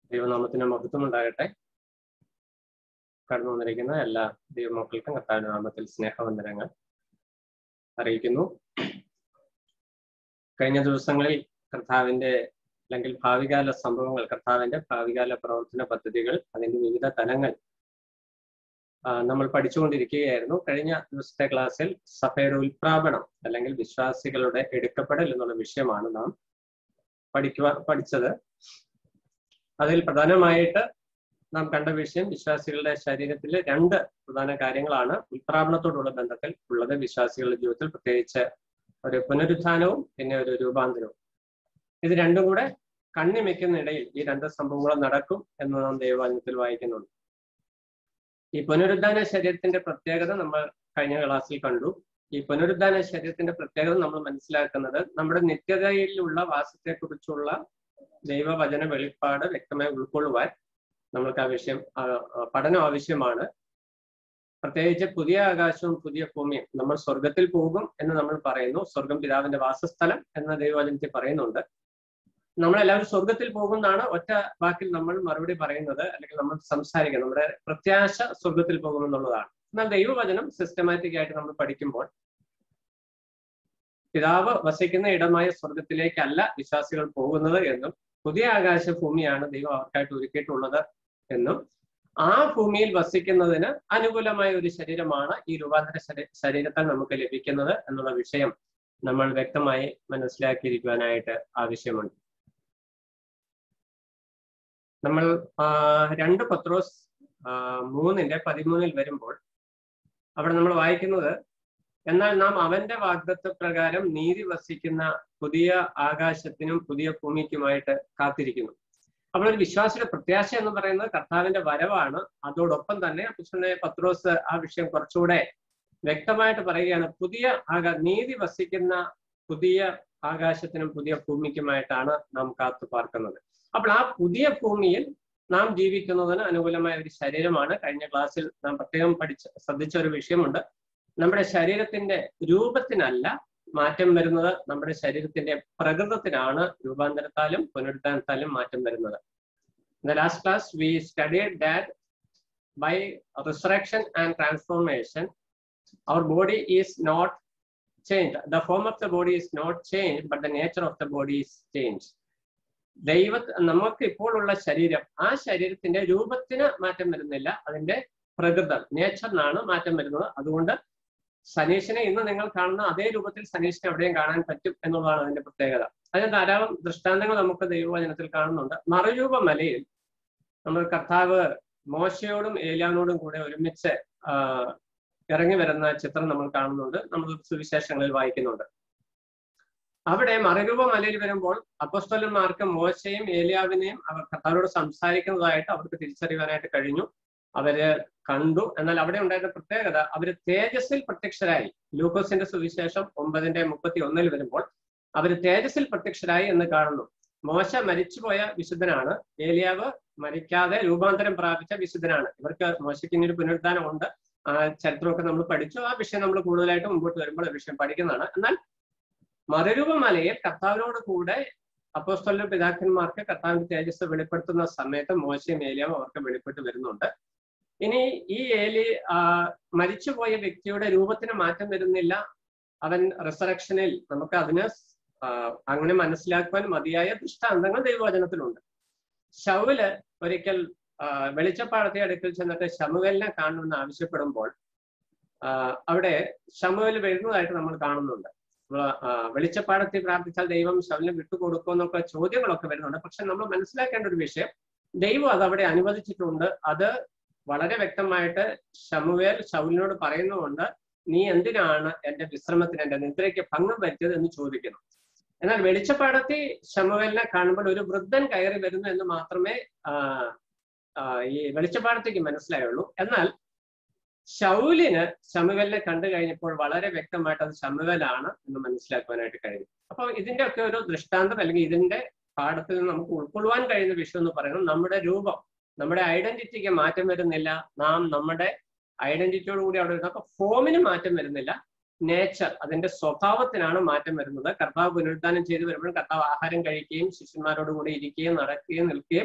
ദൈവനാമത്തിന് മഹത്വം ഉണ്ടാകട്ടെ കടന്നു വന്നിരിക്കുന്ന എല്ലാ ദൈവമക്കൾക്കും കർത്താവിന്റെ നാമത്തിൽ സ്നേഹവന്ദനങ്ങൾ അറിയിക്കുന്നു കഴിഞ്ഞ ദിവസങ്ങളിൽ കർത്താവിന്റെ അല്ലെങ്കിൽ ഭാവികാല സംഭവങ്ങൾ കർത്താവിന്റെ ഭാവികാല പ്രവർത്തന പദ്ധതികൾ അതിന്റെ വിവിധ തലങ്ങൾ നമ്മൾ പഠിച്ചുകൊണ്ടിരിക്കുകയായിരുന്നു കഴിഞ്ഞ ദിവസത്തെ ക്ലാസ്സിൽ സഭയുടെ ഉൽപ്രാപണം അല്ലെങ്കിൽ വിശ്വാസികളുടെ എടുക്കപ്പെടൽ എന്നുള്ള വിഷയമാണ് നാം പഠിക്കുവാൻ പഠിച്ചത് അതിൽ പ്രധാനമായിട്ട് നാം കണ്ട വിഷയം വിശ്വാസികളുടെ ശരീരത്തിലെ രണ്ട് പ്രധാന കാര്യങ്ങളാണ് ഉൽപ്രാപണത്തോടുള്ള ബന്ധത്തിൽ ഉള്ളത് വിശ്വാസികളുടെ ജീവിതത്തിൽ പ്രത്യേകിച്ച് ഒരു പുനരുത്ഥാനവും പിന്നെ ഒരു രൂപാന്തരവും ഇത് രണ്ടും കൂടെ കണ്ണിമയ്ക്കുന്നിടയിൽ ഈ രണ്ട് സംഭവങ്ങളും നടക്കും എന്ന് നാം ദൈവവാചനത്തിൽ വായിക്കുന്നുണ്ട് ഈ പുനരുദ്ധാന ശരീരത്തിന്റെ പ്രത്യേകത നമ്മൾ കഴിഞ്ഞ ക്ലാസ്സിൽ കണ്ടു ഈ പുനരുദ്ധാന ശരീരത്തിന്റെ പ്രത്യേകത നമ്മൾ മനസ്സിലാക്കുന്നത് നമ്മുടെ നിത്യതയിലുള്ള വാസത്തെക്കുറിച്ചുള്ള ദൈവവചന വെളിപ്പാട് വ്യക്തമായി ഉൾക്കൊള്ളുവാൻ നമ്മൾക്ക് ആ വിഷയം പഠനം ആവശ്യമാണ് പ്രത്യേകിച്ച് പുതിയ ആകാശവും പുതിയ ഭൂമിയും നമ്മൾ സ്വർഗത്തിൽ പോകും എന്ന് നമ്മൾ പറയുന്നു സ്വർഗം പിതാവിന്റെ വാസസ്ഥലം എന്ന ദൈവവചനത്തിൽ പറയുന്നുണ്ട് നമ്മളെല്ലാവരും സ്വർഗത്തിൽ പോകുമെന്നാണ് ഒറ്റ വാക്കിൽ നമ്മൾ മറുപടി പറയുന്നത് അല്ലെങ്കിൽ നമ്മൾ സംസാരിക്കുന്നത് നമ്മുടെ പ്രത്യാശ സ്വർഗത്തിൽ പോകുമെന്നുള്ളതാണ് എന്നാൽ ദൈവവചനം സിസ്റ്റമാറ്റിക് ആയിട്ട് നമ്മൾ പഠിക്കുമ്പോൾ പിതാവ് വസിക്കുന്ന ഇടമായ സ്വർഗത്തിലേക്കല്ല വിശ്വാസികൾ പോകുന്നത് എന്നും പുതിയ ആകാശ ഭൂമിയാണ് ദൈവം അവർക്കായിട്ട് ഒരുക്കിയിട്ടുള്ളത് എന്നും ആ ഭൂമിയിൽ വസിക്കുന്നതിന് അനുകൂലമായ ഒരു ശരീരമാണ് ഈ രൂപാന്തര ശരീരത്താൽ നമുക്ക് ലഭിക്കുന്നത് എന്നുള്ള വിഷയം നമ്മൾ വ്യക്തമായി മനസ്സിലാക്കിയിരിക്കുവാനായിട്ട് ആവശ്യമുണ്ട് നമ്മൾ രണ്ട് പത്രോസ് മൂന്നിന്റെ പതിമൂന്നിൽ വരുമ്പോൾ അവിടെ നമ്മൾ വായിക്കുന്നത് എന്നാൽ നാം അവന്റെ വാഗ്ദത്വ പ്രകാരം നീതി വസിക്കുന്ന പുതിയ ആകാശത്തിനും പുതിയ ഭൂമിക്കുമായിട്ട് കാത്തിരിക്കുന്നു അപ്പോൾ ഒരു വിശ്വാസിയുടെ പ്രത്യാശ എന്ന് പറയുന്നത് കർത്താവിന്റെ വരവാണ് അതോടൊപ്പം തന്നെ അപ്പുസ്തനെ പത്രോസ് ആ വിഷയം കുറച്ചുകൂടെ വ്യക്തമായിട്ട് പറയുകയാണ് പുതിയ ആകാ നീതി വസിക്കുന്ന പുതിയ ആകാശത്തിനും പുതിയ ഭൂമിക്കുമായിട്ടാണ് നാം കാത്തു പാർക്കുന്നത് അപ്പോൾ ആ പുതിയ ഭൂമിയിൽ നാം ജീവിക്കുന്നതിന് അനുകൂലമായ ഒരു ശരീരമാണ് കഴിഞ്ഞ ക്ലാസ്സിൽ നാം പ്രത്യേകം പഠിച്ച ശ്രദ്ധിച്ച ഒരു വിഷയമുണ്ട് നമ്മുടെ ശരീരത്തിന്റെ രൂപത്തിനല്ല മാറ്റം വരുന്നത് നമ്മുടെ ശരീരത്തിന്റെ പ്രകൃതത്തിനാണ് രൂപാന്തരത്താലും പുനരുദ്ധാനത്താലും മാറ്റം വരുന്നത് In the last class, we studied that by resurrection and transformation, our body is not changed. The form of the body is not changed, but the nature of the body is changed. ദൈവ നമുക്ക് ഇപ്പോഴുള്ള ശരീരം ആ ശരീരത്തിന്റെ രൂപത്തിന് മാറ്റം വരുന്നില്ല അതിന്റെ പ്രകൃതം നേച്ചറിനാണ് മാറ്റം വരുന്നത് അതുകൊണ്ട് സനീഷിനെ ഇന്ന് നിങ്ങൾ കാണുന്ന അതേ രൂപത്തിൽ സനീഷിനെ എവിടെയും കാണാൻ പറ്റും എന്നുള്ളതാണ് അതിന്റെ പ്രത്യേകത അതിന് ധാരാളം ദൃഷ്ടാന്തങ്ങൾ നമുക്ക് ദൈവവചനത്തിൽ കാണുന്നുണ്ട് മറുരൂപ മലയിൽ നമ്മൾ കർത്താവ് മോശയോടും ഏലിയാനോടും കൂടെ ഒരുമിച്ച് ഇറങ്ങി വരുന്ന ചിത്രം നമ്മൾ കാണുന്നുണ്ട് നമ്മൾ സുവിശേഷങ്ങളിൽ വായിക്കുന്നുണ്ട് അവിടെ മറുരൂപ മലയിൽ വരുമ്പോൾ അപ്പസ്തോലന്മാർക്ക് മോശയും ഏലിയാവിനെയും അവർ കർത്താവിനോട് സംസാരിക്കുന്നതായിട്ട് അവർക്ക് തിരിച്ചറിയാനായിട്ട് കഴിഞ്ഞു അവര് കണ്ടു എന്നാൽ അവിടെ ഉണ്ടായിരുന്ന പ്രത്യേകത അവര് തേജസ്സിൽ പ്രത്യക്ഷരായി ലൂക്കോസിന്റെ സുവിശേഷം ഒമ്പതിന്റെ മുപ്പത്തി ഒന്നിൽ വരുമ്പോൾ അവര് തേജസ്സിൽ പ്രത്യക്ഷരായി എന്ന് കാണുന്നു മോശ മരിച്ചുപോയ വിശുദ്ധനാണ് ഏലിയാവ് മരിക്കാതെ രൂപാന്തരം പ്രാപിച്ച വിശുദ്ധനാണ് ഇവർക്ക് മോശയ്ക്ക് ഇനി ഒരു പുനരുദ്ധാനം ഉണ്ട് ആ ചരിത്രമൊക്കെ നമ്മൾ പഠിച്ചു ആ വിഷയം നമ്മൾ കൂടുതലായിട്ട് മുമ്പോട്ട് വരുമ്പോൾ ആ വിഷയം പഠിക്കുന്നതാണ് എന്നാൽ മറുരൂപ മലയിൽ കർത്താവിനോട് കൂടെ അപ്പോസ്തോല പിതാക്കന്മാർക്ക് കർത്താവിന്റെ തേജസ് വെളിപ്പെടുത്തുന്ന സമയത്ത് മോശയും ഏലിയാവും അവർക്ക് വെളിപ്പെട്ട് വരുന്നുണ്ട് ഇനി ഈ ഏലി മരിച്ചുപോയ വ്യക്തിയുടെ രൂപത്തിന് മാറ്റം വരുന്നില്ല അവൻ റിസറക്ഷനിൽ നമുക്ക് അതിന് അങ്ങനെ മനസ്സിലാക്കുവാൻ മതിയായ ദൃഷ്ടാന്തങ്ങൾ ദൈവവചനത്തിലുണ്ട് ശൗല് ഒരിക്കൽ വെളിച്ചപ്പാടത്തെ അടുക്കൽ ചെന്നിട്ട് ശമുവലിനെ കാണണമെന്ന് ആവശ്യപ്പെടുമ്പോൾ അവിടെ ശമുവൽ വരുന്നതായിട്ട് നമ്മൾ കാണുന്നുണ്ട് വെളിച്ചപ്പാടത്തിൽ പ്രാർത്ഥിച്ചാൽ ദൈവം ശവലിനെ വിട്ടുകൊടുക്കും എന്നൊക്കെ ചോദ്യങ്ങളൊക്കെ വരുന്നുണ്ട് പക്ഷെ നമ്മൾ മനസ്സിലാക്കേണ്ട ഒരു വിഷയം ദൈവം അത് അവിടെ അനുവദിച്ചിട്ടുണ്ട് അത് വളരെ വ്യക്തമായിട്ട് ഷമുവേൽ ശൗലിനോട് പറയുന്നുകൊണ്ട് നീ എന്തിനാണ് എന്റെ വിശ്രമത്തിന് എന്റെ നിദ്രയ്ക്ക് ഭംഗം വരുത്തിയത് എന്ന് ചോദിക്കുന്നു എന്നാൽ വെളിച്ചപ്പാടത്തിൽ ഷമുവേലിനെ കാണുമ്പോൾ ഒരു വൃദ്ധൻ കയറി വരുന്നു എന്ന് മാത്രമേ ഈ വെളിച്ചപ്പാടത്തേക്ക് മനസ്സിലായുള്ളൂ എന്നാൽ ഷൗലിന് ശമുവലിനെ കണ്ടു കഴിഞ്ഞപ്പോൾ വളരെ വ്യക്തമായിട്ട് അത് ശമുവലാണ് എന്ന് മനസ്സിലാക്കുവാനായിട്ട് കഴിഞ്ഞു അപ്പൊ ഇതിന്റെ ഒക്കെ ഒരു ദൃഷ്ടാന്തം അല്ലെങ്കിൽ ഇതിന്റെ പാഠത്തിൽ നിന്ന് നമുക്ക് ഉൾക്കൊള്ളുവാൻ കഴിയുന്ന വിഷയം എന്ന് പറയുന്നത് നമ്മുടെ രൂപം നമ്മുടെ ഐഡന്റിറ്റിക്ക് മാറ്റം വരുന്നില്ല നാം നമ്മുടെ ഐഡന്റിറ്റിയോട് കൂടി അവിടെ വരുന്നത് അപ്പൊ ഫോമിന് മാറ്റം വരുന്നില്ല നേച്ചർ അതിന്റെ സ്വഭാവത്തിനാണ് മാറ്റം വരുന്നത് കർത്താവ് പുനരുദ്ധാനം ചെയ്തു വരുമ്പോൾ കർത്താവ് ആഹാരം കഴിക്കുകയും ശിഷ്യന്മാരോട് കൂടി ഇരിക്കുകയും നടക്കുകയും നിൽക്കുകയും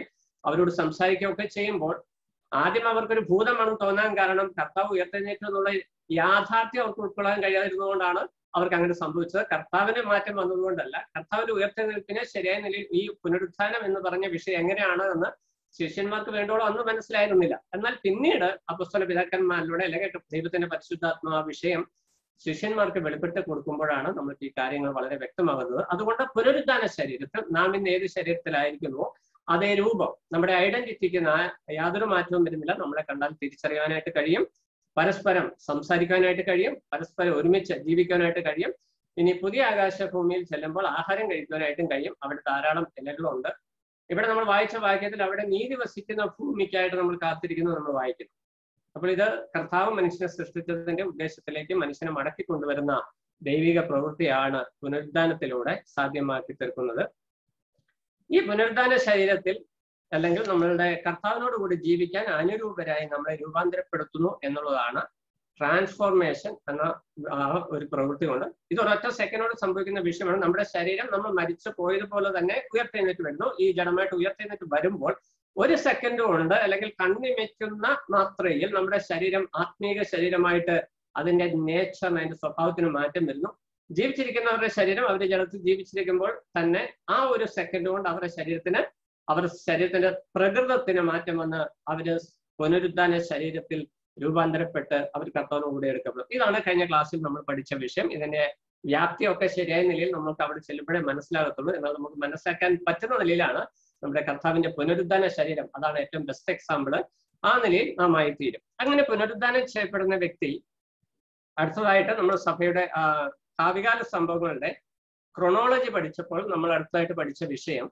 അവരോട് സംസാരിക്കുകയൊക്കെ ചെയ്യുമ്പോൾ ആദ്യം അവർക്കൊരു ഭൂതമാണെന്ന് തോന്നാൻ കാരണം കർത്താവ് ഉയർത്തെഴുന്നേറ്റു എന്നുള്ള യാഥാർത്ഥ്യം അവർക്ക് ഉൾക്കൊള്ളാൻ കഴിയാതിരുന്നതുകൊണ്ടാണ് അവർക്ക് അങ്ങനെ സംഭവിച്ചത് കർത്താവിന് മാറ്റം വന്നതുകൊണ്ടല്ല കർത്താവിന്റെ ഉയർത്തെഴുന്നേൽപ്പിനെ ശരിയായ നിലയിൽ ഈ പുനരുത്ഥാനം എന്ന് പറഞ്ഞ വിഷയം എങ്ങനെയാണ് എന്ന് ശിഷ്യന്മാർക്ക് വേണ്ടോളം അന്ന് മനസ്സിലായിരുന്നില്ല എന്നാൽ പിന്നീട് അപ്പസ്തല പിതാക്കന്മാരിലൂടെ അല്ലെങ്കിൽ ദൈവത്തിന്റെ പരിശുദ്ധാത്മാ വിഷയം ശിഷ്യന്മാർക്ക് വെളിപ്പെടുത്തി കൊടുക്കുമ്പോഴാണ് നമുക്ക് ഈ കാര്യങ്ങൾ വളരെ വ്യക്തമാകുന്നത് അതുകൊണ്ട് പുനരുദ്ധാന ശരീരത്തിൽ നാം ഇന്ന് ഏത് ശരീരത്തിലായിരിക്കുന്നുവോ അതേ രൂപം നമ്മുടെ ഐഡന്റിറ്റിക്ക് യാതൊരു മാറ്റവും വരുന്നില്ല നമ്മളെ കണ്ടാൽ തിരിച്ചറിയാനായിട്ട് കഴിയും പരസ്പരം സംസാരിക്കാനായിട്ട് കഴിയും പരസ്പരം ഒരുമിച്ച് ജീവിക്കാനായിട്ട് കഴിയും ഇനി പുതിയ ആകാശ ഭൂമിയിൽ ചെല്ലുമ്പോൾ ആഹാരം കഴിക്കുവാനായിട്ടും കഴിയും അവിടെ ധാരാളം ഇലകളുണ്ട് ഇവിടെ നമ്മൾ വായിച്ച വാക്യത്തിൽ അവിടെ നീതി വസിക്കുന്ന ഭൂമിക്കായിട്ട് നമ്മൾ കാത്തിരിക്കുന്നത് നമ്മൾ വായിക്കുന്നു അപ്പോൾ ഇത് കർത്താവ് മനുഷ്യനെ സൃഷ്ടിച്ചതിന്റെ ഉദ്ദേശത്തിലേക്ക് മനുഷ്യനെ മടക്കി കൊണ്ടുവരുന്ന ദൈവിക പ്രവൃത്തിയാണ് പുനരുദ്ധാനത്തിലൂടെ സാധ്യമാക്കി തീർക്കുന്നത് ഈ പുനരുദ്ധാന ശരീരത്തിൽ അല്ലെങ്കിൽ നമ്മളുടെ കർത്താവിനോട് കൂടി ജീവിക്കാൻ അനുരൂപരായി നമ്മളെ രൂപാന്തരപ്പെടുത്തുന്നു എന്നുള്ളതാണ് ട്രാൻസ്ഫോർമേഷൻ എന്ന ആ ഒരു പ്രവൃത്തി കൊണ്ട് ഇത് ഒരൊറ്റ സെക്കൻഡോട് സംഭവിക്കുന്ന വിഷയമാണ് നമ്മുടെ ശരീരം നമ്മൾ മരിച്ചു പോയതുപോലെ തന്നെ ഉയർത്തെഴുന്നേറ്റ് വരുന്നു ഈ ജഡമായിട്ട് ഉയർത്തെഴുന്നേറ്റ് വരുമ്പോൾ ഒരു സെക്കൻഡ് കൊണ്ട് അല്ലെങ്കിൽ കണ്ണിമയ്ക്കുന്ന മാത്രയിൽ നമ്മുടെ ശരീരം ആത്മീക ശരീരമായിട്ട് അതിന്റെ നേച്ചറിന് അതിന്റെ സ്വഭാവത്തിന് മാറ്റം വരുന്നു ജീവിച്ചിരിക്കുന്നവരുടെ ശരീരം അവരുടെ ജലത്തിൽ ജീവിച്ചിരിക്കുമ്പോൾ തന്നെ ആ ഒരു സെക്കൻഡ് കൊണ്ട് അവരുടെ ശരീരത്തിന് അവരുടെ ശരീരത്തിന്റെ പ്രകൃതത്തിന് മാറ്റം വന്ന് അവര് പുനരുദ്ധാന ശരീരത്തിൽ രൂപാന്തരപ്പെട്ട് അവർ കർത്താവിന് കൂടെ എടുക്കപ്പെടും ഇതാണ് കഴിഞ്ഞ ക്ലാസ്സിൽ നമ്മൾ പഠിച്ച വിഷയം ഇതിന്റെ വ്യാപ്തിയൊക്കെ ശരിയായ നിലയിൽ നമുക്ക് അവിടെ ചെല്ലുമ്പോഴേ മനസ്സിലാകത്തുള്ളൂ എന്നാൽ നമുക്ക് മനസ്സിലാക്കാൻ പറ്റുന്ന നിലയിലാണ് നമ്മുടെ കർത്താവിന്റെ പുനരുദ്ധാന ശരീരം അതാണ് ഏറ്റവും ബെസ്റ്റ് എക്സാമ്പിൾ ആ നിലയിൽ നാം ആയിത്തീരും അങ്ങനെ പുനരുദ്ധാനം ചെയ്യപ്പെടുന്ന വ്യക്തി അടുത്തതായിട്ട് നമ്മൾ സഭയുടെ ഭാവികാല സംഭവങ്ങളുടെ ക്രൊണോളജി പഠിച്ചപ്പോൾ നമ്മൾ അടുത്തതായിട്ട് പഠിച്ച വിഷയം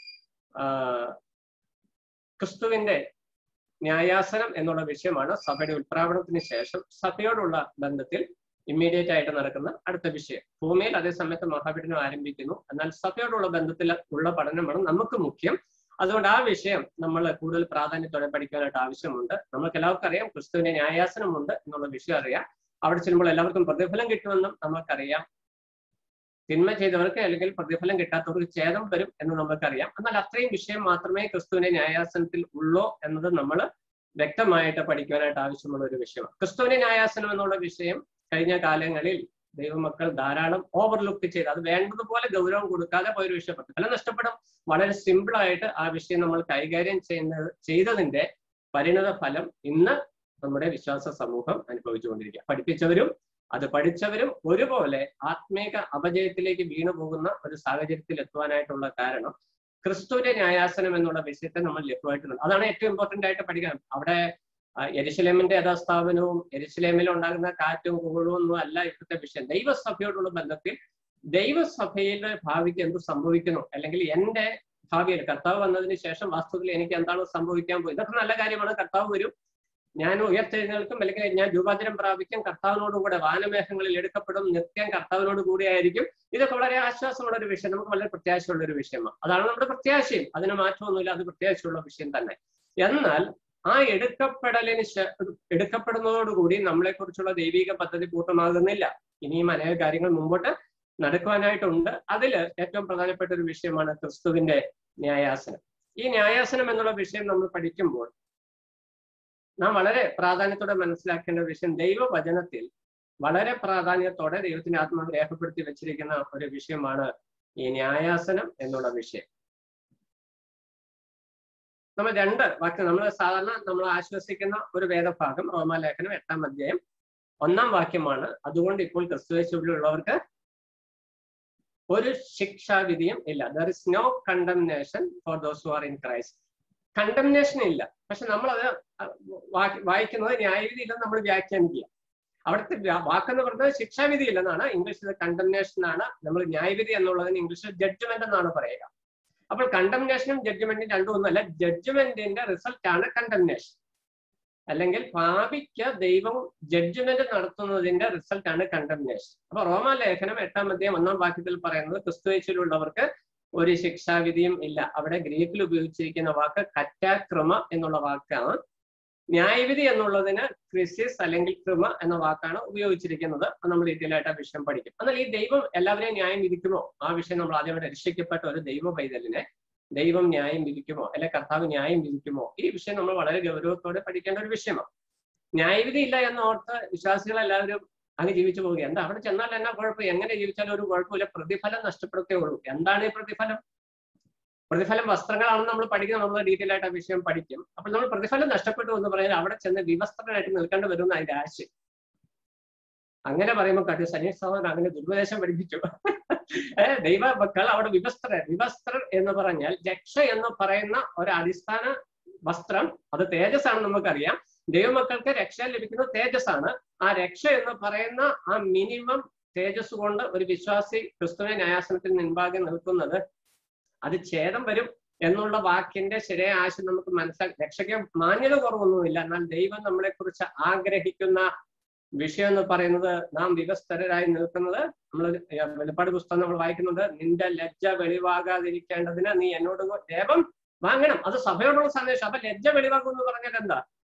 ക്രിസ്തുവിന്റെ ന്യായാസനം എന്നുള്ള വിഷയമാണ് സഭയുടെ ഉത്പ്രാവണത്തിന് ശേഷം സഭയോടുള്ള ബന്ധത്തിൽ ഇമ്മീഡിയറ്റ് ആയിട്ട് നടക്കുന്ന അടുത്ത വിഷയം ഭൂമിയിൽ അതേ സമയത്ത് മഹാപീഠനം ആരംഭിക്കുന്നു എന്നാൽ സഭയോടുള്ള ബന്ധത്തിൽ ഉള്ള പഠനമാണ് നമുക്ക് മുഖ്യം അതുകൊണ്ട് ആ വിഷയം നമ്മൾ കൂടുതൽ പ്രാധാന്യത്തോടെ പഠിക്കാനായിട്ട് ആവശ്യമുണ്ട് നമുക്ക് എല്ലാവർക്കും അറിയാം ക്രിസ്തുവിന്റെ ന്യായാസനമുണ്ട് എന്നുള്ള വിഷയം അറിയാം അവിടെ ചെല്ലുമ്പോൾ എല്ലാവർക്കും പ്രതിഫലം കിട്ടുമെന്നും നമുക്കറിയാം തിന്മ ചെയ്തവർക്ക് അല്ലെങ്കിൽ പ്രതിഫലം കിട്ടാത്തവർക്ക് ഛേദം വരും എന്ന് നമുക്കറിയാം എന്നാൽ അത്രയും വിഷയം മാത്രമേ ക്രിസ്തുവിന്റെ ന്യായാസനത്തിൽ ഉള്ളൂ എന്നത് നമ്മൾ വ്യക്തമായിട്ട് പഠിക്കുവാനായിട്ട് ആവശ്യമുള്ള ഒരു വിഷയമാണ് ക്രിസ്തുവിന്റെ ന്യായാസനം എന്നുള്ള വിഷയം കഴിഞ്ഞ കാലങ്ങളിൽ ദൈവമക്കൾ ധാരാളം ഓവർലുക്ക് ചെയ്ത് അത് വേണ്ടതുപോലെ ഗൗരവം കൊടുക്കാതെ പോയൊരു വിഷയം പ്രതിഫലം നഷ്ടപ്പെടും വളരെ സിമ്പിൾ ആയിട്ട് ആ വിഷയം നമ്മൾ കൈകാര്യം ചെയ്യുന്നത് ചെയ്തതിന്റെ പരിണത ഫലം ഇന്ന് നമ്മുടെ വിശ്വാസ സമൂഹം അനുഭവിച്ചുകൊണ്ടിരിക്കുക പഠിപ്പിച്ചവരും അത് പഠിച്ചവരും ഒരുപോലെ ആത്മീക അപജയത്തിലേക്ക് വീണു പോകുന്ന ഒരു സാഹചര്യത്തിൽ എത്തുവാനായിട്ടുള്ള കാരണം ക്രിസ്തുവിന്റെ ന്യായാസനം എന്നുള്ള വിഷയത്തെ നമ്മൾ ലഭ്യമായിട്ടുണ്ട് അതാണ് ഏറ്റവും ഇമ്പോർട്ടന്റ് ആയിട്ട് പഠിക്കാൻ അവിടെ എരിശിലേമിന്റെ യഥാസ്ഥാപനവും എരിശിലേമിൽ ഉണ്ടാകുന്ന കാറ്റും കൂഴും ഒന്നും അല്ല ഇവിടുത്തെ വിഷയം ദൈവസഭയോടുള്ള ബന്ധത്തിൽ ദൈവസഭയുടെ ഭാവിക്ക് എന്ത് സംഭവിക്കുന്നു അല്ലെങ്കിൽ എന്റെ ഭാവിയിൽ കർത്താവ് വന്നതിന് ശേഷം വാസ്തവത്തിൽ എനിക്ക് എന്താണ് സംഭവിക്കാൻ പോയി ഇതൊക്കെ നല്ല കാര്യമാണ് കർത്താവ് വരും ഞാൻ ഉയർത്തെഴുന്നേൽക്കും അല്ലെങ്കിൽ ഞാൻ രൂപാന്തരം പ്രാപിക്കും കർത്താവിനോട് കൂടെ വാനമേഘങ്ങളിൽ എടുക്കപ്പെടും നിത്യം കർത്താവിനോട് കൂടെ ആയിരിക്കും ഇതൊക്കെ വളരെ ആശ്വാസമുള്ള ഒരു വിഷയം നമുക്ക് വളരെ പ്രത്യാശയുള്ള ഒരു വിഷയമാണ് അതാണ് നമ്മുടെ പ്രത്യാശയും അതിന് മാറ്റമൊന്നുമില്ല അത് പ്രത്യാശയുള്ള വിഷയം തന്നെ എന്നാൽ ആ എടുക്കപ്പെടലിന് എടുക്കപ്പെടുന്നതോടുകൂടി നമ്മളെ കുറിച്ചുള്ള ദൈവിക പദ്ധതി പൂർണ്ണമാകുന്നില്ല ഇനിയും അനേക കാര്യങ്ങൾ മുമ്പോട്ട് നടക്കുവാനായിട്ടുണ്ട് അതിൽ ഏറ്റവും പ്രധാനപ്പെട്ട ഒരു വിഷയമാണ് ക്രിസ്തുവിന്റെ ന്യായാസനം ഈ ന്യായാസനം എന്നുള്ള വിഷയം നമ്മൾ പഠിക്കുമ്പോൾ നാം വളരെ പ്രാധാന്യത്തോടെ മനസ്സിലാക്കേണ്ട വിഷയം ദൈവവചനത്തിൽ വളരെ പ്രാധാന്യത്തോടെ ദൈവത്തിന്റെ ആത്മാവ് രേഖപ്പെടുത്തി വെച്ചിരിക്കുന്ന ഒരു വിഷയമാണ് ഈ ന്യായാസനം എന്നുള്ള വിഷയം നമ്മൾ രണ്ട് വാക്യം നമ്മൾ സാധാരണ നമ്മൾ ആശ്വസിക്കുന്ന ഒരു വേദഭാഗം റോമാലേഖനം എട്ടാം അധ്യായം ഒന്നാം വാക്യമാണ് അതുകൊണ്ട് ഇപ്പോൾ ക്രിസ്തുവേശുവിലുള്ളവർക്ക് ഒരു ശിക്ഷാവിധിയും ഇല്ല there is no condemnation for those who are in Christ condemnation ഇല്ല പക്ഷെ നമ്മൾ അത് വായിക്കുന്നത് ന്യായവിധി ഇല്ലെന്ന് നമ്മൾ വ്യാഖ്യാനിക്കുക അവിടുത്തെ വാക്കെന്ന് പറഞ്ഞത് ശിക്ഷാവിധി ഇല്ലെന്നാണ് ഇംഗ്ലീഷിൽ കണ്ടംനേഷൻ ആണ് നമ്മൾ ന്യായവിധി എന്നുള്ളതിന് ഇംഗ്ലീഷിൽ ജഡ്ജ്മെന്റ് എന്നാണ് പറയുക അപ്പോൾ കണ്ടംനേഷനും ജഡ്ജ്മെന്റും രണ്ടും ഒന്നുമല്ല ജഡ്ജ്മെന്റിന്റെ റിസൾട്ട് ആണ് കണ്ടംനേഷൻ അല്ലെങ്കിൽ ഭാവിക്ക് ദൈവം ജഡ്ജ്മെന്റ് നടത്തുന്നതിന്റെ റിസൾട്ട് ആണ് കണ്ടംനേഷൻ അപ്പൊ റോമാലേഖനം എട്ടാം അധ്യായം ഒന്നാം വാക്യത്തിൽ പറയുന്നത് ക്രിസ്തുവേച്ചിലുള്ളവർക്ക് ഒരു ശിക്ഷാവിധിയും ഇല്ല അവിടെ ഗ്രീക്കിൽ ഉപയോഗിച്ചിരിക്കുന്ന വാക്ക് കറ്റാക്രമ എന്നുള്ള വാക്കാണ് ന്യായവിധി എന്നുള്ളതിന് ക്രിസിസ് അല്ലെങ്കിൽ ക്രിമ എന്ന വാക്കാണ് ഉപയോഗിച്ചിരിക്കുന്നത് അത് നമ്മൾ ഡീറ്റെയിൽ ആയിട്ട് ആ വിഷയം പഠിക്കും എന്നാൽ ഈ ദൈവം എല്ലാവരെയും ന്യായം വിധിക്കുമോ ആ വിഷയം നമ്മൾ ആദ്യമായിട്ട് രക്ഷിക്കപ്പെട്ട ഒരു ദൈവ പൈതലിനെ ദൈവം ന്യായം വിധിക്കുമോ അല്ലെ കർത്താവ് ന്യായം വിധിക്കുമോ ഈ വിഷയം നമ്മൾ വളരെ ഗൗരവത്തോടെ പഠിക്കേണ്ട ഒരു വിഷയമാണ് ന്യായവിധി ഇല്ല എന്ന് ഓർത്ത് വിശ്വാസികൾ എല്ലാവരും അങ്ങ് ജീവിച്ചു പോവുക എന്താ അവിടെ ചെന്നാൽ എന്നാ കുഴപ്പം എങ്ങനെ ജീവിച്ചാലും ഒരു കുഴപ്പമില്ല പ്രതിഫലം നഷ്ടപ്പെടുത്തേ ഉള്ളൂ എന്താണ് ഈ പ്രതിഫലം പ്രതിഫലം വസ്ത്രങ്ങളാണെന്ന് നമ്മൾ പഠിക്കുന്നത് നമ്മൾ ഡീറ്റെയിൽ ആയിട്ട് ആ വിഷയം പഠിക്കും അപ്പോൾ നമ്മൾ പ്രതിഫലം നഷ്ടപ്പെട്ടു എന്ന് പറഞ്ഞാൽ അവിടെ ചെന്ന് വിവസ്ത്രനായിട്ട് നിൽക്കേണ്ടി വരുന്ന അതിന്റെ ആശയം അങ്ങനെ പറയുമ്പോൾ കട്ടി സനീഷ് സഹോദരൻ അങ്ങനെ ദുർപദേശം പഠിപ്പിച്ചു ഏഹ് ദൈവ മക്കൾ അവിടെ വിവസ്ത്രർ വിവസ്ത്രർ എന്ന് പറഞ്ഞാൽ രക്ഷ എന്ന് പറയുന്ന ഒരു അടിസ്ഥാന വസ്ത്രം അത് തേജസ്സാണ് നമുക്കറിയാം ദൈവമക്കൾക്ക് രക്ഷ ലഭിക്കുന്നത് തേജസ്സാണ് ആ രക്ഷ എന്ന് പറയുന്ന ആ മിനിമം തേജസ് കൊണ്ട് ഒരു വിശ്വാസി ക്രിസ്തുവിനെ ന്യായാസനത്തിൽ മുൻപാകെ നിൽക്കുന്നത് അത് ഛേദം വരും എന്നുള്ള വാക്കിന്റെ ശരിയായ ആശയം നമുക്ക് മനസ്സിലാക്കി രക്ഷയ്ക്ക് മാന്യത കുറവൊന്നുമില്ല എന്നാൽ ദൈവം നമ്മളെ കുറിച്ച് ആഗ്രഹിക്കുന്ന വിഷയം എന്ന് പറയുന്നത് നാം വിവസ്തരായി നിൽക്കുന്നത് നമ്മൾ വെളിപ്പാട് പുസ്തകം നമ്മൾ വായിക്കുന്നുണ്ട് നിന്റെ ലജ്ജ വെളിവാകാതിരിക്കേണ്ടതിന് നീ എന്നോട് ദേവം വാങ്ങണം അത് സഭയോടുള്ള സന്ദേശം അപ്പൊ ലജ്ജ വെളിവാക്കും എന്ന് പറഞ്ഞാൽ എന്താ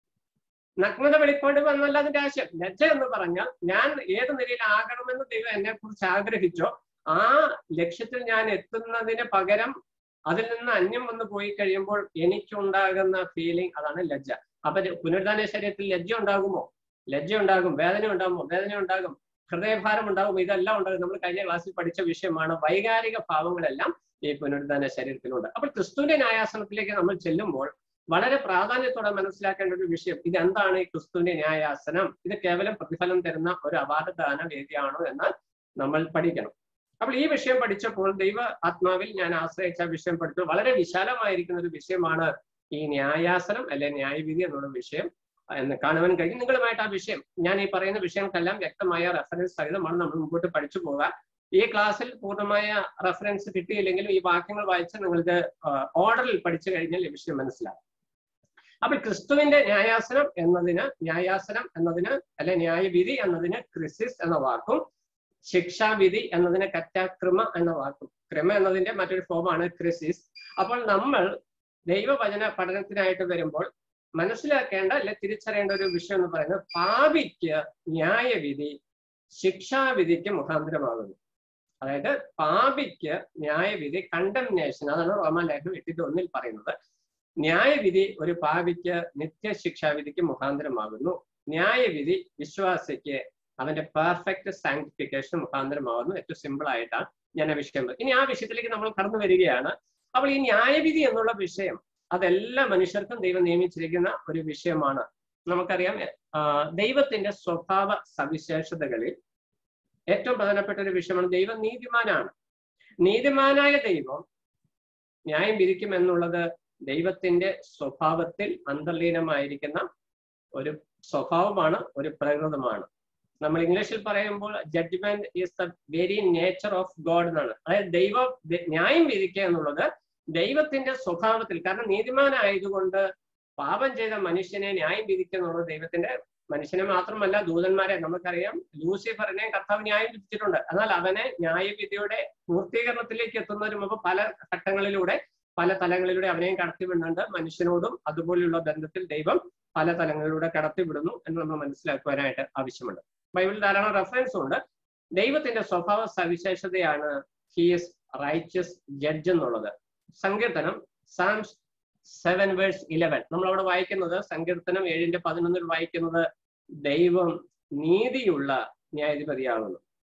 നഗ്നത വെളിപ്പെടുക എന്നല്ല അതിന്റെ ആശയം ലജ്ജ എന്ന് പറഞ്ഞാൽ ഞാൻ ഏത് നിലയിൽ ആകണമെന്ന് ദൈവം എന്നെ കുറിച്ച് ആഗ്രഹിച്ചോ ആ ലക്ഷ്യത്തിൽ ഞാൻ എത്തുന്നതിന് പകരം അതിൽ നിന്ന് അന്യം വന്ന് പോയി കഴിയുമ്പോൾ എനിക്കുണ്ടാകുന്ന ഫീലിംഗ് അതാണ് ലജ്ജ അപ്പൊ പുനരുദ്ധാന ശരീരത്തിൽ ലജ്ജ ഉണ്ടാകുമോ ലജ്ജ ഉണ്ടാകും വേദന ഉണ്ടാകുമോ വേദന ഉണ്ടാകും ഹൃദയഭാരം ഉണ്ടാകും ഇതെല്ലാം ഉണ്ടാകും നമ്മൾ കഴിഞ്ഞ ക്ലാസ്സിൽ പഠിച്ച വിഷയമാണ് വൈകാരിക ഭാവങ്ങളെല്ലാം ഈ പുനരുദ്ധാന ശരീരത്തിലുണ്ട് അപ്പോൾ ക്രിസ്തുവിന്റെ ന്യായാസനത്തിലേക്ക് നമ്മൾ ചെല്ലുമ്പോൾ വളരെ പ്രാധാന്യത്തോടെ മനസ്സിലാക്കേണ്ട ഒരു വിഷയം ഇത് എന്താണ് ഈ ക്രിസ്തുവിന്റെ ന്യായാസനം ഇത് കേവലം പ്രതിഫലം തരുന്ന ഒരു അവാർഡ് ദാന വേദിയാണോ എന്ന് നമ്മൾ പഠിക്കണം അപ്പോൾ ഈ വിഷയം പഠിച്ചപ്പോൾ ദൈവ ആത്മാവിൽ ഞാൻ ആശ്രയിച്ച വിഷയം പഠിച്ചു വളരെ വിശാലമായിരിക്കുന്ന ഒരു വിഷയമാണ് ഈ ന്യായാസനം അല്ലെ ന്യായവിധി എന്നുള്ള വിഷയം എന്ന് കാണുവാൻ കഴിയും നിങ്ങളുമായിട്ട് ആ വിഷയം ഞാൻ ഈ പറയുന്ന വിഷയങ്ങൾക്കെല്ലാം വ്യക്തമായ റെഫറൻസ് സഹിതമാണ് നമ്മൾ മുമ്പോട്ട് പഠിച്ചു പോവുക ഈ ക്ലാസ്സിൽ പൂർണ്ണമായ റെഫറൻസ് കിട്ടിയില്ലെങ്കിലും ഈ വാക്യങ്ങൾ വായിച്ച് നിങ്ങൾക്ക് ഓർഡറിൽ പഠിച്ചു കഴിഞ്ഞാൽ ഈ വിഷയം മനസ്സിലാവും അപ്പോൾ ക്രിസ്തുവിന്റെ ന്യായാസനം എന്നതിന് ന്യായാസനം എന്നതിന് അല്ലെ ന്യായവിധി എന്നതിന് ക്രിസിസ് എന്ന വാക്കും ശിക്ഷാവിധി എന്നതിന് കറ്റാക്രമ എന്ന വാക്കും ക്രമ എന്നതിന്റെ മറ്റൊരു ഫോമാണ് ക്രിസിസ് അപ്പോൾ നമ്മൾ ദൈവവചന പഠനത്തിനായിട്ട് വരുമ്പോൾ മനസ്സിലാക്കേണ്ട അല്ലെ തിരിച്ചറിയേണ്ട ഒരു വിഷയം എന്ന് പറയുന്നത് പാപിക്ക് ന്യായവിധി ശിക്ഷാവിധിക്ക് മുഖാന്തരമാകുന്നു അതായത് പാപിക്ക് ന്യായവിധി കണ്ടംനേഷൻ അതാണ് റോമാലേഖനം എട്ടിന്റെ ഒന്നിൽ പറയുന്നത് ന്യായവിധി ഒരു പാപിക്ക് നിത്യശിക്ഷാവിധിക്ക് മുഖാന്തരമാകുന്നു ന്യായവിധി വിശ്വാസിക്ക് അവന്റെ പെർഫെക്റ്റ് സാങ്ക്ടിഫിക്കേഷൻ മുഖാന്തരമാകുന്നു ഏറ്റവും സിമ്പിൾ ആയിട്ടാണ് ഞാൻ ആ വിഷയം ഇനി ആ വിഷയത്തിലേക്ക് നമ്മൾ കടന്നു വരികയാണ് അപ്പോൾ ഈ ന്യായവിധി എന്നുള്ള വിഷയം അതെല്ലാ മനുഷ്യർക്കും ദൈവം നിയമിച്ചിരിക്കുന്ന ഒരു വിഷയമാണ് നമുക്കറിയാം ദൈവത്തിന്റെ സ്വഭാവ സവിശേഷതകളിൽ ഏറ്റവും പ്രധാനപ്പെട്ട ഒരു വിഷയമാണ് ദൈവം നീതിമാനാണ് നീതിമാനായ ദൈവം ന്യായം വിധിക്കും എന്നുള്ളത് ദൈവത്തിന്റെ സ്വഭാവത്തിൽ അന്തർലീനമായിരിക്കുന്ന ഒരു സ്വഭാവമാണ് ഒരു പ്രകൃതമാണ് നമ്മൾ ഇംഗ്ലീഷിൽ പറയുമ്പോൾ judgment is the very nature of God എന്നാണ് അതായത് ദൈവ ന്യായം വിധിക്കുക എന്നുള്ളത് ദൈവത്തിന്റെ സ്വഭാവത്തിൽ കാരണം നീതിമാനായതുകൊണ്ട് പാപം ചെയ്ത മനുഷ്യനെ ന്യായം വിധിക്കുക എന്നുള്ളത് ദൈവത്തിന്റെ മനുഷ്യനെ മാത്രമല്ല ദൂതന്മാരെ നമുക്കറിയാം ലൂസിഫറിനെ കർത്താവ് ന്യായം വിധിച്ചിട്ടുണ്ട് എന്നാൽ അവനെ ന്യായവിധിയുടെ പൂർത്തീകരണത്തിലേക്ക് എത്തുന്നതിന് മുമ്പ് പല ഘട്ടങ്ങളിലൂടെ പല തലങ്ങളിലൂടെ അവനെയും കടത്തിവിടുന്നുണ്ട് മനുഷ്യനോടും അതുപോലെയുള്ള ബന്ധത്തിൽ ദൈവം പല തലങ്ങളിലൂടെ കടത്തിവിടുന്നു എന്ന് നമ്മൾ മനസ്സിലാക്കുവാനായിട്ട് ആവശ്യമുണ്ട് ബൈബിളിൽ ധാരാളം റെഫറൻസ് ഉണ്ട് ദൈവത്തിന്റെ സ്വഭാവ സവിശേഷതയാണ് ഹീസ് റൈച്ചസ് ജഡ്ജ് എന്നുള്ളത് സങ്കീർത്തനം സാംസ് സെവൻ വേഴ്സ് ഇലവൻ നമ്മൾ അവിടെ വായിക്കുന്നത് സങ്കീർത്തനം ഏഴിന്റെ പതിനൊന്നിൽ വായിക്കുന്നത് ദൈവം നീതിയുള്ള ന്യായാധിപതിയാകുന്നു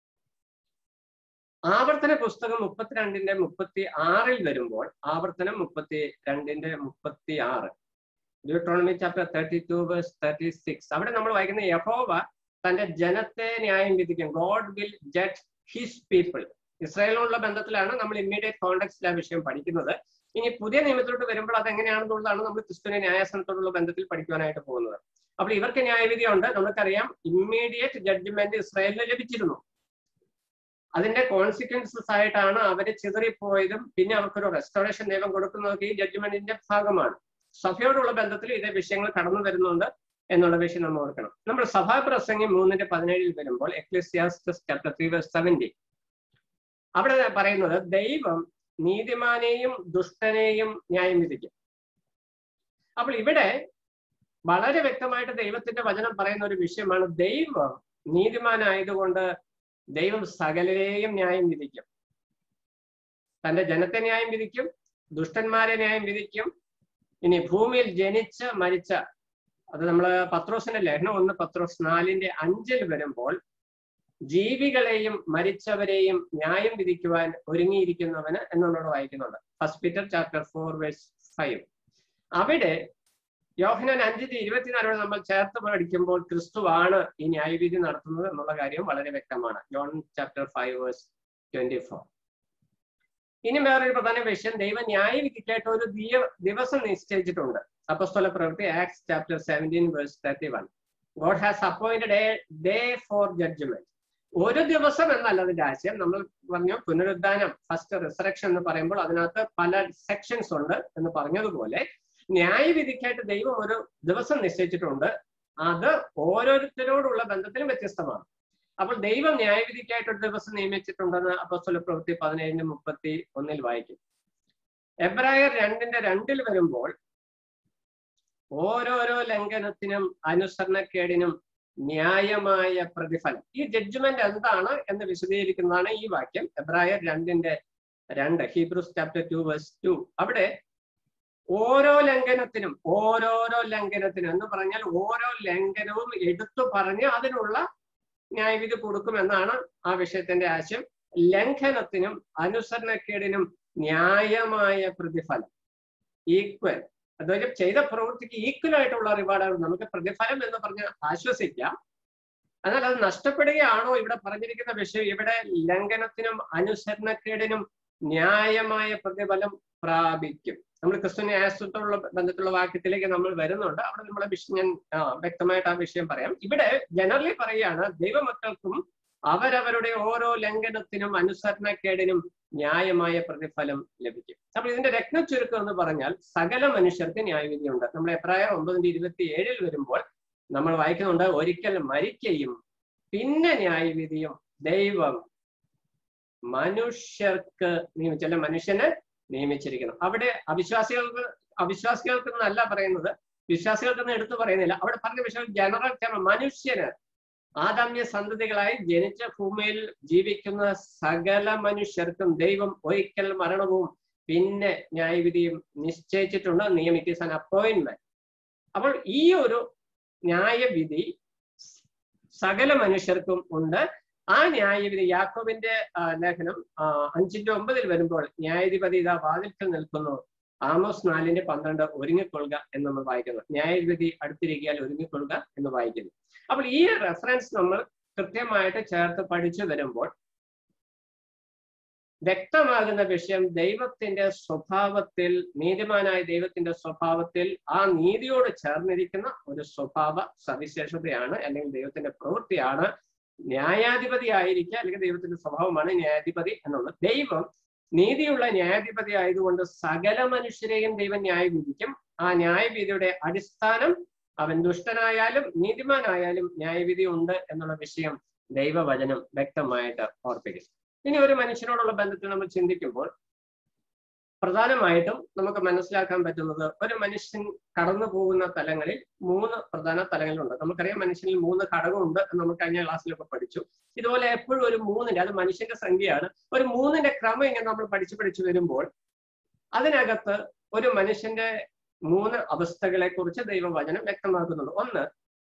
ആവർത്തന പുസ്തകം മുപ്പത്തിരണ്ടിന്റെ മുപ്പത്തി ആറിൽ വരുമ്പോൾ ആവർത്തനം മുപ്പത്തി രണ്ടിന്റെ മുപ്പത്തി ആറ് Deuteronomy chapter thirty two verse thirty six അവിടെ നമ്മൾ വായിക്കുന്ന യഹോവ തന്റെ ജനത്തെ ന്യായം വിധിക്കും God will judge his people ഇസ്രായേലിനുള്ള ബന്ധത്തിലാണ് നമ്മൾ ഇമ്മീഡിയറ്റ് കോണ്ടക്സ്റ്റിൽ ആ വിഷയം പഠിക്കുന്നത് ഇനി പുതിയ നിയമത്തിലോട്ട് വരുമ്പോൾ അത് എങ്ങനെയാണെന്നുള്ളതാണ് നമ്മൾ ക്രിസ്തുവിനെ ന്യായാസനത്തോടുള്ള ബന്ധത്തിൽ പഠിക്കുവാനായിട്ട് പോകുന്നത് അപ്പോൾ ഇവർക്ക് ന്യായവിധി ഉണ്ട് നമുക്കറിയാം ഇമ്മീഡിയറ്റ് ജഡ്ജ്മെന്റ് ഇസ്രായേലിന് ലഭിച്ചിരുന്നു അതിന്റെ കോൺസിക്വൻസസ് ആയിട്ടാണ് അവര് ചിതറിപ്പോയതും പിന്നെ അവർക്കൊരു റെസ്റ്റോറേഷൻ നിയമം കൊടുക്കുന്നതൊക്കെ ഈ ജഡ്ജ്മെന്റിന്റെ ഭാഗമാണ് സഭയോടുള്ള ബന്ധത്തിൽ ഇതേ വിഷയങ്ങൾ കടന്നു വരുന്നുണ്ട് എന്നുള്ള വിഷയം നമ്മൾ ഓർക്കണം നമ്മൾ സഭാപ്രസംഗം മൂന്നിന്റെ പതിനേഴിൽ വരുമ്പോൾ Ecclesiastes chapter three verse seventy അവിടെ പറയുന്നത് ദൈവം നീതിമാനെയും ദുഷ്ടനെയും ന്യായം വിധിക്കും അപ്പോൾ ഇവിടെ വളരെ വ്യക്തമായിട്ട് ദൈവത്തിന്റെ വചനം പറയുന്ന ഒരു വിഷയമാണ് ദൈവം നീതിമാനായതുകൊണ്ട് ദൈവം സകലരെയും ന്യായം വിധിക്കും തന്റെ ജനത്തെ ന്യായം വിധിക്കും ദുഷ്ടന്മാരെ ന്യായം വിധിക്കും ഇനി ഭൂമിയിൽ ജനിച്ച് മരിച്ച അത് നമ്മൾ പത്രോസിന്റെ ലേഖനം ഒന്ന് പത്രോസ് നാലിന്റെ അഞ്ചിൽ വരുമ്പോൾ ജീവികളെയും മരിച്ചവരെയും ന്യായം വിധിക്കുവാൻ ഒരുങ്ങിയിരിക്കുന്നവന് എന്നുള്ളത് വായിക്കുന്നുണ്ട് first Peter chapter four verse five അവിടെ യോഹനാൻ അഞ്ചിന്റെ ഇരുപത്തിനാലോട് നമ്മൾ ചേർത്ത് പഠിക്കുമ്പോൾ ക്രിസ്തുവാണ് ഈ ന്യായവിധി നടത്തുന്നത് എന്നുള്ള കാര്യം വളരെ വ്യക്തമാണ് John chapter five verse twenty four ഇനി വേറൊരു പ്രധാന വിഷയം ദൈവം ന്യായവിധിക്കായിട്ട് ഒരു ദിവ- ദിവസം നിശ്ചയിച്ചിട്ടുണ്ട് അപ്പസ്തോല പ്രവൃത്തി Acts chapter seventeen verse thirty one God has appointed a day for judgment ഒരു ദിവസം എന്നല്ല അതിന്റെ ആശയം നമ്മൾ പറഞ്ഞു പുനരുദ്ധാനം ഫസ്റ്റ് റിസറക്ഷൻ എന്ന് പറയുമ്പോൾ അതിനകത്ത് പല സെക്ഷൻസ് ഉണ്ട് എന്ന് പറഞ്ഞതുപോലെ ന്യായവിധിക്കായിട്ട് ദൈവം ഒരു ദിവസം നിശ്ചയിച്ചിട്ടുണ്ട് അത് ഓരോരുത്തരോടുള്ള ബന്ധത്തിലും വ്യത്യസ്തമാണ് അപ്പോൾ ദൈവം ന്യായവിധിക്കായിട്ട് ഒരു ദിവസം നിയമിച്ചിട്ടുണ്ടെന്ന് അപ്പസ്തല പ്രവൃത്തി പതിനേഴിന് മുപ്പത്തി ഒന്നിൽ വായിക്കും എബ്രായർ രണ്ടിന്റെ രണ്ടിൽ വരുമ്പോൾ ഓരോരോ ലംഘനത്തിനും അനുസരണക്കേടിനും ന്യായമായ പ്രതിഫലം ഈ ജഡ്ജ്മെന്റ് എന്താണ് എന്ന് വിശദീകരിക്കുന്നതാണ് ഈ വാക്യം എബ്രായർ രണ്ടിന്റെ രണ്ട് Hebrews chapter two verse two അവിടെ ഓരോ ലംഘനത്തിനും ഓരോരോ ലംഘനത്തിനും എന്ന് പറഞ്ഞാൽ ഓരോ ലംഘനവും എടുത്തു പറഞ്ഞ് അതിനുള്ള ന്യായവിധി കൊടുക്കുമെന്നാണ് ആ വിഷയത്തിന്റെ ആശയം ലംഘനത്തിനും അനുസരണക്കേടിനും ന്യായമായ പ്രതിഫലം ഈക്വൽ അതായത് ചെയ്ത പ്രവൃത്തിക്ക് ഈക്വൽ ആയിട്ടുള്ള റിവാർഡാണ് നമുക്ക് പ്രതിഫലം എന്ന് പറഞ്ഞ് ആശ്വസിക്കാം എന്നാൽ അത് നഷ്ടപ്പെടുകയാണോ ഇവിടെ പറഞ്ഞിരിക്കുന്ന വിഷയം ഇവിടെ ലംഘനത്തിനും അനുസരണക്കേടിനും ന്യായമായ പ്രതിഫലം പ്രാപിക്കും നമ്മൾ ക്രിസ്തു ന്യായത്വത്തോടുള്ള ബന്ധത്തിലുള്ള വാക്യത്തിലേക്ക് നമ്മൾ വരുന്നുണ്ട് അവിടെ നമ്മളെ വിഷയം ഞാൻ ആ, വ്യക്തമായിട്ട് ആ വിഷയം പറയാം ഇവിടെ ജനറലി പറയുകയാണ് ദൈവമക്കൾക്കും അവരവരുടെ ഓരോ ലംഘനത്തിനും അനുസരണക്കേടിനും ന്യായമായ പ്രതിഫലം ലഭിക്കും അപ്പൊ ഇതിന്റെ രത്ന ചുരുക്കം എന്ന് പറഞ്ഞാൽ സകല മനുഷ്യർക്ക് ന്യായവിധിയുണ്ട് നമ്മൾ എപ്രായം ഒമ്പതിന്റെ ഇരുപത്തി ഏഴിൽ വരുമ്പോൾ നമ്മൾ വായിക്കുന്നുണ്ട് ഒരിക്കൽ മരിക്കുകയും പിന്നെ ന്യായവിധിയും ദൈവം മനുഷ്യർക്ക് നിയമിച്ചല്ല മനുഷ്യനെ നിയമിച്ചിരിക്കുന്നു അവിടെ അവിശ്വാസികൾക്ക് അവിശ്വാസികൾക്ക് എന്നല്ല പറയുന്നത് വിശ്വാസികൾക്കെന്ന് എടുത്തു പറയുന്നില്ല അവിടെ പറഞ്ഞ വിഷയം ജനറൽ ടേം മനുഷ്യന് ആദമ്യ സന്തതികളായി ജനിച്ച ഭൂമിയിൽ ജീവിക്കുന്ന സകല മനുഷ്യർക്കും ദൈവം ഒരിക്കൽ മരണവും പിന്നെ ന്യായവിധിയും നിശ്ചയിച്ചിട്ടുണ്ട് നിയമം ഇറ്റ് ആൻ അപ്പോയിന്റ്മെന്റ് അപ്പോൾ ഈ ഒരു ന്യായവിധി സകല മനുഷ്യർക്കും ഉണ്ട് ആ ന്യായവിധി യാക്കോബിന്റെ ആ, ലേഖനം ആ, അഞ്ചിന്റെ ഒമ്പതിൽ വരുമ്പോൾ ന്യായാധിപതി ഇതാ വാതിൽക്കൽ നിൽക്കുന്നു ആമോസ് നാലിന്റെ പന്ത്രണ്ട് ഒരുങ്ങിക്കൊള്ളുക എന്ന് നമ്മൾ വായിക്കുന്നു ന്യായവിധി അടുത്തിരിക്കിയാൽ ഒരുങ്ങിക്കൊള്ളുക എന്ന് വായിക്കുന്നു അപ്പോൾ ഈ റെഫറൻസ് നമ്മൾ കൃത്യമായിട്ട് ചേർത്ത് പഠിച്ചു വരുമ്പോൾ വ്യക്തമാകുന്ന വിഷയം ദൈവത്തിന്റെ സ്വഭാവത്തിൽ നീതിമാനായ ദൈവത്തിന്റെ സ്വഭാവത്തിൽ ആ നീതിയോട് ചേർന്നിരിക്കുന്ന ഒരു സ്വഭാവ സവിശേഷതയാണ് അല്ലെങ്കിൽ ദൈവത്തിന്റെ പ്രവൃത്തിയാണ് ന്യായാധിപതി ആയിരിക്കുക അല്ലെങ്കിൽ ദൈവത്തിന്റെ സ്വഭാവമാണ് ന്യായാധിപതി എന്നുള്ളത് ദൈവം നീതിയുള്ള ന്യായാധിപതി ആയതുകൊണ്ട് സകല മനുഷ്യരെയും ദൈവം ന്യായവിധിക്കും ആ ന്യായവിധിയുടെ അടിസ്ഥാനം അവൻ ദുഷ്ടനായാലും നീതിമാനായാലും ന്യായവിധി ഉണ്ട് എന്നുള്ള വിഷയം ദൈവവചനം വ്യക്തമായിട്ട് ഓർപ്പിക്കും ഇനി ഒരു മനുഷ്യനോടുള്ള ബന്ധത്തിൽ നമ്മൾ ചിന്തിക്കുമ്പോൾ പ്രധാനമായിട്ടും നമുക്ക് മനസ്സിലാക്കാൻ പറ്റുന്നത് ഒരു മനുഷ്യൻ കടന്നു പോകുന്ന തലങ്ങളിൽ മൂന്ന് പ്രധാന തലങ്ങളുണ്ട് നമുക്കറിയാം മനുഷ്യനിൽ മൂന്ന് ഘടകമുണ്ട് എന്ന് നമ്മൾ കഴിഞ്ഞ ക്ലാസ്സിലൊക്കെ പഠിച്ചു ഇതുപോലെ എപ്പോഴും ഒരു മൂന്നിന്റെ അത് മനുഷ്യന്റെ സംഖ്യയാണ് ഒരു മൂന്നിന്റെ ക്രമം ഇങ്ങനെ നമ്മൾ പഠിച്ചു പഠിച്ചു വരുമ്പോൾ അതിനകത്ത് ഒരു മനുഷ്യന്റെ മൂന്ന് അവസ്ഥകളെ കുറിച്ച് ദൈവവചനം വ്യക്തമാക്കുന്നുണ്ട് ഒന്ന്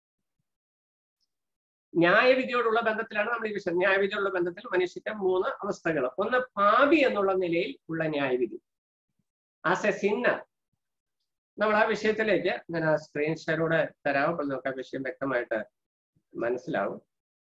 ന്യായവിധിയോടുള്ള ബന്ധത്തിലാണ് നമ്മൾ ഈ വിഷയം ന്യായവിധിയോടുള്ള ബന്ധത്തിൽ മനുഷ്യന്റെ മൂന്ന് അവസ്ഥകൾ ഒന്ന് പാപി എന്നുള്ള നിലയിൽ ഉള്ള ന്യായവിധി ആസ് എ സിന്നർ നമ്മൾ ആ വിഷയത്തിലേക്ക് ഞാൻ ആ സ്ക്രീൻ ഷെയറൂടെ തരാം അപ്പോൾ നമുക്ക് ആ വിഷയം വ്യക്തമായിട്ട് മനസ്സിലാവും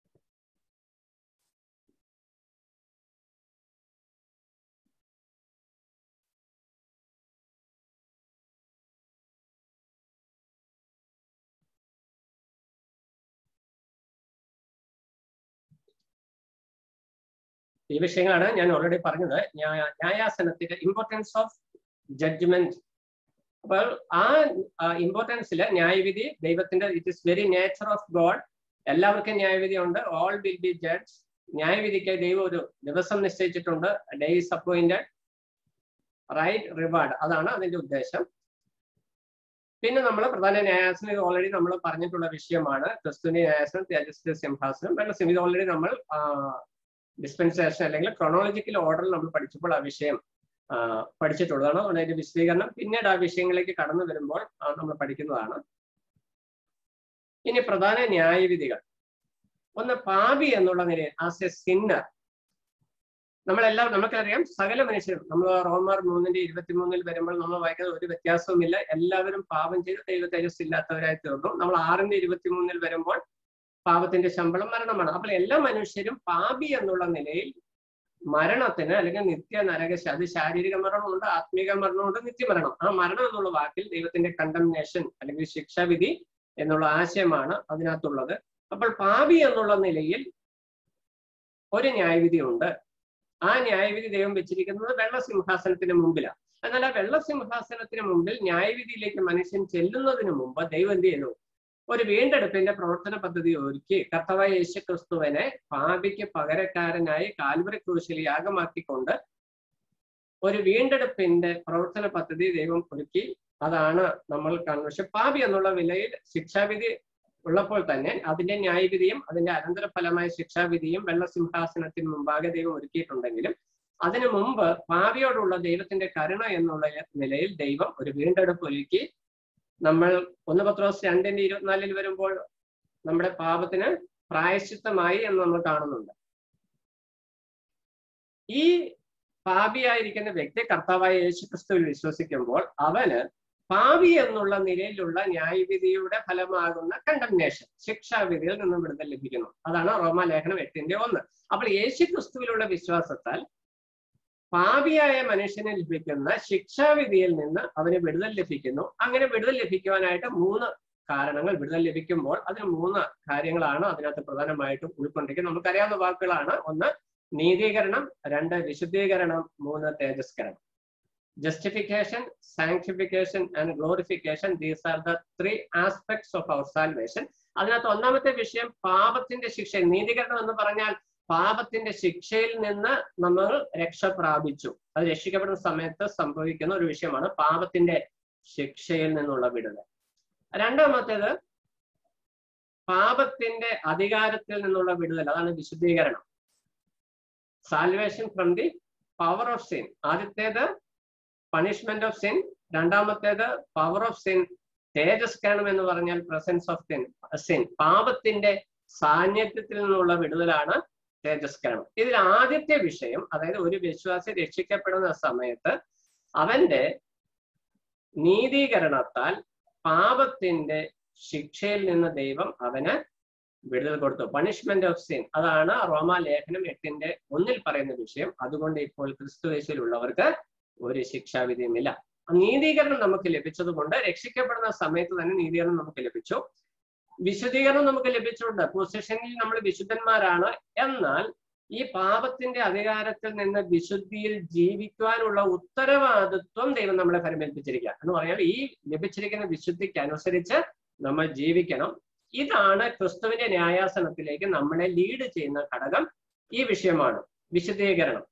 ഈ വിഷയങ്ങളാണ് ഞാൻ ഓൾറെഡി പറഞ്ഞത് ന്യായ- ന്യായാസനത്തിന്റെ ഇമ്പോർട്ടൻസ് ഓഫ് ജഡ്ജ്മെന്റ് അപ്പോൾ ആ ഇമ്പോർട്ടൻസിൽ ന്യായവിധി ദൈവത്തിന്റെ it is very nature of God എല്ലാവർക്കും ന്യായവിധി ഉണ്ട് ഓൾ വിൽ ബി ജഡ്ജ് ന്യായവിധിക്ക് ദൈവം ഒരു ദിവസം നിശ്ചയിച്ചിട്ടുണ്ട് ഡേയ്സ് അപ്പോയിന്റഡ് റൈറ്റ് റിവാർഡ് അതാണ് അതിന്റെ ഉദ്ദേശം പിന്നെ നമ്മൾ പ്രധാന ന്യായാസനം ഇത് ഓൾറെഡി നമ്മൾ പറഞ്ഞിട്ടുള്ള വിഷയമാണ് ക്രിസ്തുവിന്റെ ന്യായാസനം തേജസ് സിംഹാസനം വെള്ളസിം ഇത് ഓൾറെഡി നമ്മൾ ഡിസ്പെൻസേഷൻ അല്ലെങ്കിൽ ക്രോണോളജിക്കൽ ഓർഡറിൽ നമ്മൾ പഠിച്ചപ്പോൾ ആ വിഷയം പഠിച്ചിട്ടുള്ളതാണ് അതുകൊണ്ട് അതിന്റെ വിശദീകരണം പിന്നീട് ആ വിഷയങ്ങളിലേക്ക് കടന്നു വരുമ്പോൾ നമ്മൾ പഠിക്കുന്നതാണ് ഇനി പ്രധാന ന്യായവിധികൾ ഒന്ന് പാപി എന്നുള്ള നിലയിൽ ആസ് എ സിന്നർ നമ്മളെല്ലാം നമുക്കറിയാം സകല മനുഷ്യരും നമ്മൾ റോമർ മൂന്നിന്റെ ഇരുപത്തിമൂന്നിൽ വരുമ്പോൾ നമ്മൾ വായിക്കുന്നത് ഒരു വ്യത്യാസവുമില്ല എല്ലാവരും പാപം ചെയ്ത് ദൈവ തേജസ് ഇല്ലാത്തവരായി തീർന്നു നമ്മൾ ആറിന്റെ ഇരുപത്തിമൂന്നിൽ വരുമ്പോൾ പാപത്തിന്റെ ശമ്പളം മരണമാണ് അപ്പോൾ എല്ലാ മനുഷ്യരും പാപി എന്നുള്ള നിലയിൽ മരണത്തിന് അല്ലെങ്കിൽ നിത്യ നരക അത് ശാരീരിക മരണമുണ്ട് ആത്മീക മരണമുണ്ട് നിത്യമരണം ആ മരണം എന്നുള്ള വാക്കിൽ ദൈവത്തിന്റെ കണ്ടംനേഷൻ അല്ലെങ്കിൽ ശിക്ഷാവിധി എന്നുള്ള ആശയമാണ് അതിനകത്തുള്ളത് അപ്പോൾ പാപി എന്നുള്ള നിലയിൽ ഒരു ന്യായവിധി ഉണ്ട് ആ ന്യായവിധി ദൈവം വെച്ചിരിക്കുന്നത് വെള്ളസിംഹാസനത്തിന് മുമ്പിലാണ് എന്നാൽ ആ വെള്ളസിംഹാസനത്തിന് മുമ്പിൽ ന്യായവിധിയിലേക്ക് മനുഷ്യൻ ചെല്ലുന്നതിന് മുമ്പ് ദൈവം എന്ത് ചെയ്യുന്നു ഒരു വീണ്ടെടുപ്പിന്റെ പ്രവർത്തന പദ്ധതി ഒരുക്കി കർത്തവായ യേശു ക്രിസ്തുവിനെ പാപിക്ക് പകരക്കാരനായി കാൽവറി ക്രൂശിൽ യാഗമാക്കിക്കൊണ്ട് ഒരു വീണ്ടെടുപ്പിന്റെ പ്രവർത്തന പദ്ധതി ദൈവം ഒരുക്കി അതാണ് നമ്മൾ കാണുന്നത് പക്ഷെ പാപി എന്നുള്ള വിലയിൽ ശിക്ഷാവിധി ഉള്ളപ്പോൾ തന്നെ അതിന്റെ ന്യായവിധിയും അതിന്റെ അനന്തരഫലമായ ശിക്ഷാവിധിയും വെള്ളസിംഹാസനത്തിന് മുമ്പാകെ ദൈവം ഒരുക്കിയിട്ടുണ്ടെങ്കിലും അതിനു മുമ്പ് പാപിയോടുള്ള ദൈവത്തിന്റെ കരുണ എന്നുള്ള നിലയിൽ ദൈവം ഒരു വീണ്ടെടുപ്പ് ഒരുക്കി നമ്മൾ ഒന്ന് പത്രോസ് രണ്ടിന്റെ ഇരുപത്തിനാലിൽ വരുമ്പോൾ നമ്മുടെ പാപത്തിന് പ്രായശ്ചിത്തമായി എന്ന് നമ്മൾ കാണുന്നുണ്ട് ഈ പാപിയായിരിക്കുന്ന വ്യക്തി കർത്താവായ യേശു ക്രിസ്തുവിൽ വിശ്വസിക്കുമ്പോൾ അവന് പാപി എന്നുള്ള നിലയിലുള്ള ന്യായവിധിയുടെ ഫലമാകുന്ന കണ്ടംനേഷൻ ശിക്ഷാവിധിയിൽ നിന്നും വിടുതൽ ലഭിക്കുന്നു അതാണ് റോമാലേഖനം എട്ടിന്റെ ഒന്ന് അപ്പോൾ യേശു ക്രിസ്തുവിലുള്ള വിശ്വാസത്താൽ പാപിയായ മനുഷ്യന് ലഭിക്കുന്ന ശിക്ഷാവിധിയിൽ നിന്ന് അവന് വിടുതൽ ലഭിക്കുന്നു അങ്ങനെ വിടുതൽ ലഭിക്കുവാനായിട്ട് മൂന്ന് കാരണങ്ങൾ വിടുതൽ ലഭിക്കുമ്പോൾ അതിന് മൂന്ന് കാര്യങ്ങളാണ് അതിനകത്ത് പ്രധാനമായിട്ടും ഉൾക്കൊണ്ടിരിക്കുന്നത് നമുക്കറിയാവുന്ന വാക്കുകളാണ് ഒന്ന് നീതീകരണം രണ്ട് വിശുദ്ധീകരണം മൂന്ന് തേജസ്കരണം justification, sanctification, and glorification. These are the three aspects of our salvation. അതിനകത്ത് ഒന്നാമത്തെ വിഷയം പാപത്തിന്റെ ശിക്ഷ നീതീകരണം എന്ന് പറഞ്ഞാൽ പാപത്തിന്റെ ശിക്ഷയിൽ നിന്ന് നമ്മൾ രക്ഷ പ്രാപിച്ചു അത് രക്ഷിക്കപ്പെടുന്ന സമയത്ത് സംഭവിക്കുന്ന ഒരു വിഷയമാണ് പാപത്തിന്റെ ശിക്ഷയിൽ നിന്നുള്ള വിടുതൽ രണ്ടാമത്തേത് പാപത്തിന്റെ അധികാരത്തിൽ നിന്നുള്ള വിടുതൽ അതാണ് വിശുദ്ധീകരണം salvation from the power of sin ആദ്യത്തേത് പണിഷ്മെന്റ് ഓഫ് സിൻ രണ്ടാമത്തേത് പവർ ഓഫ് സിൻ തേജസ്കരണം എന്ന് പറഞ്ഞാൽ പ്രസൻസ് ഓഫ് സിൻ സിൻ പാപത്തിന്റെ സാന്നിധ്യത്തിൽ നിന്നുള്ള വിടുതലാണ് തേജസ്കരണം ഇതിൽ ആദ്യത്തെ വിഷയം അതായത് ഒരു വിശ്വാസി രക്ഷിക്കപ്പെടുന്ന സമയത്ത് അവന്റെ നീതീകരണത്താൽ പാപത്തിന്റെ ശിക്ഷയിൽ നിന്ന് ദൈവം അവന് വിടുതൽ കൊടുത്തു പണിഷ്മെന്റ് ഓഫ് സിൻ അതാണ് റോമാ ലേഖനം എട്ടിന്റെ ഒന്നിൽ പറയുന്ന വിഷയം അതുകൊണ്ട് ഇപ്പോൾ ക്രിസ്തുവേശിലുള്ളവർക്ക് ഒരു ശിക്ഷാവിധിയുമില്ല നീതീകരണം നമുക്ക് ലഭിച്ചത് കൊണ്ട് രക്ഷിക്കപ്പെടുന്ന സമയത്ത് തന്നെ നീതീകരണം നമുക്ക് ലഭിച്ചു വിശുദ്ധീകരണം നമുക്ക് ലഭിച്ചിട്ടുണ്ട് പൊസിഷനിൽ നമ്മൾ വിശുദ്ധന്മാരാണ് എന്നാൽ ഈ പാപത്തിന്റെ അധികാരത്തിൽ നിന്ന് വിശുദ്ധിയിൽ ജീവിക്കുവാനുള്ള ഉത്തരവാദിത്വം ദൈവം നമ്മളെ പരിമേൽപ്പിച്ചിരിക്കുക എന്ന് പറഞ്ഞാൽ ഈ ലഭിച്ചിരിക്കുന്ന വിശുദ്ധിക്ക് അനുസരിച്ച് നമ്മൾ ജീവിക്കണം ഇതാണ് ക്രിസ്തുവിന്റെ ന്യായാസനത്തിലേക്ക് നമ്മളെ ലീഡ് ചെയ്യുന്ന ഘടകം ഈ വിഷയമാണ് വിശുദ്ധീകരണം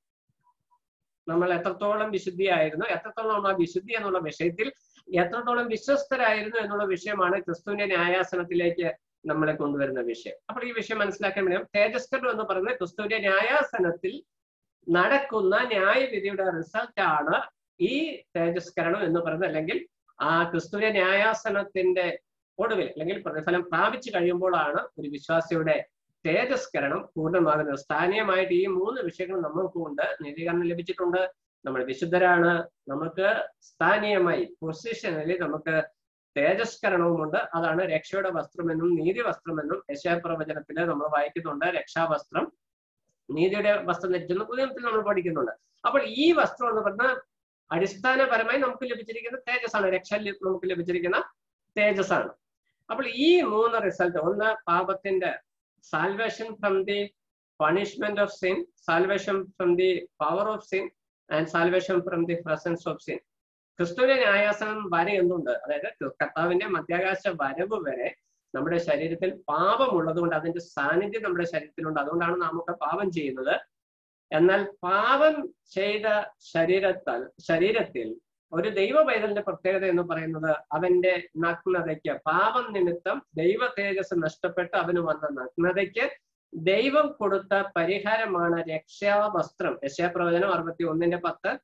നമ്മൾ എത്രത്തോളം വിശുദ്ധിയായിരുന്നു എത്രത്തോളം ആ വിശുദ്ധി എന്നുള്ള വിഷയത്തിൽ എത്രത്തോളം വിശ്വസ്തരായിരുന്നു എന്നുള്ള വിഷയമാണ് ക്രിസ്തുവിന്റെ ന്യായാസനത്തിലേക്ക് നമ്മളെ കൊണ്ടുവരുന്ന വിഷയം അപ്പോൾ ഈ വിഷയം മനസ്സിലാക്കാൻ വേണ്ടി തേജസ്കരം എന്ന് പറയുന്നത് ക്രിസ്തുവിന്റെ ന്യായാസനത്തിൽ നടക്കുന്ന ന്യായവിധിയുടെ റിസൾട്ട് ആണ് ഈ തേജസ്കരണം എന്ന് പറയുന്നത് അല്ലെങ്കിൽ ആ ക്രിസ്തുവിന്റെ ന്യായാസനത്തിന്റെ ഒടുവിൽ അല്ലെങ്കിൽ പ്രതിഫലം പ്രാപിച്ചു കഴിയുമ്പോഴാണ് ഒരു വിശ്വാസിയുടെ തേജസ്കരണം പൂർണ്ണമാകുന്നത് സ്ഥാനീയമായിട്ട് ഈ മൂന്ന് വിഷയങ്ങൾ നമുക്കുണ്ട് നീതീകരണം ലഭിച്ചിട്ടുണ്ട് നമ്മൾ വിശുദ്ധരാണ് നമുക്ക് സ്ഥാനീയമായി പൊസിഷനിൽ നമുക്ക് തേജസ്കരണവുമുണ്ട് അതാണ് രക്ഷയുടെ വസ്ത്രമെന്നും നീതി വസ്ത്രമെന്നും യശാപ്രവചനത്തില് നമ്മൾ വായിക്കുന്നുണ്ട് രക്ഷാവസ്ത്രം നീതിയുടെ വസ്ത്രം ധരിച്ചെന്ന് പുതിയത്തിൽ നമ്മൾ പഠിക്കുന്നുണ്ട് അപ്പോൾ ഈ വസ്ത്രം എന്ന് പറഞ്ഞാൽ അടിസ്ഥാനപരമായി നമുക്ക് ലഭിച്ചിരിക്കുന്ന തേജസ്സാണ് രക്ഷ നമുക്ക് ലഭിച്ചിരിക്കുന്ന തേജസ്സാണ് അപ്പോൾ ഈ മൂന്ന് റിസൾട്ട് ഒന്ന് പാപത്തിന്റെ salvation from the punishment of sin salvation from the power of sin and salvation from the presence of sin ക്രിസ്തുവിന്റെ ന്യായാസനം വരെ എന്തുണ്ട് അതായത് കർത്താവിന്റെ മധ്യാകാശ വരവ് വരെ നമ്മുടെ ശരീരത്തിൽ പാപമുള്ളത് കൊണ്ട് അതിന്റെ സാന്നിധ്യം നമ്മുടെ ശരീരത്തിലുണ്ട് അതുകൊണ്ടാണ് നമുക്ക് പാപം ചെയ്യുന്നത് എന്നാൽ പാപം ചെയ്ത ശരീരത്താൽ ശരീരത്തിൽ ഒരു ദൈവ പൈതലിന്റെ പ്രത്യേകത എന്ന് പറയുന്നത് അവന്റെ നഗ്നതയ്ക്ക് പാപം നിമിത്തം ദൈവ തേജസ് നഷ്ടപ്പെട്ട് അവന് വന്ന നഗ്നതയ്ക്ക് ദൈവം കൊടുത്ത പരിഹാരമാണ് രക്ഷാവസ്ത്രം യശാപ്രവചനം അറുപത്തി ഒന്നിന്റെ പത്ത്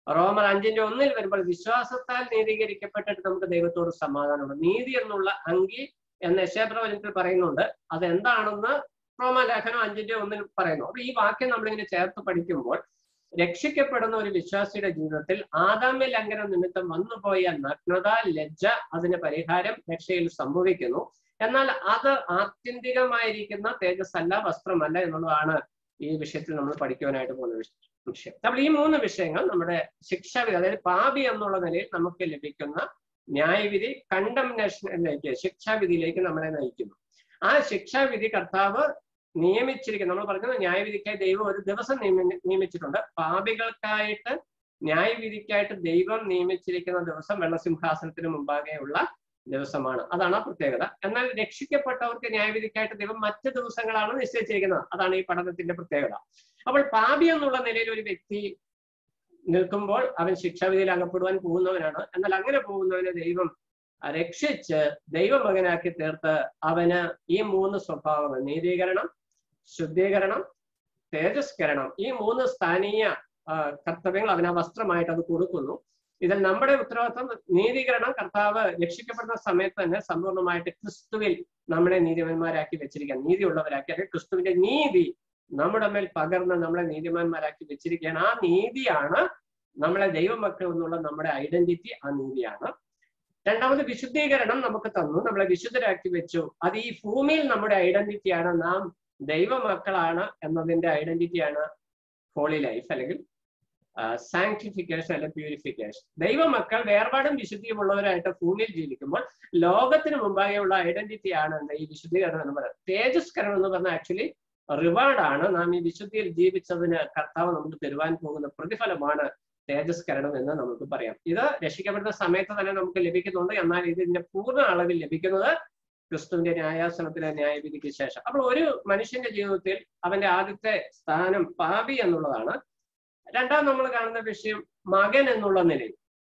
റോമർ അഞ്ചിന്റെ ഒന്നിൽ വരുമ്പോൾ വിശ്വാസത്താൽ നീതീകരിക്കപ്പെട്ടിട്ട് നമുക്ക് ദൈവത്തോട് സമാധാനമുണ്ട് നീതി എന്നുള്ള അങ്കി എന്ന യശേപ്രവചനത്തിൽ പറയുന്നുണ്ട് അത് എന്താണെന്ന് റോമാലേഖനം അഞ്ചിന്റെ ഒന്നിൽ പറയുന്നു അപ്പൊ ഈ വാക്യം നമ്മളിങ്ങനെ ചേർത്ത് പഠിക്കുമ്പോൾ രക്ഷിക്കപ്പെടുന്ന ഒരു വിശ്വാസിയുടെ ജീവിതത്തിൽ ആദാമ്യ ലംഘനം നിമിത്തം വന്നുപോയ നഗ്നത ലജ്ജ അതിന് പരിഹാരം രക്ഷയിൽ സംഭവിക്കുന്നു എന്നാൽ അത് ആത്യന്തികമായിരിക്കുന്ന തേജസ്സല്ല വസ്ത്രമല്ല എന്നുള്ളതാണ് ഈ വിഷയത്തിൽ നമ്മൾ പഠിക്കുവാനായിട്ട് പോകുന്ന വിഷയം അപ്പോൾ ഈ മൂന്ന് വിഷയങ്ങൾ നമ്മുടെ ശിക്ഷാവിധി അതായത് പാപി എന്നുള്ള നിലയിൽ നമുക്ക് ലഭിക്കുന്ന ന്യായവിധി കണ്ടംനേഷനിലേക്ക് ശിക്ഷാവിധിയിലേക്ക് നമ്മളെ നയിക്കുന്നു ആ ശിക്ഷാവിധി കർത്താവ് നിയമിച്ചിരിക്കുന്നു നമ്മൾ പറഞ്ഞത് ന്യായവിധിക്കായി ദൈവം ഒരു ദിവസം നിയമി നിയമിച്ചിട്ടുണ്ട് പാപികൾക്കായിട്ട് ന്യായവിധിക്കായിട്ട് ദൈവം നിയമിച്ചിരിക്കുന്ന ദിവസം വെള്ളസിംഹാസനത്തിന് മുമ്പാകെയുള്ള ദിവസമാണ് അതാണ് ആ പ്രത്യേകത എന്നാൽ രക്ഷിക്കപ്പെട്ടവർക്ക് ന്യായവിധിക്കായിട്ട് ദൈവം മറ്റ് ദിവസങ്ങളാണ് നിശ്ചയിച്ചിരിക്കുന്നത് അതാണ് ഈ പഠനത്തിന്റെ പ്രത്യേകത അപ്പോൾ പാപി എന്നുള്ള നിലയിൽ ഒരു വ്യക്തി നിൽക്കുമ്പോൾ അവൻ ശിക്ഷാവിധിയിൽ അകപ്പെടുവാൻ പോകുന്നവനാണ് എന്നാൽ അങ്ങനെ പോകുന്നവനെ ദൈവം രക്ഷിച്ച് ദൈവമകനാക്കി തീർത്ത് അവന് ഈ മൂന്ന് സ്വഭാവങ്ങൾ നീതീകരണം ശുദ്ധീകരണം തേജസ്കരണം ഈ മൂന്ന് സ്ഥാനീയ കർത്തവ്യങ്ങൾ അവന് ആ വസ്ത്രമായിട്ട് അത് കൊടുക്കുന്നു ഇതിൽ നമ്മുടെ ഉത്തരവാദിത്വം നീതീകരണം കർത്താവ് രക്ഷിക്കപ്പെടുന്ന സമയത്ത് തന്നെ സമ്പൂർണ്ണമായിട്ട് ക്രിസ്തുവിൽ നമ്മളെ നീതിമാന്മാരാക്കി വെച്ചിരിക്കുക നീതിയുള്ളവരാക്കി അല്ലെങ്കിൽ ക്രിസ്തുവിന്റെ നീതി നമ്മുടെ മേൽ പകർന്ന് നമ്മളെ നീതിമാന്മാരാക്കി വെച്ചിരിക്കുകയാണ് ആ നീതിയാണ് നമ്മളെ ദൈവമക്കൾ എന്നുള്ള നമ്മുടെ ഐഡന്റിറ്റി ആ നീതിയാണ് രണ്ടാമത് വിശുദ്ധീകരണം നമുക്ക് തന്നു നമ്മളെ വിശുദ്ധരാക്കി വെച്ചു അത് ഈ ഭൂമിയിൽ നമ്മുടെ ഐഡന്റിറ്റിയാണ് നാം ദൈവമക്കളാണ് എന്നതിന്റെ ഐഡന്റിറ്റിയാണ് ഹോളി ലൈഫ് അല്ലെങ്കിൽ സാങ്ക്ടിഫിക്കേഷൻ അല്ലെങ്കിൽ പ്യൂരിഫിക്കേഷൻ ദൈവമക്കൾ വേർപാടും വിശുദ്ധിയും ഉള്ളവരായിട്ട് ഭൂമിയിൽ ജീവിക്കുമ്പോൾ ലോകത്തിന് മുമ്പാകെയുള്ള ഐഡന്റിറ്റിയാണ് എന്താ ഈ വിശുദ്ധീകരണം എന്ന് പറയുന്നത് തേജസ്കരണം എന്ന് പറഞ്ഞാൽ ആക്ച്വലി റിവാർഡാണ് നാം ഈ വിശുദ്ധിയിൽ ജീവിച്ചതിന് കർത്താവ് നമുക്ക് തരുവാൻ പോകുന്ന പ്രതിഫലമാണ് തേജസ്കരണം എന്ന് നമുക്ക് പറയാം ഇത് രക്ഷിക്കപ്പെടുന്ന സമയത്ത് തന്നെ നമുക്ക് ലഭിക്കുന്നുണ്ട് എന്നാൽ ഇതിന്റെ പൂർണ്ണ അളവിൽ ലഭിക്കുന്നത് ക്രിസ്തുവിന്റെ ന്യായാസനത്തിലെ ന്യായവിധിക്ക് ശേഷം അപ്പോൾ ഒരു മനുഷ്യന്റെ ജീവിതത്തിൽ അവന്റെ ആദ്യത്തെ സ്ഥാനം പാപി എന്നുള്ളതാണ് രണ്ടാം നമ്മൾ കാണുന്ന വിഷയം മകൻ എന്നുള്ള നിലയിൽ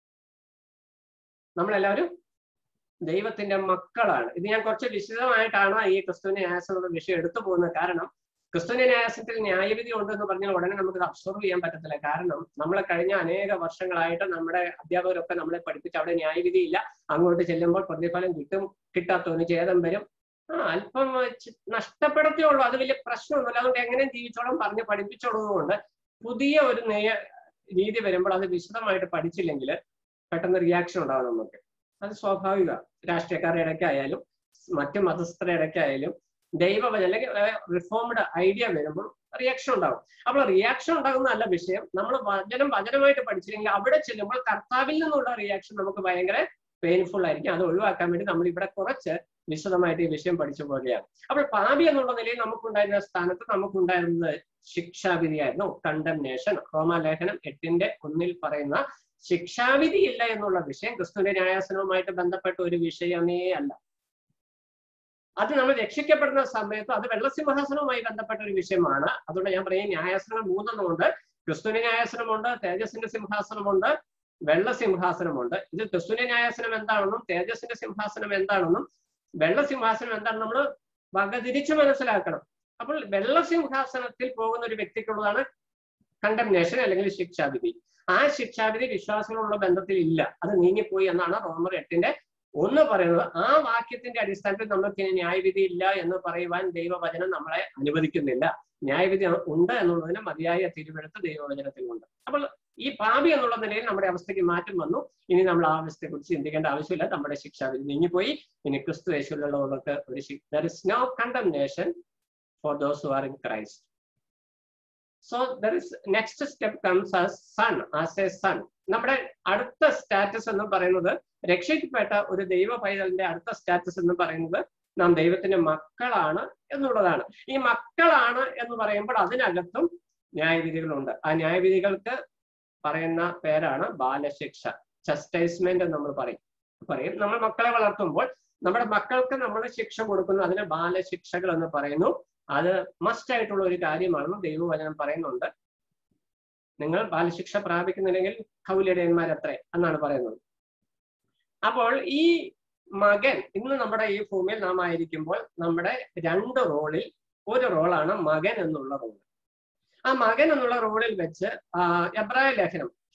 നമ്മളെല്ലാവരും ദൈവത്തിന്റെ മക്കളാണ് ഇത് ഞാൻ കുറച്ച് വിശദമായിട്ടാണ് ഈ ക്രിസ്തുവിന്റെ ന്യായാസനയുടെ വിഷയം എടുത്തു പോകുന്നത് കാരണം ക്രിസ്തുവിന്റെ ന്യായാസനത്തിൽ ന്യായവിധി ഉണ്ടെന്ന് പറഞ്ഞാൽ ഉടനെ നമുക്ക് അബ്സോർവ് ചെയ്യാൻ പറ്റത്തില്ല കാരണം നമ്മളെ കഴിഞ്ഞ അനേക വർഷങ്ങളായിട്ട് നമ്മുടെ അധ്യാപകരൊക്കെ നമ്മളെ പഠിപ്പിച്ച് അവിടെ ന്യായവിധി ഇല്ല അങ്ങോട്ട് ചെല്ലുമ്പോൾ പ്രതിഫലം കിട്ടും കിട്ടാത്തവന് ഛേദം വരും ആ അല്പം നഷ്ടപ്പെടുത്തിയുള്ളൂ അത് വലിയ പ്രശ്നമൊന്നുമില്ല അതുകൊണ്ട് എങ്ങനെ ജീവിച്ചോളം പറഞ്ഞ് പഠിപ്പിച്ചുള്ളതുകൊണ്ട് പുതിയ ഒരു നയ രീതി വരുമ്പോൾ അത് വിശദമായിട്ട് പഠിച്ചില്ലെങ്കിൽ പെട്ടെന്ന് റിയാക്ഷൻ ഉണ്ടാവും നമുക്ക് അത് സ്വാഭാവിക രാഷ്ട്രീയക്കാരുടെ ഇടയ്ക്കായാലും മറ്റു മതസ്ഥരുടെ ഇടയ്ക്കായാലും ദൈവവചനം അല്ലെങ്കിൽ റിഫോംഡ് ഐഡിയ വരുമ്പോൾ റിയാക്ഷൻ ഉണ്ടാവും അപ്പോൾ റിയാക്ഷൻ ഉണ്ടാകുന്ന നല്ല വിഷയം നമ്മൾ വചനം വചനമായിട്ട് പഠിച്ചില്ലെങ്കിൽ അവിടെ ചെല്ലുമ്പോൾ കർത്താവിൽ നിന്നുള്ള റിയാക്ഷൻ നമുക്ക് ഭയങ്കര പെയിൻഫുൾ ആയിരിക്കും അത് ഒഴിവാക്കാൻ വേണ്ടി നമ്മൾ ഇവിടെ കുറച്ച് വിശദമായിട്ട് ഈ വിഷയം പഠിച്ചു പോവുകയാണ് അപ്പോൾ പാപി എന്നുള്ള നിലയിൽ നമുക്കുണ്ടായിരുന്ന സ്ഥാനത്ത് നമുക്കുണ്ടായിരുന്നത് ശിക്ഷാവിധിയായിരുന്നു കണ്ടംനേഷൻ റോമാലേഖനം എട്ടിന്റെ ഒന്നിൽ പറയുന്ന ശിക്ഷാവിധി ഇല്ല എന്നുള്ള വിഷയം ക്രിസ്തുവിന്റെ ന്യായാസനവുമായിട്ട് ബന്ധപ്പെട്ട ഒരു വിഷയമേ അല്ല അത് നമ്മൾ രക്ഷിക്കപ്പെടുന്ന സമയത്ത് അത് വെള്ളസിംഹാസനവുമായി ബന്ധപ്പെട്ട ഒരു വിഷയമാണ് അതുകൊണ്ട് ഞാൻ പറയും ന്യായാസനം മൂന്നെണ്ണമുണ്ട് ക്രിസ്തുവിന്റെ ന്യായാസനമുണ്ട് തേജസ്സിന്റെ സിംഹാസനമുണ്ട് വെള്ള സിംഹാസനമുണ്ട് ഇത് ക്രിസ്തുവിന്റെ ന്യായാസനം എന്താണെന്നും തേജസ്സിന്റെ സിംഹാസനം എന്താണെന്നും വെള്ള സിംഹാസനം എന്താണെന്ന് നമ്മൾ വകതിരിച്ച് മനസ്സിലാക്കണം അപ്പോൾ വെള്ള സിംഹാസനത്തിൽ പോകുന്ന ഒരു വ്യക്തിക്കുള്ളതാണ് കണ്ടംനേഷൻ അല്ലെങ്കിൽ ശിക്ഷാവിധി ആ ശിക്ഷാവിധി വിശ്വാസങ്ങളുള്ള ബന്ധത്തിൽ ഇല്ല അത് നീങ്ങിപ്പോയി എന്നാണ് റോമർ എട്ടിന്റെ ഒന്ന് പറയുന്നത് ആ വാക്യത്തിന്റെ അടിസ്ഥാനത്തിൽ നമ്മൾക്ക് ഇനി ന്യായവിധി ഇല്ല എന്ന് പറയുവാൻ ദൈവവചനം നമ്മളെ അനുവദിക്കുന്നില്ല ന്യായവിധി ഉണ്ട് എന്നുള്ളതിന് മതിയായ തിരുവെടുത്ത് ദൈവവചനത്തിലുണ്ട് അപ്പോൾ ഈ പാപി എന്നുള്ള നിലയിൽ നമ്മുടെ അവസ്ഥയ്ക്ക് മാറ്റം വന്നു ഇനി നമ്മൾ ആ അവസ്ഥയെ കുറിച്ച് ചിന്തിക്കേണ്ട ആവശ്യമില്ല നമ്മുടെ ശിക്ഷാവിധി നീങ്ങിപ്പോയി ഇനി ക്രിസ്തു യേശുവിലുള്ളവർക്ക് ഒരു there is no condemnation for those who are in Christ so there is next step comes as son as a son നമ്മുടെ അടുത്ത സ്റ്റാറ്റസ് എന്ന് പറയുന്നത് രക്ഷിക്കപ്പെട്ട ഒരു ദൈവ പൈതലിന്റെ അടുത്ത സ്റ്റാറ്റസ് എന്ന് പറയുന്നത് നാം ദൈവത്തിന്റെ മക്കളാണ് എന്നുള്ളതാണ് ഈ മക്കളാണ് എന്ന് പറയുമ്പോൾ അതിനകത്തും ന്യായവിധികളുണ്ട് ആ ന്യായവിധികൾക്ക് പറയുന്ന പേരാണ് ബാലശിക്ഷ ചസ്റ്റൈസ്മെന്റ് എന്ന് നമ്മൾ പറയും പറയും നമ്മൾ മക്കളെ വളർത്തുമ്പോൾ നമ്മുടെ മക്കൾക്ക് നമ്മൾ ശിക്ഷ കൊടുക്കുന്നു അതിന് ബാലശിക്ഷകൾ എന്ന് പറയുന്നു അത് മസ്റ്റ് ആയിട്ടുള്ള ഒരു കാര്യമാണെന്ന് ദൈവവചനം പറയുന്നുണ്ട് നിങ്ങൾ ബാലശിക്ഷ പ്രാപിക്കുന്നില്ലെങ്കിൽ കൗലിടയന്മാരത്രേ എന്നാണ് പറയുന്നത് അപ്പോൾ ഈ മകൻ ഇന്ന് നമ്മുടെ ഈ ഭൂമിയിൽ നാം ആയിരിക്കുമ്പോൾ നമ്മുടെ രണ്ട് റോളിൽ ഒരു റോളാണ് മകൻ എന്നുള്ള റോൾ ആ മകൻ എന്നുള്ള റോളിൽ വെച്ച് എബ്രായ ലേഖനം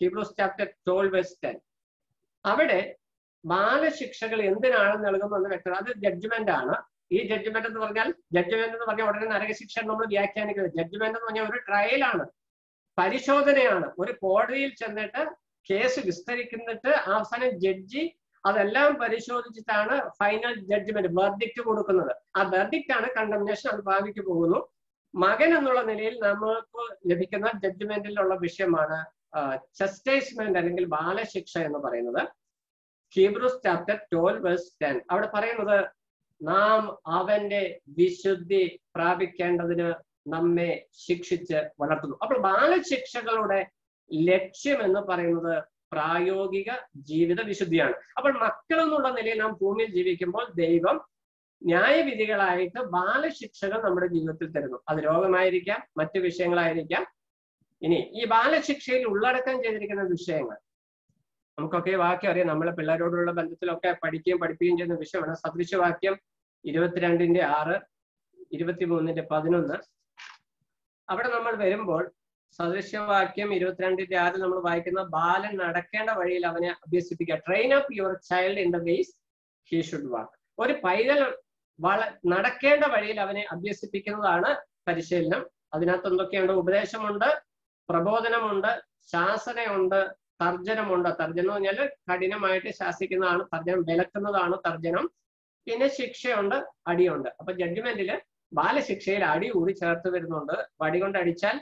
Hebrews chapter twelve verse ten അവിടെ ബാലശിക്ഷകൾ എന്തിനാണ് നൽകുന്നത് വ്യക്തം അത് ജഡ്ജ്മെന്റ് ആണ് ഈ ജഡ്ജ്മെന്റ് എന്ന് പറഞ്ഞാൽ ജഡ്ജ്മെന്റ് എന്ന് പറഞ്ഞാൽ ഉടനെ നരകശിക്ഷ നമ്മൾ വ്യാഖ്യാനിക്കുന്നത് ജഡ്ജ്മെന്റ് എന്ന് പറഞ്ഞാൽ ഒരു ട്രയലാണ് പരിശോധനയാണ് ഒരു കോടതിയിൽ ചെന്നിട്ട് കേസ് വിസ്തരിക്കുന്നിട്ട് അവസാനം ജഡ്ജി അതെല്ലാം പരിശോധിച്ചിട്ടാണ് ഫൈനൽ ജഡ്ജ്മെന്റ് വെർഡിക്റ്റ് കൊടുക്കുന്നത് ആ വെർഡിക്റ്റ് ആണ് കണ്ടംനേഷൻ അത് ഭാവിക്ക് പോകുന്നു മകൻ എന്നുള്ള നിലയിൽ നമുക്ക് ലഭിക്കുന്ന ജഡ്ജ്മെന്റിലുള്ള വിഷയമാണ് ചെസ്റ്റൈസ്മെന്റ് അല്ലെങ്കിൽ ബാലശിക്ഷ എന്ന് പറയുന്നത് Hebrews chapter twelve verse ten അവിടെ പറയുന്നത് നാം അവന്റെ വിശുദ്ധി പ്രാപിക്കേണ്ടതിന് നമ്മെ ശിക്ഷിച്ച് വളർത്തുന്നു അപ്പോൾ ബാലശിക്ഷകളുടെ ലക്ഷ്യം എന്ന് പറയുന്നത് പ്രായോഗിക ജീവിത വിശുദ്ധിയാണ് അപ്പോൾ മക്കൾ എന്നുള്ള നിലയിൽ നാം ഭൂമിയിൽ ജീവിക്കുമ്പോൾ ദൈവം ന്യായവിധികളായിട്ട് ബാലശിക്ഷകൾ നമ്മുടെ ജീവിതത്തിൽ തരുന്നു അത് രോഗമായിരിക്കാം മറ്റു വിഷയങ്ങളായിരിക്കാം ഇനി ഈ ബാലശിക്ഷയിൽ ഉള്ളടക്കം ചെയ്തിരിക്കുന്ന വിഷയങ്ങൾ നമുക്കൊക്കെ വാക്യം അറിയാം നമ്മളെ പിള്ളേരോടുള്ള ബന്ധത്തിലൊക്കെ പഠിക്കുകയും പഠിപ്പിക്കുകയും ചെയ്യുന്ന വിഷയമാണ് സദൃശവാക്യം ഇരുപത്തിരണ്ടിന്റെ ആറ് ഇരുപത്തിമൂന്നിന്റെ പതിനൊന്ന് അവിടെ നമ്മൾ വരുമ്പോൾ സദൃശവാക്യം ഇരുപത്തിരണ്ടിന്റെ ആറിൽ നമ്മൾ വായിക്കുന്ന ബാലൻ നടക്കേണ്ട വഴിയിൽ അവനെ അഭ്യസിപ്പിക്കുക train up your child in the ways he should walk ഒരു പൈതൽ വള നടക്കേണ്ട വഴിയിൽ അവനെ അഭ്യസിപ്പിക്കുന്നതാണ് പരിശീലനം അതിനകത്ത് എന്തൊക്കെയുണ്ട് ഉപദേശമുണ്ട് പ്രബോധനമുണ്ട് ശാസനയുണ്ട് തർജനമുണ്ട് തർജനം എന്ന് പറഞ്ഞാൽ കഠിനമായിട്ട് ശാസിക്കുന്നതാണ് തർജനം വിലക്കുന്നതാണ് തർജനം പിന്നെ ശിക്ഷയുണ്ട് അടിയുണ്ട് അപ്പൊ ജഡ്ജ്മെന്റില് ബാലശിക്ഷയിൽ അടി കൂടി ചേർത്ത് വരുന്നുണ്ട് വടി കൊണ്ട് അടിച്ചാൽ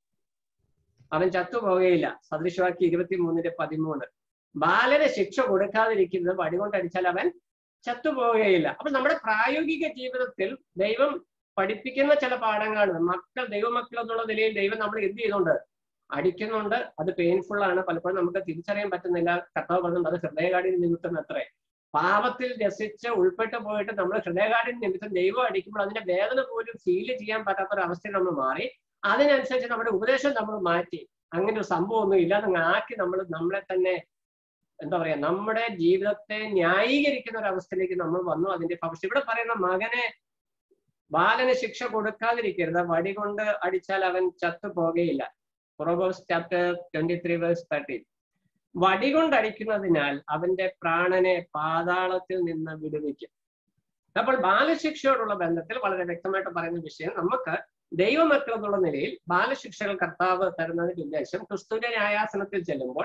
അവൻ ചത്തുപോകുകയില്ല സദൃശവാക്യം ഇരുപത്തി മൂന്നിന്റെ പതിമൂന്ന് ബാലന് ശിക്ഷ കൊടുക്കാതിരിക്കുന്നത് വടി കൊണ്ട് അടിച്ചാൽ അവൻ ചത്തുപോവുകയില്ല അപ്പൊ നമ്മുടെ പ്രായോഗിക ജീവിതത്തിൽ ദൈവം പഠിപ്പിക്കുന്ന ചില പാഠങ്ങളാണ് മക്കൾ ദൈവമക്കൾ എന്നുള്ള നിലയിൽ ദൈവം നമ്മൾ എന്ത് ചെയ്യുന്നുണ്ട് അടിക്കുന്നുണ്ട് അത് പെയിൻഫുൾ ആണ് പലപ്പോഴും നമുക്ക് തിരിച്ചറിയാൻ പറ്റുന്നില്ല കർത്താവ് പറഞ്ഞത് അത് ഹൃദയകാഠിന്യ നിമിത്തം എത്രേ പാപത്തിൽ രസിച്ച് ഉൾപ്പെട്ടു പോയിട്ട് നമ്മൾ ഹൃദയകാഠിന്യ നിമിത്തം ദൈവം അടിക്കുമ്പോൾ അതിന്റെ വേദന പോലും ഫീൽ ചെയ്യാൻ പറ്റാത്ത ഒരു അവസ്ഥയിൽ നമ്മൾ മാറി അതിനനുസരിച്ച് നമ്മുടെ ഉപദേശം നമ്മൾ മാറ്റി അങ്ങനെ ഒരു സംഭവം ഒന്നും ഇല്ലാതെ ആക്കി നമ്മൾ നമ്മളെ തന്നെ എന്താ പറയാ നമ്മുടെ ജീവിതത്തെ ന്യായീകരിക്കുന്ന ഒരു അവസ്ഥയിലേക്ക് നമ്മൾ വന്നു അതിന്റെ ഭവിഷ്യം ഇവിടെ പറയുന്ന മകനെ ബാലന് ശിക്ഷ കൊടുക്കാതിരിക്കരുത് വടി കൊണ്ട് അടിച്ചാൽ അവൻ ചത്തു പോകുകയില്ല Proverbs chapter twenty three verse thirteen വടി കൊണ്ട് അടിക്കുന്നതിനാൽ അവന്റെ പ്രാണനെ പാതാളത്തിൽ നിന്ന് വിടുവിക്കും അപ്പോൾ ബാലശിക്ഷയോടുള്ള ബന്ധത്തിൽ വളരെ വ്യക്തമായിട്ട് പറയുന്ന വിഷയം നമുക്ക് ദൈവമക്കൾ എന്നുള്ള നിലയിൽ ബാലശിക്ഷകൾ കർത്താവ് തരുന്നതിന്റെ ഉദ്ദേശം ക്രിസ്തുവിന്റെ ന്യായാസനത്തിൽ ചെല്ലുമ്പോൾ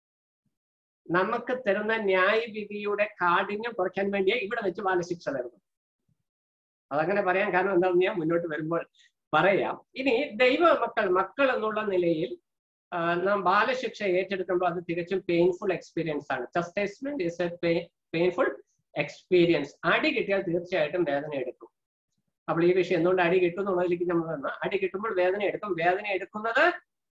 നമുക്ക് തരുന്ന ന്യായവിധിയുടെ കാഠിന്യം കുറയ്ക്കാൻ വേണ്ടിയേ ഇവിടെ വെച്ച് ബാലശിക്ഷ തരുന്നു അതങ്ങനെ പറയാൻ കാരണം എന്താണെന്ന് ഞാൻ മുന്നോട്ട് വരുമ്പോൾ പറയാം ഇനി ദൈവ മക്കൾ മക്കൾ എന്നുള്ള നിലയിൽ നാം ബാലശിക്ഷ ഏറ്റെടുക്കുമ്പോൾ അത് തികച്ചും പെയിൻഫുൾ എക്സ്പീരിയൻസ് ആണ് chastisement is a painful experience അടി കിട്ടിയാൽ തീർച്ചയായിട്ടും വേദന എടുക്കും അപ്പോൾ ഈ വിഷയം എന്തുകൊണ്ട് അടി കിട്ടും എന്നുള്ളതിലേക്ക് നമ്മൾ വന്നാൽ അടി കിട്ടുമ്പോൾ വേദന എടുക്കും വേദന എടുക്കുന്നത്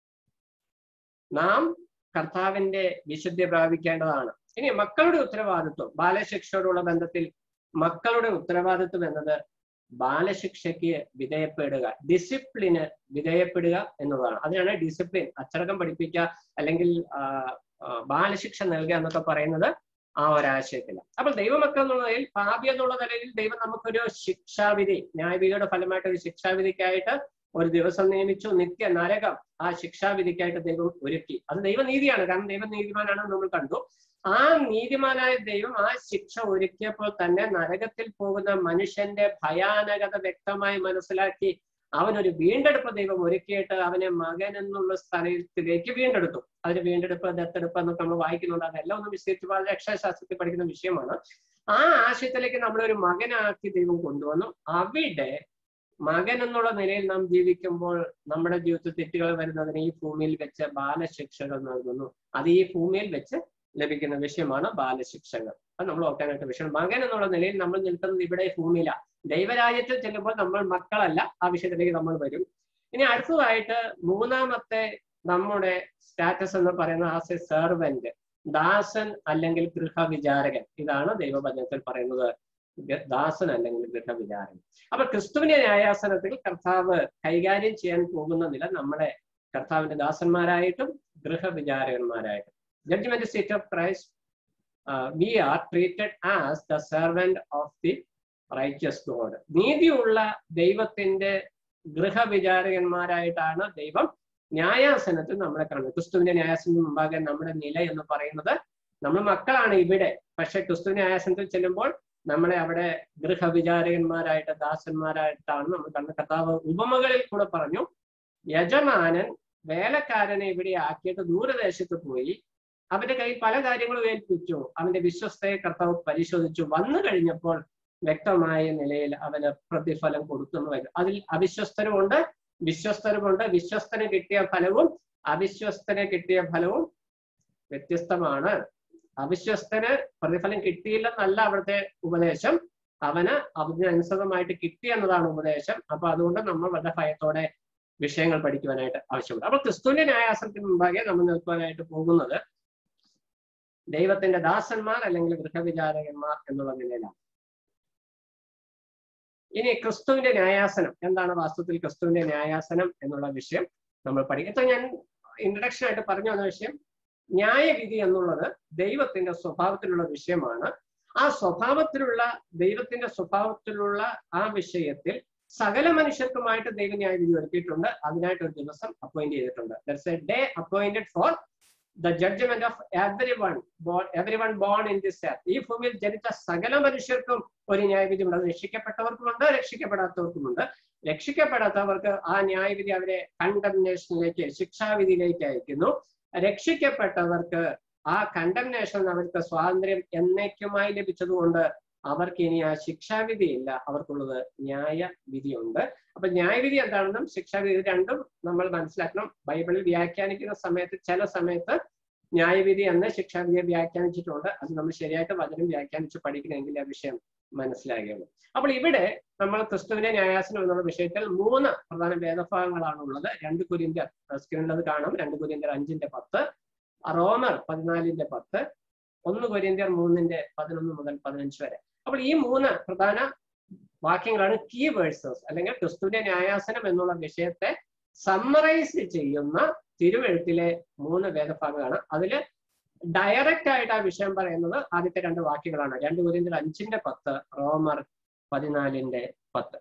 നാം കർത്താവിന്റെ വിശുദ്ധി പ്രാപിക്കേണ്ടതാണ് ഇനി മക്കളുടെ ഉത്തരവാദിത്വം ബാലശിക്ഷയോടുള്ള ബന്ധത്തിൽ മക്കളുടെ ഉത്തരവാദിത്വം എന്നത് ബാലശിക്ഷയ്ക്ക് വിധേയപ്പെടുക ഡിസിപ്ലിന് വിധേയപ്പെടുക എന്നതാണ് അതിനാണ് ഡിസിപ്ലിൻ അച്ചടക്കം പഠിപ്പിക്കുക അല്ലെങ്കിൽ ബാലശിക്ഷ നൽകുക എന്നൊക്കെ പറയുന്നത് ആ ഒരാശയത്തില്ല അപ്പോൾ ദൈവമക്കൾ എന്നുള്ളതിൽ പാപി എന്നുള്ള നിലയിൽ ദൈവം നമുക്കൊരു ശിക്ഷാവിധി ന്യായവിധിയുടെ ഫലമായിട്ട് ഒരു ശിക്ഷാവിധിക്കായിട്ട് ഒരു ദിവസം നിയമിച്ചു നിത്യ നരകം ആ ശിക്ഷാവിധിക്കായിട്ട് ദൈവം ഒരുക്കി അത് ദൈവനീതിയാണ് കാരണം ദൈവം നീതിമാനാണെന്ന് നമ്മൾ കണ്ടു ആ നീതിമാനായ ദൈവം ആ ശിക്ഷ ഒരുക്കിയപ്പോൾ തന്നെ നരകത്തിൽ പോകുന്ന മനുഷ്യന്റെ ഭയാനകത വ്യക്തമായി മനസ്സിലാക്കി അവനൊരു വീണ്ടെടുപ്പ് ദൈവം ഒരുക്കിയിട്ട് അവനെ മകൻ എന്നുള്ള സ്ഥലത്തിലേക്ക് വീണ്ടെടുത്തു അതിന് വീണ്ടെടുപ്പ് ദത്തെടുപ്പ് എന്നൊക്കെ നമ്മൾ വായിക്കുന്നുണ്ട് അതെല്ലാം ഒന്ന് വിശദീകരിച്ച് വളരെ രക്ഷാശാസ്ത്രത്തിൽ പഠിക്കുന്ന വിഷയമാണ് ആ ആശയത്തിലേക്ക് നമ്മളൊരു മകനാക്കി ദൈവം കൊണ്ടുവന്നു അവിടെ മകൻ എന്നുള്ള നിലയിൽ നാം ജീവിക്കുമ്പോൾ നമ്മുടെ ജീവിതത്തിൽ തെറ്റുകൾ വരുന്നതിന് ഈ ഭൂമിയിൽ വെച്ച് ബാലശിക്ഷകൾ നൽകുന്നു അത് ഈ ഭൂമിയിൽ വെച്ച് ലഭിക്കുന്ന വിഷയമാണ് ബാലശിക്ഷകൾ അത് നമ്മൾ ഓർക്കാനായിട്ട് വിഷയം മകൻ എന്നുള്ള നിലയിൽ നമ്മൾ നിൽക്കുന്നത് ഇവിടെ ഭൂമിയിലാണ് ദൈവരാജ്യത്തിൽ ചെല്ലുമ്പോൾ നമ്മൾ മക്കളല്ല ആ വിഷയത്തിലേക്ക് നമ്മൾ വരും ഇനി അടുത്തതായിട്ട് മൂന്നാമത്തെ നമ്മുടെ സ്റ്റാറ്റസ് എന്ന് പറയുന്ന ആസ് എ സെർവന്റ് ദാസൻ അല്ലെങ്കിൽ ഗൃഹവിചാരകൻ ഇതാണ് ദൈവവചനത്തിൽ പറയുന്നത് ദാസൻ അല്ലെങ്കിൽ ഗൃഹവിചാരകൻ അപ്പൊ ക്രിസ്തുവിന്റെ ന്യായാസനത്തിൽ കർത്താവ് കൈകാര്യം ചെയ്യാൻ പോകുന്ന നില നമ്മളെ കർത്താവിന്റെ ദാസന്മാരായിട്ടും ഗൃഹവിചാരകന്മാരായിട്ടും judgment seat of Christ we are treated as the servant of the righteous God നീതിയുള്ള ദൈവത്തിന്റെ ഗൃഹവിചാരകന്മാരായിട്ടാണ് ദൈവം ന്യായാസനത്തിൽ നമ്മളെ കാണുന്നത് ക്രിസ്തുവിന്റെ ന്യായാസനത്തിന് മുമ്പാകെ നമ്മുടെ നില എന്ന് പറയുന്നത് നമ്മൾ മക്കളാണ് ഇവിടെ പക്ഷെ ക്രിസ്തുവിന്റെ ന്യായാസനത്തിൽ ചെല്ലുമ്പോൾ നമ്മളെ അവിടെ ഗൃഹവിചാരകന്മാരായിട്ട് ദാസന്മാരായിട്ടാണ് നമ്മൾ കണ്ട കർത്താവ് ഉപമകളിൽ കൂടെ പറഞ്ഞു യജമാനൻ വേലക്കാരനെ ഇവിടെ ആക്കിയിട്ട് ദൂരദേശത്ത് പോയി അവന്റെ കയ്യിൽ പല കാര്യങ്ങളും ഏൽപ്പിച്ചു അവന്റെ വിശ്വസ്തയെ കർത്താവ് പരിശോധിച്ചു വന്നു കഴിഞ്ഞപ്പോൾ വ്യക്തമായ നിലയിൽ അവന് പ്രതിഫലം കൊടുക്കുന്നു വരും അതിൽ അവിശ്വസ്തരുമുണ്ട് വിശ്വസ്തരുമുണ്ട് വിശ്വസ്തന് കിട്ടിയ ഫലവും അവിശ്വസ്തന് കിട്ടിയ ഫലവും വ്യത്യസ്തമാണ് അവിശ്വസ്തന് പ്രതിഫലം കിട്ടിയില്ലെന്നല്ല അവിടുത്തെ ഉപദേശം അവന് അതിനനുസൃതമായിട്ട് കിട്ടി എന്നതാണ് ഉപദേശം അപ്പൊ അതുകൊണ്ട് നമ്മൾ വളരെ ഭയത്തോടെ വിഷയങ്ങൾ പഠിക്കുവാനായിട്ട് ആവശ്യമുണ്ട് അപ്പൊ ക്രിസ്തുവിന്റെ ന്യായാസനത്തിന് മുമ്പാകെ നമ്മൾ നിൽക്കുവാനായിട്ട് പോകുന്നത് ദൈവത്തിന്റെ ദാസന്മാർ അല്ലെങ്കിൽ ഗൃഹവിചാരകന്മാർ എന്നുള്ള നിലയിലാണ് ഇനി ക്രിസ്തുവിന്റെ ന്യായാസനം എന്താണ് വാസ്തവത്തിൽ ക്രിസ്തുവിന്റെ ന്യായാസനം എന്നുള്ള വിഷയം നമ്മൾ പഠിക്കും ഇപ്പൊ ഞാൻ ഇൻട്രഡക്ഷൻ ആയിട്ട് പറഞ്ഞു വന്ന വിഷയം ന്യായവിധി എന്നുള്ളത് ദൈവത്തിന്റെ സ്വഭാവത്തിലുള്ള വിഷയമാണ് ആ സ്വഭാവത്തിലുള്ള ദൈവത്തിന്റെ സ്വഭാവത്തിലുള്ള ആ വിഷയത്തിൽ സകല മനുഷ്യർക്കുമായിട്ട് ദൈവം ന്യായവിധി ഒരുക്കിയിട്ടുണ്ട് അതിനായിട്ട് ഒരു ദിവസം അപ്പോയിന്റ് ചെയ്തിട്ടുണ്ട് there's a day appointed for the judgment of every one every one born in this earth ഈ ഭൂമിയിൽ ജനിച്ച സകല മനുഷ്യർക്കും ഒരു ന്യായവിധി ഉണ്ട് അത് രക്ഷിക്കപ്പെട്ടവർക്കുമുണ്ട് രക്ഷിക്കപ്പെടാത്തവർക്കുമുണ്ട് രക്ഷിക്കപ്പെടാത്തവർക്ക് ആ ന്യായവിധി അവരെ കണ്ടംനേഷനിലേക്ക് ശിക്ഷാവിധിയിലേക്ക് അയക്കുന്നു രക്ഷിക്കപ്പെട്ടവർക്ക് ആ കണ്ടംനേഷൻ അവർക്ക് സ്വാതന്ത്ര്യം എന്നേക്കുമായി ലഭിച്ചതുകൊണ്ട് അവർക്ക് ഇനി ആ ശിക്ഷാവിധി ഇല്ല അവർക്കുള്ളത് ന്യായ വിധിയുണ്ട് അപ്പൊ ന്യായവിധി എന്താണെന്നും ശിക്ഷാവിധി ഇത് രണ്ടും നമ്മൾ മനസ്സിലാക്കണം ബൈബിളിൽ വ്യാഖ്യാനിക്കുന്ന സമയത്ത് ചില സമയത്ത് ന്യായവിധി എന്ന് ശിക്ഷാവിധിയെ വ്യാഖ്യാനിച്ചിട്ടുണ്ട് അത് നമ്മൾ ശരിയായിട്ട് വചനം വ്യാഖ്യാനിച്ച് പഠിക്കണമെങ്കിൽ ആ വിഷയം മനസ്സിലാകുകയുള്ളൂ അപ്പോൾ ഇവിടെ നമ്മൾ ക്രിസ്തുവിന്റെ ന്യായാസനം എന്നുള്ള വിഷയത്തിൽ മൂന്ന് പ്രധാന വേദഭാഗങ്ങളാണ് ഉള്ളത് രണ്ട് കുരിന്ത്യർ സ്ക്രീനിൽ അത് കാണാം രണ്ട് കുരിന്ത്യർ അഞ്ചിന്റെ പത്ത് റോമർ പതിനാലിന്റെ പത്ത് ഒന്ന് കൊരിന്ത്യർ മൂന്നിന്റെ പതിനൊന്ന് മുതൽ പതിനഞ്ച് വരെ അപ്പോൾ ഈ മൂന്ന് പ്രധാന വാക്യങ്ങളാണ് കീ വേഴ്സസ് അല്ലെങ്കിൽ ക്രിസ്തുവിന്റെ ന്യായാസനം എന്നുള്ള വിഷയത്തെ സമ്മറൈസ് ചെയ്യുന്ന തിരുവെഴുത്തിലെ മൂന്ന് വേദഭാഗങ്ങളാണ് അതിൽ ഡയറക്റ്റ് ആയിട്ട് ആ വിഷയം പറയുന്നത് ആദ്യത്തെ രണ്ട് വാക്യങ്ങളാണ് രണ്ട് കുരിന്ത്യർ അഞ്ചിന്റെ പത്ത് റോമർ പതിനാലിന്റെ പത്ത്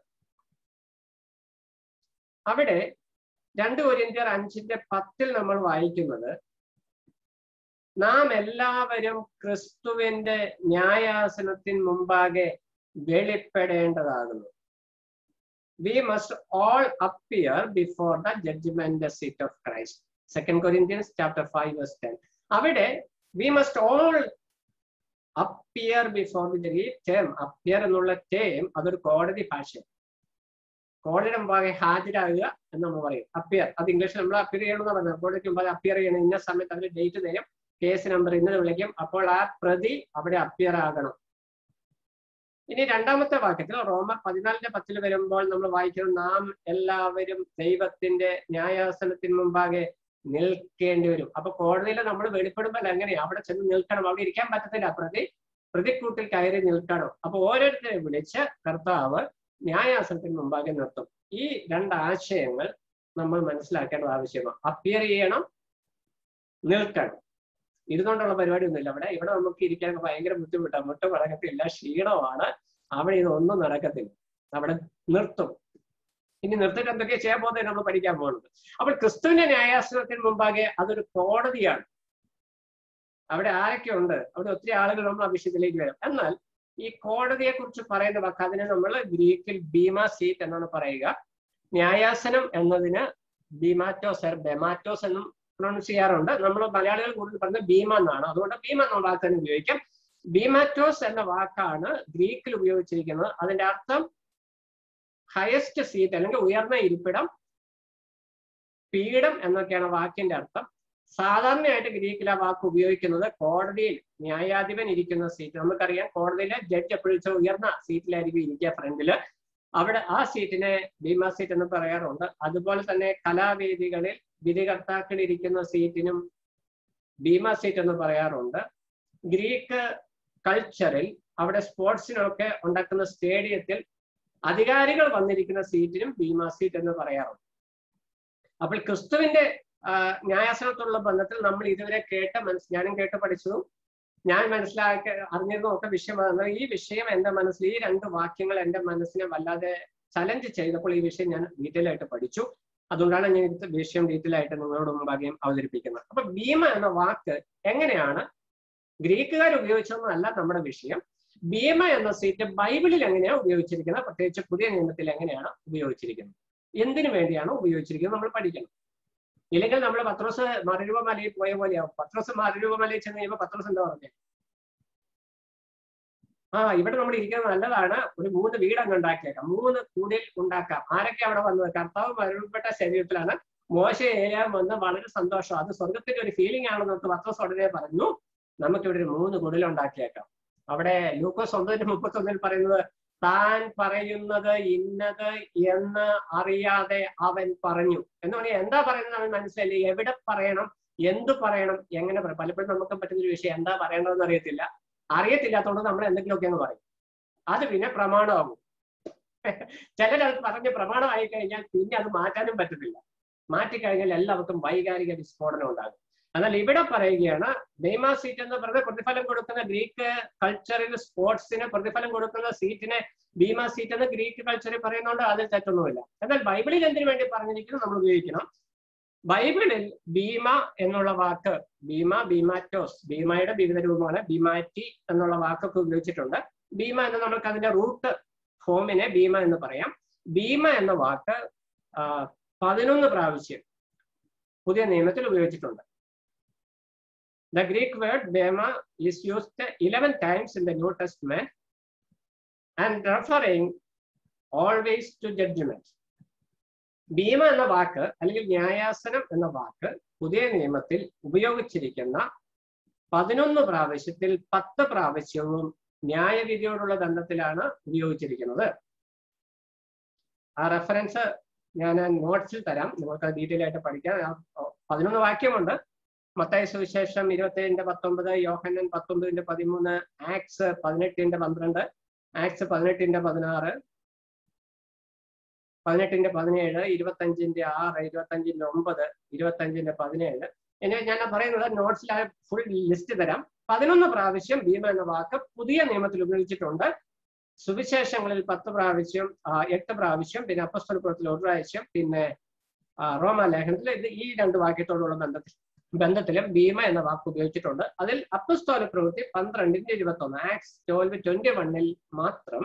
അവിടെ രണ്ട് കൊരിന്ത്യർ അഞ്ചിന്റെ പത്തിൽ നമ്മൾ വായിക്കുന്നത് നാം എല്ലാവരും ക്രിസ്തുവിന്റെ ന്യായാസനത്തിന് മുമ്പാകെ വെളിപ്പെടേണ്ടതാകുന്നു we must all appear before the judgment seat of Christ second Corinthians chapter five verse ten അവിടെ we must all appear before the ഈ ടേം അപ്പിയർ എന്നുള്ള ടേം അതൊരു കോടതി ഭാഷ കോടതിയുടെ മുമ്പാകെ ഹാജരാകുക എന്ന് നമ്മൾ പറയും അപ്പിയർ അത് ഇംഗ്ലീഷിൽ നമ്മൾ അപ്പിയർ ചെയ്യണമെന്ന് പറഞ്ഞത് കോടതിക്ക് മുമ്പാകെ അപ്പിയർ ചെയ്യണം ഇന്ന സമയത്ത് അവർ ഡേറ്റ് തരും കേസ് നമ്പർ ഇന്നത് വിളിക്കും അപ്പോൾ ആ പ്രതി അവിടെ അപ്പിയർ ആകണം ഇനി രണ്ടാമത്തെ വാക്യത്തിൽ റോമർ പതിനാലിന്റെ പത്തിൽ വരുമ്പോൾ നമ്മൾ വായിക്കുന്നത് നാം എല്ലാവരും ദൈവത്തിന്റെ ന്യായാസനത്തിന് മുമ്പാകെ നിൽക്കേണ്ടി വരും അപ്പൊ കോടതിയിൽ നമ്മൾ വെളിപ്പെടുമ്പോൾ എങ്ങനെയാ അവിടെ ചെന്ന് നിൽക്കണം അവിടെ ഇരിക്കാൻ പറ്റത്തില്ല പ്രതി പ്രതിക്കൂട്ടിൽ കയറി നിൽക്കണം അപ്പൊ ഓരോരുത്തരെ വിളിച്ച് കർത്താവ് ന്യായാസനത്തിന് മുമ്പാകെ നിർത്തും ഈ രണ്ട് ആശയങ്ങൾ നമ്മൾ മനസ്സിലാക്കേണ്ടത് ആവശ്യമാണ് അപ്പിയർ ചെയ്യണം നിൽക്കണം ഇരുന്നുകൊണ്ടുള്ള പരിപാടി ഒന്നുമില്ല അവിടെ ഇവിടെ നമുക്ക് ഇരിക്കാൻ ഭയങ്കര ബുദ്ധിമുട്ടാണ് മുട്ട നടക്കത്തില്ല ക്ഷീണമാണ് അവിടെ ഇതൊന്നും നടക്കത്തില്ല അവിടെ നിർത്തും ഇനി നിർത്തിട്ട് എന്തൊക്കെയാ ചെയ്യാൻ പോകുന്നത് നമ്മൾ പഠിക്കാൻ പോകുന്നത് അപ്പോൾ ക്രിസ്തുവിന്റെ ന്യായാസനത്തിന് മുമ്പാകെ അതൊരു കോടതിയാണ് അവിടെ ആരൊക്കെ ഉണ്ട് അവിടെ ഒത്തിരി ആളുകൾ നമ്മൾ ആ വിഷയത്തിലേക്ക് വരും എന്നാൽ ഈ കോടതിയെ കുറിച്ച് പറയുന്ന വാക്ക് അതിനെ നമ്മൾ ഗ്രീക്കിൽ ബീമ സീറ്റ് എന്നാണ് പറയുക ന്യായാസനം എന്നതിന് ബീമാറ്റോസ് ബെമാറ്റോസ് എന്നും പ്രൊണൗൺസ് ചെയ്യാറുണ്ട് നമ്മൾ മലയാളികൾ കൂടുതൽ പറയുന്നത് ഭീമ എന്നാണ് അതുകൊണ്ട് ഭീമ എന്ന വാക്ക് തന്നെ ഉപയോഗിക്കാം ബീമാറ്റോസ് എന്ന വാക്കാണ് ഗ്രീക്കിൽ ഉപയോഗിച്ചിരിക്കുന്നത് അതിന്റെ അർത്ഥം ഹയസ്റ്റ് സീറ്റ് അല്ലെങ്കിൽ ഉയർന്ന ഇരിപ്പിടം പീഠം എന്നൊക്കെയാണ് വാക്കിന്റെ അർത്ഥം സാധാരണയായിട്ട് ഗ്രീക്കിൽ ആ വാക്ക് ഉപയോഗിക്കുന്നത് കോടതിയിൽ ന്യായാധിപൻ ഇരിക്കുന്ന സീറ്റ് നമുക്കറിയാം കോടതിയിലെ ജഡ്ജ് എപ്പോഴും ഉയർന്ന സീറ്റിലായിരിക്കും ഇരിക്കുക ഫ്രണ്ടില് അവിടെ ആ സീറ്റിനെ ഭീമ സീറ്റ് എന്ന് പറയാറുണ്ട് അതുപോലെ തന്നെ കലാവേദികളിൽ വിധികർത്താക്കൾ ഇരിക്കുന്ന സീറ്റിനും ഭീമ സീറ്റ് എന്ന് പറയാറുണ്ട് ഗ്രീക്ക് കൾച്ചറിൽ അവിടെ സ്പോർട്സിനൊക്കെ ഉണ്ടാക്കുന്ന സ്റ്റേഡിയത്തിൽ അധികാരികൾ വന്നിരിക്കുന്ന സീറ്റിനും ഭീമ സീറ്റ് എന്ന് പറയാറുണ്ട് അപ്പോൾ ക്രിസ്തുവിന്റെ ന്യായാസനത്തോടുള്ള ബന്ധത്തിൽ നമ്മൾ ഇതുവരെ കേട്ട മനസ്സ് ഞാനും കേട്ട് പഠിച്ചതും ഞാൻ മനസ്സിലാക്കി അറിഞ്ഞതും ഒക്കെ വിഷയമാണ് ഈ വിഷയം എന്റെ മനസ്സിൽ ഈ രണ്ട് വാക്യങ്ങൾ എന്റെ മനസ്സിനെ വല്ലാതെ ചലഞ്ച് ചെയ്തപ്പോൾ ഈ വിഷയം ഞാൻ ഡീറ്റെയിൽ ആയിട്ട് പഠിച്ചു അതുകൊണ്ടാണ് ഞാൻ ഇത് വിഷയം ഡീറ്റെയിൽ ആയിട്ട് നിങ്ങളോട് മുമ്പാകെയും അവതരിപ്പിക്കുന്നത് അപ്പൊ ഭീമ എന്ന വാക്ക് എങ്ങനെയാണ് ഗ്രീക്കുകാർ ഉപയോഗിച്ചതൊന്നുമല്ല നമ്മുടെ വിഷയം ഭീമ എന്ന സീറ്റ് ബൈബിളിൽ എങ്ങനെയാണ് ഉപയോഗിച്ചിരിക്കുന്നത് പ്രത്യേകിച്ച് പുതിയ നിയമത്തിൽ എങ്ങനെയാണ് ഉപയോഗിച്ചിരിക്കുന്നത് എന്തിനു വേണ്ടിയാണ് ഉപയോഗിച്ചിരിക്കുന്നത് നമ്മൾ പഠിക്കണം ഇല്ലെങ്കിൽ നമ്മൾ പത്രോസ് മറുരൂപ മലയിൽ പോയ പോലെയാവും പത്രോസ് മറുരൂപ മലയിൽ ചെന്ന് കഴിയുമ്പോൾ പത്രോസ് എന്താ പറഞ്ഞത് ആ ഇവിടെ നമ്മൾ ഇരിക്കുന്നത് നല്ലതാണ് ഒരു മൂന്ന് വീട് അങ്ങ് ഉണ്ടാക്കിയേക്കാം മൂന്ന് കുടിൽ ഉണ്ടാക്കാം ആരൊക്കെ അവിടെ വന്നത് കർത്താവ് മരണപ്പെട്ട ശരീരത്തിലാണ് മോശ ഏരിയ വന്ന് വളരെ സന്തോഷം അത് സ്വർഗത്തിന്റെ ഒരു ഫീലിംഗ് ആണെന്ന് പത്രോസ് ഉടനെ പറഞ്ഞു നമുക്കിവിടെ ഒരു മൂന്ന് കുടിൽ ഉണ്ടാക്കിയേക്കാം അവിടെ ലൂക്കോസ് ഒന്നിന് മുപ്പത്തൊന്നിൽ പറയുന്നത് താൻ പറയുന്നത് ഇന്നത് എന്ന് അറിയാതെ അവൻ പറഞ്ഞു എന്ന് പറഞ്ഞാൽ എന്താ പറയുന്നത് അവൻ മനസ്സിലായില്ല എവിടെ പറയണം എന്ത് പറയണം എങ്ങനെ പറയും പലപ്പോഴും നമുക്ക് പറ്റുന്ന ഒരു വിഷയം എന്താ പറയേണ്ടതെന്ന് അറിയത്തില്ല അറിയത്തില്ലാത്തതുകൊണ്ട് നമ്മൾ എന്തെങ്കിലുമൊക്കെ അങ്ങ് പറയും അത് പിന്നെ പ്രമാണമാകും ചിലരത് പറഞ്ഞ് പ്രമാണമായി കഴിഞ്ഞാൽ പിന്നെ അത് മാറ്റാനും പറ്റത്തില്ല മാറ്റിക്കഴിഞ്ഞാൽ എല്ലാവർക്കും വൈകാരിക വിസ്ഫോടനം ഉണ്ടാകും എന്നാൽ ഇവിടെ പറയുകയാണ് ബേമ സീറ്റ് എന്ന് പറഞ്ഞ പ്രതിഫലം കൊടുക്കുന്ന ഗ്രീക്ക് കൾച്ചറിൽ സ്പോർട്സിന് പ്രതിഫലം കൊടുക്കുന്ന സീറ്റിനെ ഭീമ സീറ്റ് എന്ന് ഗ്രീക്ക് കൾച്ചറിൽ പറയുന്നതുകൊണ്ട് അതിൽ തെറ്റൊന്നുമില്ല എന്നാൽ ബൈബിളിൽ എന്തിനു വേണ്ടി പറഞ്ഞിരിക്കുന്നു നമ്മൾ ഉപയോഗിക്കണം ബൈബിളിൽ ഭീമ എന്നുള്ള വാക്ക് ഭീമ ഭീമാറ്റോസ് ഭീമയുടെ വിവിധ രൂപമാണ് ഭീമാറ്റി എന്നുള്ള വാക്കൊക്കെ ഉപയോഗിച്ചിട്ടുണ്ട് ഭീമ എന്ന് നമുക്ക് അതിന്റെ റൂട്ട് ഫോമിനെ ഭീമ എന്ന് പറയാം ഭീമ എന്ന വാക്ക് പതിനൊന്ന് പ്രാവശ്യം പുതിയ നിയമത്തിൽ ഉപയോഗിച്ചിട്ടുണ്ട് The Greek word bema is used 11 times in the New Testament and referring always to judgment. Bhima എന്ന വാക്ക് അല്ലെങ്കിൽ ന്യായാസനം എന്ന വാക്ക് പുതിയ നിയമത്തിൽ ഉപയോഗിച്ചിരിക്കുന്ന പതിനൊന്ന് പ്രാവശ്യത്തിൽ പത്ത് പ്രാവശ്യവും ന്യായവിധിയോടുള്ള ബന്ധത്തിലാണ് ഉപയോഗിച്ചിരിക്കുന്നത് ആ റെഫറൻസ് ഞാൻ നോട്ട്സിൽ തരാം നിങ്ങൾക്ക് ഡീറ്റെയിൽ ആയിട്ട് പഠിക്കാം പതിനൊന്ന് വാക്യമുണ്ട് മത്തായ സുവിശേഷം ഇരുപത്തേഴിന്റെ പത്തൊമ്പത് യോഹന്നൻ പത്തൊമ്പതിന്റെ പതിമൂന്ന് ആക്സ് പതിനെട്ടിന്റെ പന്ത്രണ്ട് ആക്സ് പതിനെട്ടിന്റെ പതിനാറ് പതിനെട്ടിന്റെ പതിനേഴ് ഇരുപത്തഞ്ചിന്റെ ആറ് ഇരുപത്തഞ്ചിന്റെ ഒമ്പത് ഇരുപത്തഞ്ചിന്റെ പതിനേഴ് ഇനി ഞാൻ പറയുന്നത് നോട്ട്സിൽ ഫുൾ ലിസ്റ്റ് തരാം പതിനൊന്ന് പ്രാവശ്യം ഭീമ എന്ന വാക്ക് പുതിയ നിയമത്തിൽ ഉപയോഗിച്ചിട്ടുണ്ട് സുവിശേഷങ്ങളിൽ പത്ത് പ്രാവശ്യം എട്ട് പ്രാവശ്യം പിന്നെ അപ്പസ്തലപുരത്തിൽ ഒരു പ്രാവശ്യം പിന്നെ റോമ ലേഖനത്തിൽ ഇത് ഈ രണ്ട് വാക്യത്തോടുള്ള ബന്ധത്തിൽ ബന്ധത്തിലും ഭീമ എന്ന വാക്ക് ഉപയോഗിച്ചിട്ടുണ്ട് അതിൽ അപ്പസ്തോല പ്രവൃത്തി പന്ത്രണ്ടിന്റെ ഇരുപത്തി ഒന്ന് ആക്സ് ട്വൽവ് ട്വന്റി വണ്ണിൽ മാത്രം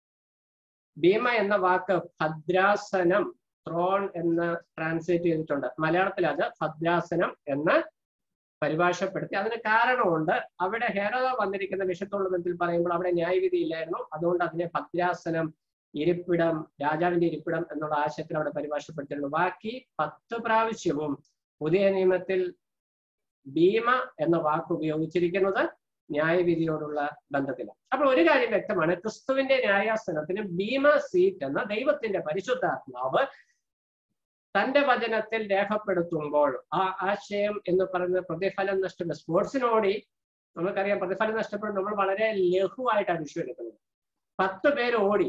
ഭീമ എന്ന വാക്ക് ഭദ്രാസനം ത്രോൺ എന്ന് ട്രാൻസ്ലേറ്റ് ചെയ്തിട്ടുണ്ട് മലയാളത്തിൽ അത് ഭദ്രാസനം എന്ന് പരിഭാഷപ്പെടുത്തി അതിന് കാരണമുണ്ട് അവിടെ ഹേരോദ വന്നിരിക്കുന്ന വിഷയത്തോടുള്ള ബന്ധത്തിൽ പറയുമ്പോൾ അവിടെ ന്യായവിധി ഇല്ലായിരുന്നു അതുകൊണ്ട് അതിനെ ഭദ്രാസനം ഇരിപ്പിടം രാജാവിന്റെ ഇരിപ്പിടം എന്നുള്ള ആശയത്തിൽ അവിടെ പരിഭാഷപ്പെടുത്തിയിരുന്നു ബാക്കി പത്ത് പ്രാവശ്യവും പുതിയ നിയമത്തിൽ ഭീമ എന്ന വാക്ക് ഉപയോഗിച്ചിരിക്കുന്നത് ന്യായവിധിയോടുള്ള ബന്ധത്തിലാണ് അപ്പോൾ ഒരു കാര്യം വ്യക്തമാണ് ക്രിസ്തുവിന്റെ ന്യായാസനത്തിന് ഭീമ സീറ്റ് എന്ന ദൈവത്തിന്റെ പരിശുദ്ധാത്മാവ് തന്റെ വചനത്തിൽ രേഖപ്പെടുത്തുമ്പോൾ ആ ആശയം എന്ന് പറയുന്ന പ്രതിഫലം നഷ്ടപ്പെടും സ്പോർട്സിനോടി നമുക്കറിയാം പ്രതിഫലം നഷ്ടപ്പെടും നമ്മൾ വളരെ ലഘുവായിട്ടാണ് വിഷയം എടുക്കുന്നത് പത്ത് പേര് ഓടി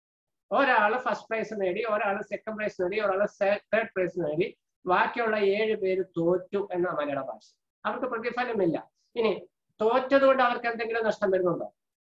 ഒരാള് ഫസ്റ്റ് പ്രൈസ് നേടി ഒരാൾ സെക്കൻഡ് പ്രൈസ് നേടി ഒരാൾ തേർഡ് പ്രൈസ് നേടി ബാക്കിയുള്ള ഏഴ് പേര് തോറ്റു എന്ന മലയാള ഭാഷ അവർക്ക് പ്രതിഫലമില്ല ഇനി തോറ്റത് കൊണ്ട് അവർക്ക് എന്തെങ്കിലും നഷ്ടം വരുന്നുണ്ടോ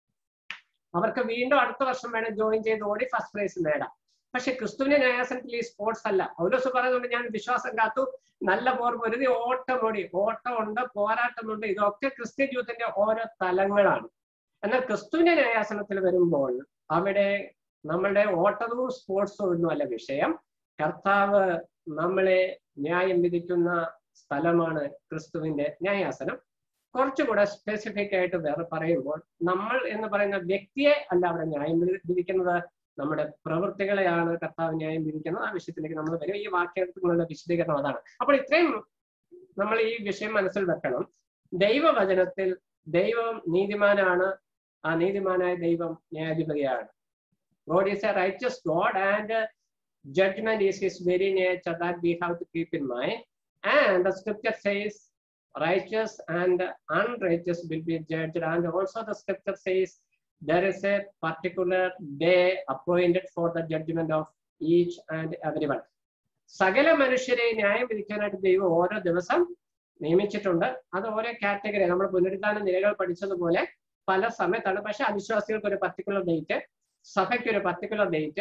അവർക്ക് വീണ്ടും അടുത്ത വർഷം വേണം ജോയിൻ ചെയ്ത് ഓടി ഫസ്റ്റ് പ്രൈസ് നേടാം പക്ഷെ ക്രിസ്തുവിന്റെ ന്യായാസനത്തിൽ ഈ സ്പോർട്സ് അല്ല പൗലോസ് പറയുന്നുണ്ട് ഞാൻ വിശ്വാസം കാത്തു നല്ല പോർ പൊരുതി ഓട്ടമോടി ഓട്ടമുണ്ട് പോരാട്ടമുണ്ട് ഇതൊക്കെ ക്രിസ്ത്യൻ ജീവിതത്തിന്റെ ഓരോ തലങ്ങളാണ് എന്നാൽ ക്രിസ്തുവിന്റെ ന്യായാസനത്തിൽ വരുമ്പോൾ അവിടെ നമ്മളുടെ ഓട്ടവും സ്പോർട്സും ഒന്നുമല്ല വിഷയം കർത്താവ് നമ്മളെ ന്യായം വിധിക്കുന്ന സ്ഥലമാണ് ക്രിസ്തുവിന്റെ ന്യായാസനം കുറച്ചുകൂടെ സ്പെസിഫിക് ആയിട്ട് വേറെ പറയുമ്പോൾ നമ്മൾ എന്ന് പറയുന്ന വ്യക്തിയെ അല്ല അവിടെ ന്യായം വിധിക്കുന്നത് നമ്മുടെ പ്രവൃത്തികളെയാണ് കർത്താവ് ന്യായം വിധിക്കുന്നത് ആ വിഷയത്തിലേക്ക് നമ്മൾ വരും ഈ വാക്യങ്ങളുടെ വിശദീകരണം അതാണ് അപ്പോൾ ഇത്രയും നമ്മൾ ഈ വിഷയം മനസ്സിൽ വെക്കണം ദൈവവചനത്തിൽ ദൈവം നീതിമാനാണ് ആ നീതിമാനായ ദൈവം ന്യായാധിപതിയാണ് God is a righteous God and judgment is his very nature that we have to keep in mind. And the scripture says, righteous and unrighteous will be judged. And also the scripture says, there is a particular day appointed for the judgment of each and everyone. സകല മനുഷ്യരെ ന്യായം വിധിക്കാനായിട്ട് ദൈവം ഓരോ ദിവസം നിയമിച്ചിട്ടുണ്ട് അത് ഓരോ category നമ്മൾ പുനരുദ്ധാന നിലകൾ പഠിച്ചതുപോലെ പല സമയത്താണ് പക്ഷെ അവിശ്വാസികൾക്ക് ഒരു പർട്ടിക്കുലർ ഡേറ്റ് സഭയ്ക്ക് ഒരു പർട്ടിക്കുലർ ഡേറ്റ്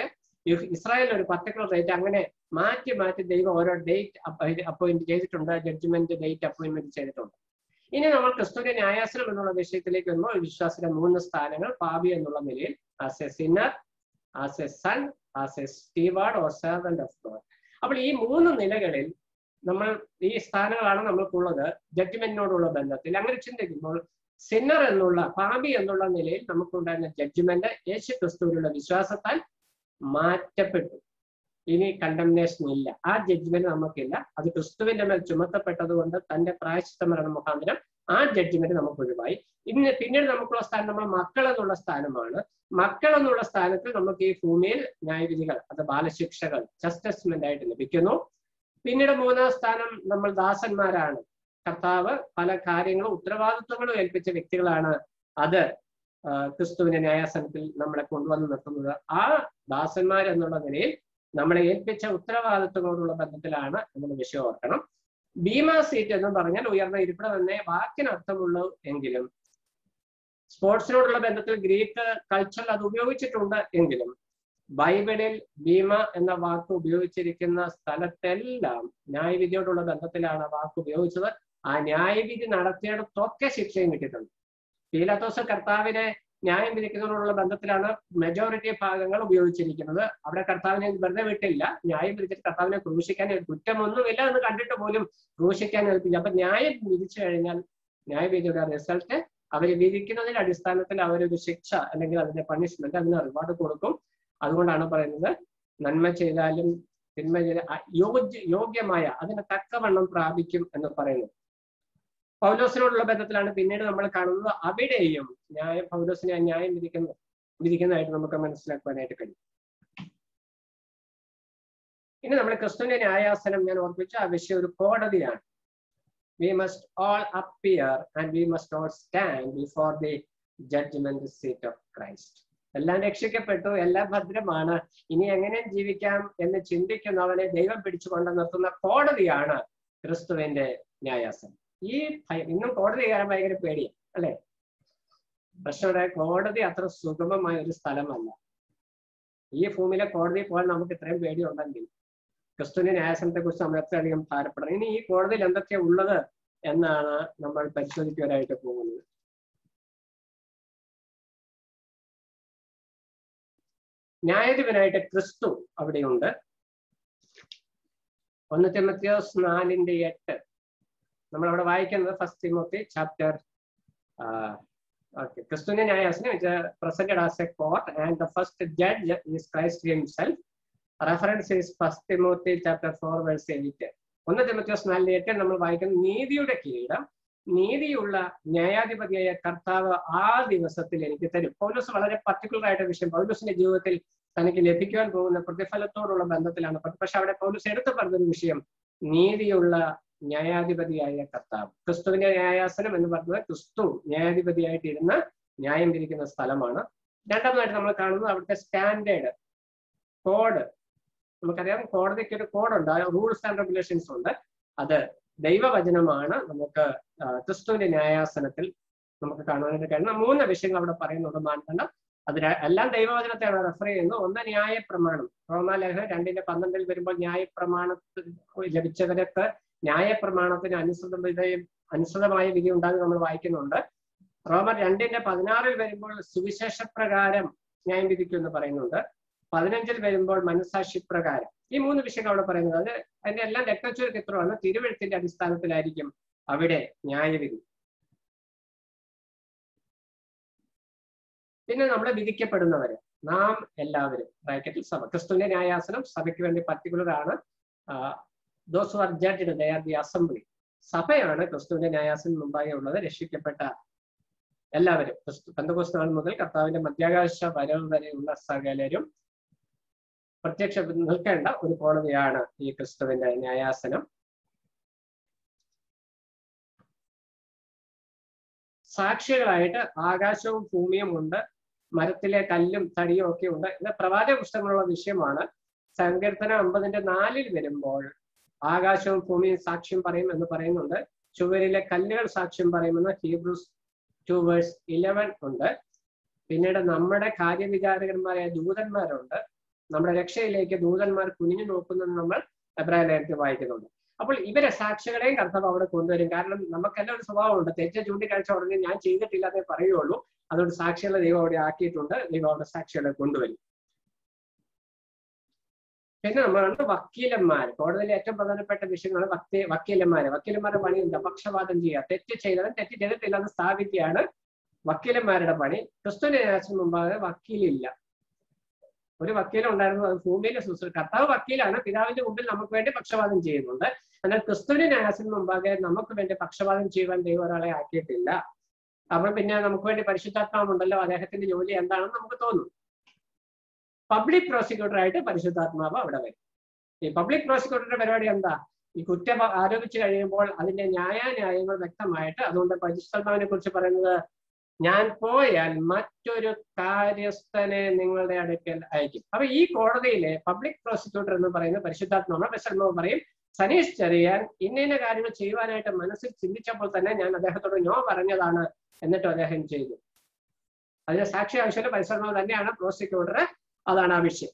ഇസ്രായേൽ ഒരു പർട്ടിക്കുലർ ഡേറ്റ് അങ്ങനെ മാറ്റി മാറ്റി ദൈവം ഓരോ ഡേറ്റ് അപ്പോയിന്റ് ചെയ്തിട്ടുണ്ട് ജഡ്ജ്മെന്റ് ഡേറ്റ് അപ്പോയിന്റ്മെന്റ് ചെയ്തിട്ടുണ്ട് ഇനി നമ്മൾ ക്രിസ്തുവിന്റെ ന്യായാസനം എന്നുള്ള വിഷയത്തിലേക്ക് വരുമ്പോൾ ഒരു വിശ്വാസിയുടെ മൂന്ന് സ്ഥാനങ്ങൾ പാപി എന്നുള്ള നിലയിൽ as a sinner as a son as a steward or servant of God അപ്പോൾ ഈ മൂന്ന് നിലകളിൽ നമ്മൾ ഈ സ്ഥാനങ്ങളാണ് നമ്മൾക്കുള്ളത് ജഡ്ജ്മെന്റിനോടുള്ള ബന്ധത്തിൽ അങ്ങനെ ചിന്തിക്കുമ്പോൾ സിന്നർ എന്നുള്ള പാപി എന്നുള്ള നിലയിൽ നമുക്കുണ്ടായിരുന്ന ജഡ്ജ്മെന്റ് യേശു ക്രിസ്തുവിലുള്ള വിശ്വാസത്താൽ മാറ്റപ്പെട്ടു ഇനി കണ്ടംനേഷൻ ഇല്ല ആ ജഡ്ജ്മെന്റ് നമുക്കില്ല അത് ക്രിസ്തുവിന്റെ മേൽ ചുമത്തപ്പെട്ടത് കൊണ്ട് തന്റെ പ്രായശ്ചിത്ത മരണം മുഖാന്തരം ആ ജഡ്ജ്മെന്റ് നമുക്ക് ഒഴിവായി ഇന്ന് പിന്നീട് നമുക്കുള്ള സ്ഥാനം നമ്മൾ മക്കൾ എന്നുള്ള സ്ഥാനമാണ് മക്കൾ എന്നുള്ള സ്ഥാനത്തിൽ നമുക്ക് ഈ ഭൂമിയിൽ ന്യായവിധികൾ അത് ബാലശിക്ഷകൾ ജസ്റ്റസ്മെന്റ് ആയിട്ട് ലഭിക്കുന്നു പിന്നീട് മൂന്നാം സ്ഥാനം നമ്മൾ ദാസന്മാരാണ് കർത്താവ് പല കാര്യങ്ങളും ഉത്തരവാദിത്വങ്ങളും ഏൽപ്പിച്ച വ്യക്തികളാണ് അത് ക്രിസ്തുവിന്റെ ന്യായാസനത്തിൽ നമ്മളെ കൊണ്ടുവന്ന് നിർത്തുന്നത് ആ ദാസന്മാർ എന്നുള്ള നിലയിൽ നമ്മളെ ഏൽപ്പിച്ച ഉത്തരവാദിത്വങ്ങളോടുള്ള ബന്ധത്തിലാണ് നമ്മൾ വിഷയം ഓർക്കണം ഭീമ സീറ്റ് എന്ന് പറഞ്ഞാൽ ഉയർന്ന ഇരിപ്പിടം എന്നേ വാക്കിനർത്ഥമുള്ളൂ എങ്കിലും സ്പോർട്സിനോടുള്ള ബന്ധത്തിൽ ഗ്രീക്ക് കൾച്ചറിൽ അത് ഉപയോഗിച്ചിട്ടുണ്ട് എങ്കിലും ബൈബിളിൽ ഭീമ എന്ന വാക്ക് ഉപയോഗിച്ചിരിക്കുന്ന സ്ഥലത്തെല്ലാം ന്യായവിധിയോടുള്ള ബന്ധത്തിലാണ് ആ വാക്ക് ഉപയോഗിച്ചത് ആ ന്യായവിധി നടത്തിയിടത്തൊക്കെ ശിക്ഷയും കിട്ടിയിട്ടുണ്ട് പീലാത്തോസ് കർത്താവിനെ ന്യായം വിധിക്കുന്നതിനോടുള്ള ബന്ധത്തിലാണ് മെജോറിറ്റി ഭാഗങ്ങൾ ഉപയോഗിച്ചിരിക്കുന്നത് അവിടെ കർത്താവിനെ വെറുതെ വിട്ടില്ല ന്യായം വിധിച്ചിട്ട് കർത്താവിനെ ക്രൂശിക്കാൻ കുറ്റമൊന്നുമില്ല എന്ന് കണ്ടിട്ട് പോലും ക്രൂശിക്കാൻ ഏൽപ്പില്ല അപ്പൊ ന്യായം വിധിച്ചു കഴിഞ്ഞാൽ ന്യായവിധിയുടെ റിസൾട്ട് അവർ വിധിക്കുന്നതിന്റെ അടിസ്ഥാനത്തിൽ അവരൊരു ശിക്ഷ അല്ലെങ്കിൽ അതിന്റെ പണിഷ്മെന്റ് അതിന് റിവാർഡ് കൊടുക്കും അതുകൊണ്ടാണ് പറയുന്നത് നന്മ ചെയ്താലും തിന്മ ചെയ്ത യോഗ്യ യോഗ്യമായ അതിന് തക്കവണ്ണം പ്രാപിക്കും എന്ന് പറയുന്നു പൗലോസിനോടുള്ള ബന്ധത്തിലാണ് പിന്നീട് നമ്മൾ കാണുന്നത് അവിടെയും ന്യായം പൗലോസിനെ ന്യായം വിധിക്കുന്നു വിധിക്കുന്നതായിട്ട് നമുക്ക് മനസ്സിലാക്കുവാനായിട്ട് കഴിയും ഇനി നമ്മൾ ക്രിസ്തുവിന്റെ ന്യായാസനം ഞാൻ ഓർപ്പിച്ച ആ വിഷയം ഒരു കോടതിയാണ് we must all appear and we must all stand before the judgment seat of Christ എല്ലാം രക്ഷിക്കപ്പെട്ടു എല്ലാം ഭദ്രമാണ് ഇനി എങ്ങനെ ജീവിക്കാം എന്ന് ചിന്തിക്കുന്നവനെ ദൈവം പിടിച്ചു കൊണ്ടു നിർത്തുന്ന കോടതിയാണ് ക്രിസ്തുവിന്റെ ന്യായാസനം ഈ ഇന്നും കോടതി കയറാൻ ഭയങ്കര പേടിയാണ് അല്ലെ പക്ഷേ കോടതി അത്ര സുഗമമായ ഒരു സ്ഥലമല്ല ഈ ഭൂമിയിലെ കോടതി പോകാൻ നമുക്ക് ഇത്രയും പേടിയുണ്ടെങ്കിൽ ക്രിസ്തുവിന്റെ ന്യായാസനത്തെ കുറിച്ച് നമ്മൾ എത്രയധികം ഭാരപ്പെടണം ഇനി ഈ കോടതിയിൽ എന്തൊക്കെയാ ഉള്ളത് എന്നാണ് നമ്മൾ പരിശോധിക്കുവാനായിട്ട് പോകുന്നത് ന്യായാധിപനായിട്ട് ക്രിസ്തു അവിടെയുണ്ട് ഒന്ന് തിമത്യോസ് നാലിന്റെ എട്ട് നമ്മൾ അവിടെ വായിക്കുന്നത് ഫസ്റ്റ് തിമോത്തി ചാപ്റ്റർ ഓക്കെ ക്രിസ്തുവിന്റെ ന്യായാസനം it presented as a court and the first judge is Christ himself reference is first Timothy chapter four verse eight ഒന്ന് തിമത്യോസ് നാലിന്റെ എട്ട് നമ്മൾ വായിക്കുന്നത് നീതിയുടെ കിരീടം നീതിയുള്ള ന്യായാധിപതിയായ കർത്താവ് ആ ദിവസത്തിൽ എനിക്ക് തരും പൗലോസ് വളരെ പർട്ടിക്കുലർ ആയിട്ട് വിഷയം പൗലോസിന്റെ ജീവിതത്തിൽ തനിക്ക് ലഭിക്കുവാൻ പോകുന്ന പ്രതിഫലത്തോടുള്ള ബന്ധത്തിലാണ് പക്ഷെ അവിടെ പൗലോസ് എടുത്തു പറഞ്ഞൊരു വിഷയം നീതിയുള്ള ന്യായാധിപതിയായ കർത്താവ് ക്രിസ്തുവിന്റെ ന്യായാസനം എന്ന് പറയുന്നത് ക്രിസ്തു ന്യായാധിപതിയായിട്ട് ഇരുന്ന് ന്യായം വിരിക്കുന്ന സ്ഥലമാണ് രണ്ടാമതായിട്ട് നമ്മൾ കാണുന്നത് അവിടുത്തെ സ്റ്റാൻഡേർഡ് കോഡ് നമുക്കറിയാം കോടതിക്ക് ഒരു കോഡുണ്ട് റൂൾസ് ആൻഡ് റെഗുലേഷൻസ് ഉണ്ട് അത് ദൈവവചനമാണ് നമുക്ക് ക്രിസ്തുവിന്റെ ന്യായാസനത്തിൽ നമുക്ക് കാണുവാനായിട്ട് കഴിയുന്ന മൂന്ന് വിഷയങ്ങൾ അവിടെ പറയുന്നുണ്ട് മാനദണ്ഡം അത് എല്ലാം ദൈവവചനത്തെയാണ് റെഫർ ചെയ്യുന്നത് ഒന്ന് ന്യായ പ്രമാണം റോമാലേഖനം രണ്ടിന്റെ പന്ത്രണ്ടിൽ വരുമ്പോൾ ന്യായ പ്രമാണത്തിൽ ലഭിച്ചവരൊക്കെ ന്യായ പ്രമാണത്തിന് അനുസൃതയും അനുസൃതമായ വിധി ഉണ്ടാകും നമ്മൾ വായിക്കുന്നുണ്ട് റോമർ രണ്ടിന്റെ പതിനാറിൽ വരുമ്പോൾ സുവിശേഷ പ്രകാരം ന്യായം വിധിക്കും എന്ന് പറയുന്നുണ്ട് പതിനഞ്ചിൽ വരുമ്പോൾ മനസാക്ഷി പ്രകാരം ഈ മൂന്ന് വിഷയങ്ങൾ അവിടെ പറയുന്നത് അത് അതിന്റെ എല്ലാം രക്തച്ചുരുക്കത്രമാണ് തിരുവഴുത്തിന്റെ അടിസ്ഥാനത്തിലായിരിക്കും അവിടെ ന്യായവിധി പിന്നെ നമ്മൾ വിധിക്കപ്പെടുന്നവര് നാം എല്ലാവരും ബ്രാക്കറ്റിൽ സഭ ക്രിസ്തുവിന്റെ ന്യായാസനം സഭയ്ക്ക് വേണ്ടി പർട്ടിക്കുലർ ആണ് those are judged they are the assembly സഭയാണ് ക്രിസ്തുവിന്റെ ന്യായാസനം മുമ്പായി ഉള്ളത് രക്ഷിക്കപ്പെട്ട എല്ലാവരും ക്രിസ്തു പന്തകോസ് നാൾ മുതൽ കർത്താവിന്റെ മധ്യാകാശ വരവ് വരെയുള്ള സകലരും പ്രത്യക്ഷ നിൽക്കേണ്ട ഒരു കോടതിയാണ് ഈ ക്രിസ്തുവിന്റെ ന്യായാസനം സാക്ഷികളായിട്ട് ആകാശവും ഭൂമിയും ഉണ്ട് മരത്തിലെ കല്ലും തടിയും ഒക്കെ ഉണ്ട് ഇത് പ്രവാചക പുസ്തകങ്ങളുള്ള വിഷയമാണ് സങ്കീർത്തനം അമ്പതിന്റെ നാലിൽ വരുമ്പോൾ ആകാശവും ഭൂമിയും സാക്ഷ്യം പറയും എന്ന് പറയുന്നുണ്ട് ചുവരിലെ കല്ലുകൾ സാക്ഷ്യം പറയുമെന്ന് ഹീബ്രൂസ് ടു വേഴ്സ് ഇലവൻ ഉണ്ട് പിന്നീട് നമ്മുടെ കാര്യവിചാരകന്മാരായ ദൂതന്മാരുണ്ട് നമ്മുടെ രക്ഷയിലേക്ക് ദൂതന്മാർ കുനിഞ്ഞു നോക്കുന്നത് നമ്മൾ എബ്രായ ലേഖനത്തിൽ വായിക്കുന്നുണ്ട് അപ്പോൾ ഇവരെ സാക്ഷികളെയും കർത്താവ് അവിടെ കൊണ്ടുവരും കാരണം നമുക്കെല്ലാം ഒരു സ്വഭാവമുണ്ട് തെറ്റ് ചൂണ്ടിക്കാഴ്ച ഉടനെ ഞാൻ ചെയ്തിട്ടില്ല എന്നേ പറയുള്ളൂ അതുകൊണ്ട് സാക്ഷികളെ ദൈവം അവിടെ ആക്കിയിട്ടുണ്ട് ദൈവം അവിടെ സാക്ഷികളെ കൊണ്ടുവരും പിന്നെ നമ്മളുണ്ട് വക്കീലന്മാർ കോടതിയിലെ ഏറ്റവും പ്രധാനപ്പെട്ട വിഷയങ്ങളാണ് വക്കീ വക്കീലന്മാര് വക്കീലന്മാരുടെ പണി എന്താ പക്ഷപാതം ചെയ്യുക തെറ്റ് ചെയ്തവൻ തെറ്റ് ചെയ്തിട്ടില്ല എന്ന് സ്ഥാപിക്കുകയാണ് വക്കീലന്മാരുടെ പണി ക്രിസ്തുവിന്റെ ന്യായത്തിന് മുമ്പാകെ വക്കീലില്ല ഒരു വക്കീലും ഉണ്ടായിരുന്നു അത് ഭൂമിയിലെ ശുശ്രൂഷ കർത്താവ് വക്കീലാണ് പിതാവിന്റെ മുമ്പിൽ നമുക്ക് വേണ്ടി പക്ഷപാതം ചെയ്യുന്നുണ്ട് എന്നാൽ ക്രിസ്തുവിന്റെ ന്യായത്തിന് മുമ്പാകെ നമുക്ക് വേണ്ടി പക്ഷപാതം ചെയ്യുവാൻ ദൈവം ഒരാളെ ആക്കിയിട്ടില്ല അപ്പോൾ പിന്നെ നമുക്ക് വേണ്ടി പരിശുദ്ധാത്മാവുണ്ടല്ലോ അദ്ദേഹത്തിന്റെ ജോലി എന്താണെന്ന് നമുക്ക് തോന്നും പബ്ലിക് പ്രോസിക്യൂട്ടർ ആയിട്ട് പരിശുദ്ധാത്മാവ് അവിടെ വരും ഈ പബ്ലിക് പ്രോസിക്യൂട്ടറുടെ പരിപാടി എന്താ ഈ കുറ്റം ആരോപിച്ചു കഴിയുമ്പോൾ അതിന്റെ ന്യായാന്യായങ്ങൾ വ്യക്തമായിട്ട് അതുകൊണ്ട് പരിശുദ്ധാത്മാവിനെ കുറിച്ച് പറയുന്നത് ഞാൻ പോയാൽ മറ്റൊരു കാര്യസ്ഥനെ നിങ്ങളുടെ അടുക്കൽ അയക്കും അപ്പൊ ഈ കോടതിയിലെ പബ്ലിക് പ്രോസിക്യൂട്ടർ എന്ന് പറയുന്ന പരിശുദ്ധാത്മാവ് പരിശുദ്ധാത്മാവ് പറയും സനീഷ് ചെറിയാൻ ഇന്ന ഇന്ന കാര്യങ്ങൾ ചെയ്യുവാനായിട്ട് മനസ്സിൽ ചിന്തിച്ചപ്പോൾ തന്നെ ഞാൻ അദ്ദേഹത്തോട് നോ പറഞ്ഞതാണ് എന്നിട്ട് അദ്ദേഹം ചെയ്തു അതിന് സാക്ഷി ആവശ്യമില്ല പരിശുദ്ധാത്മാവ് തന്നെയാണ് പ്രോസിക്യൂട്ടർ അതാണ് ആ വിഷയം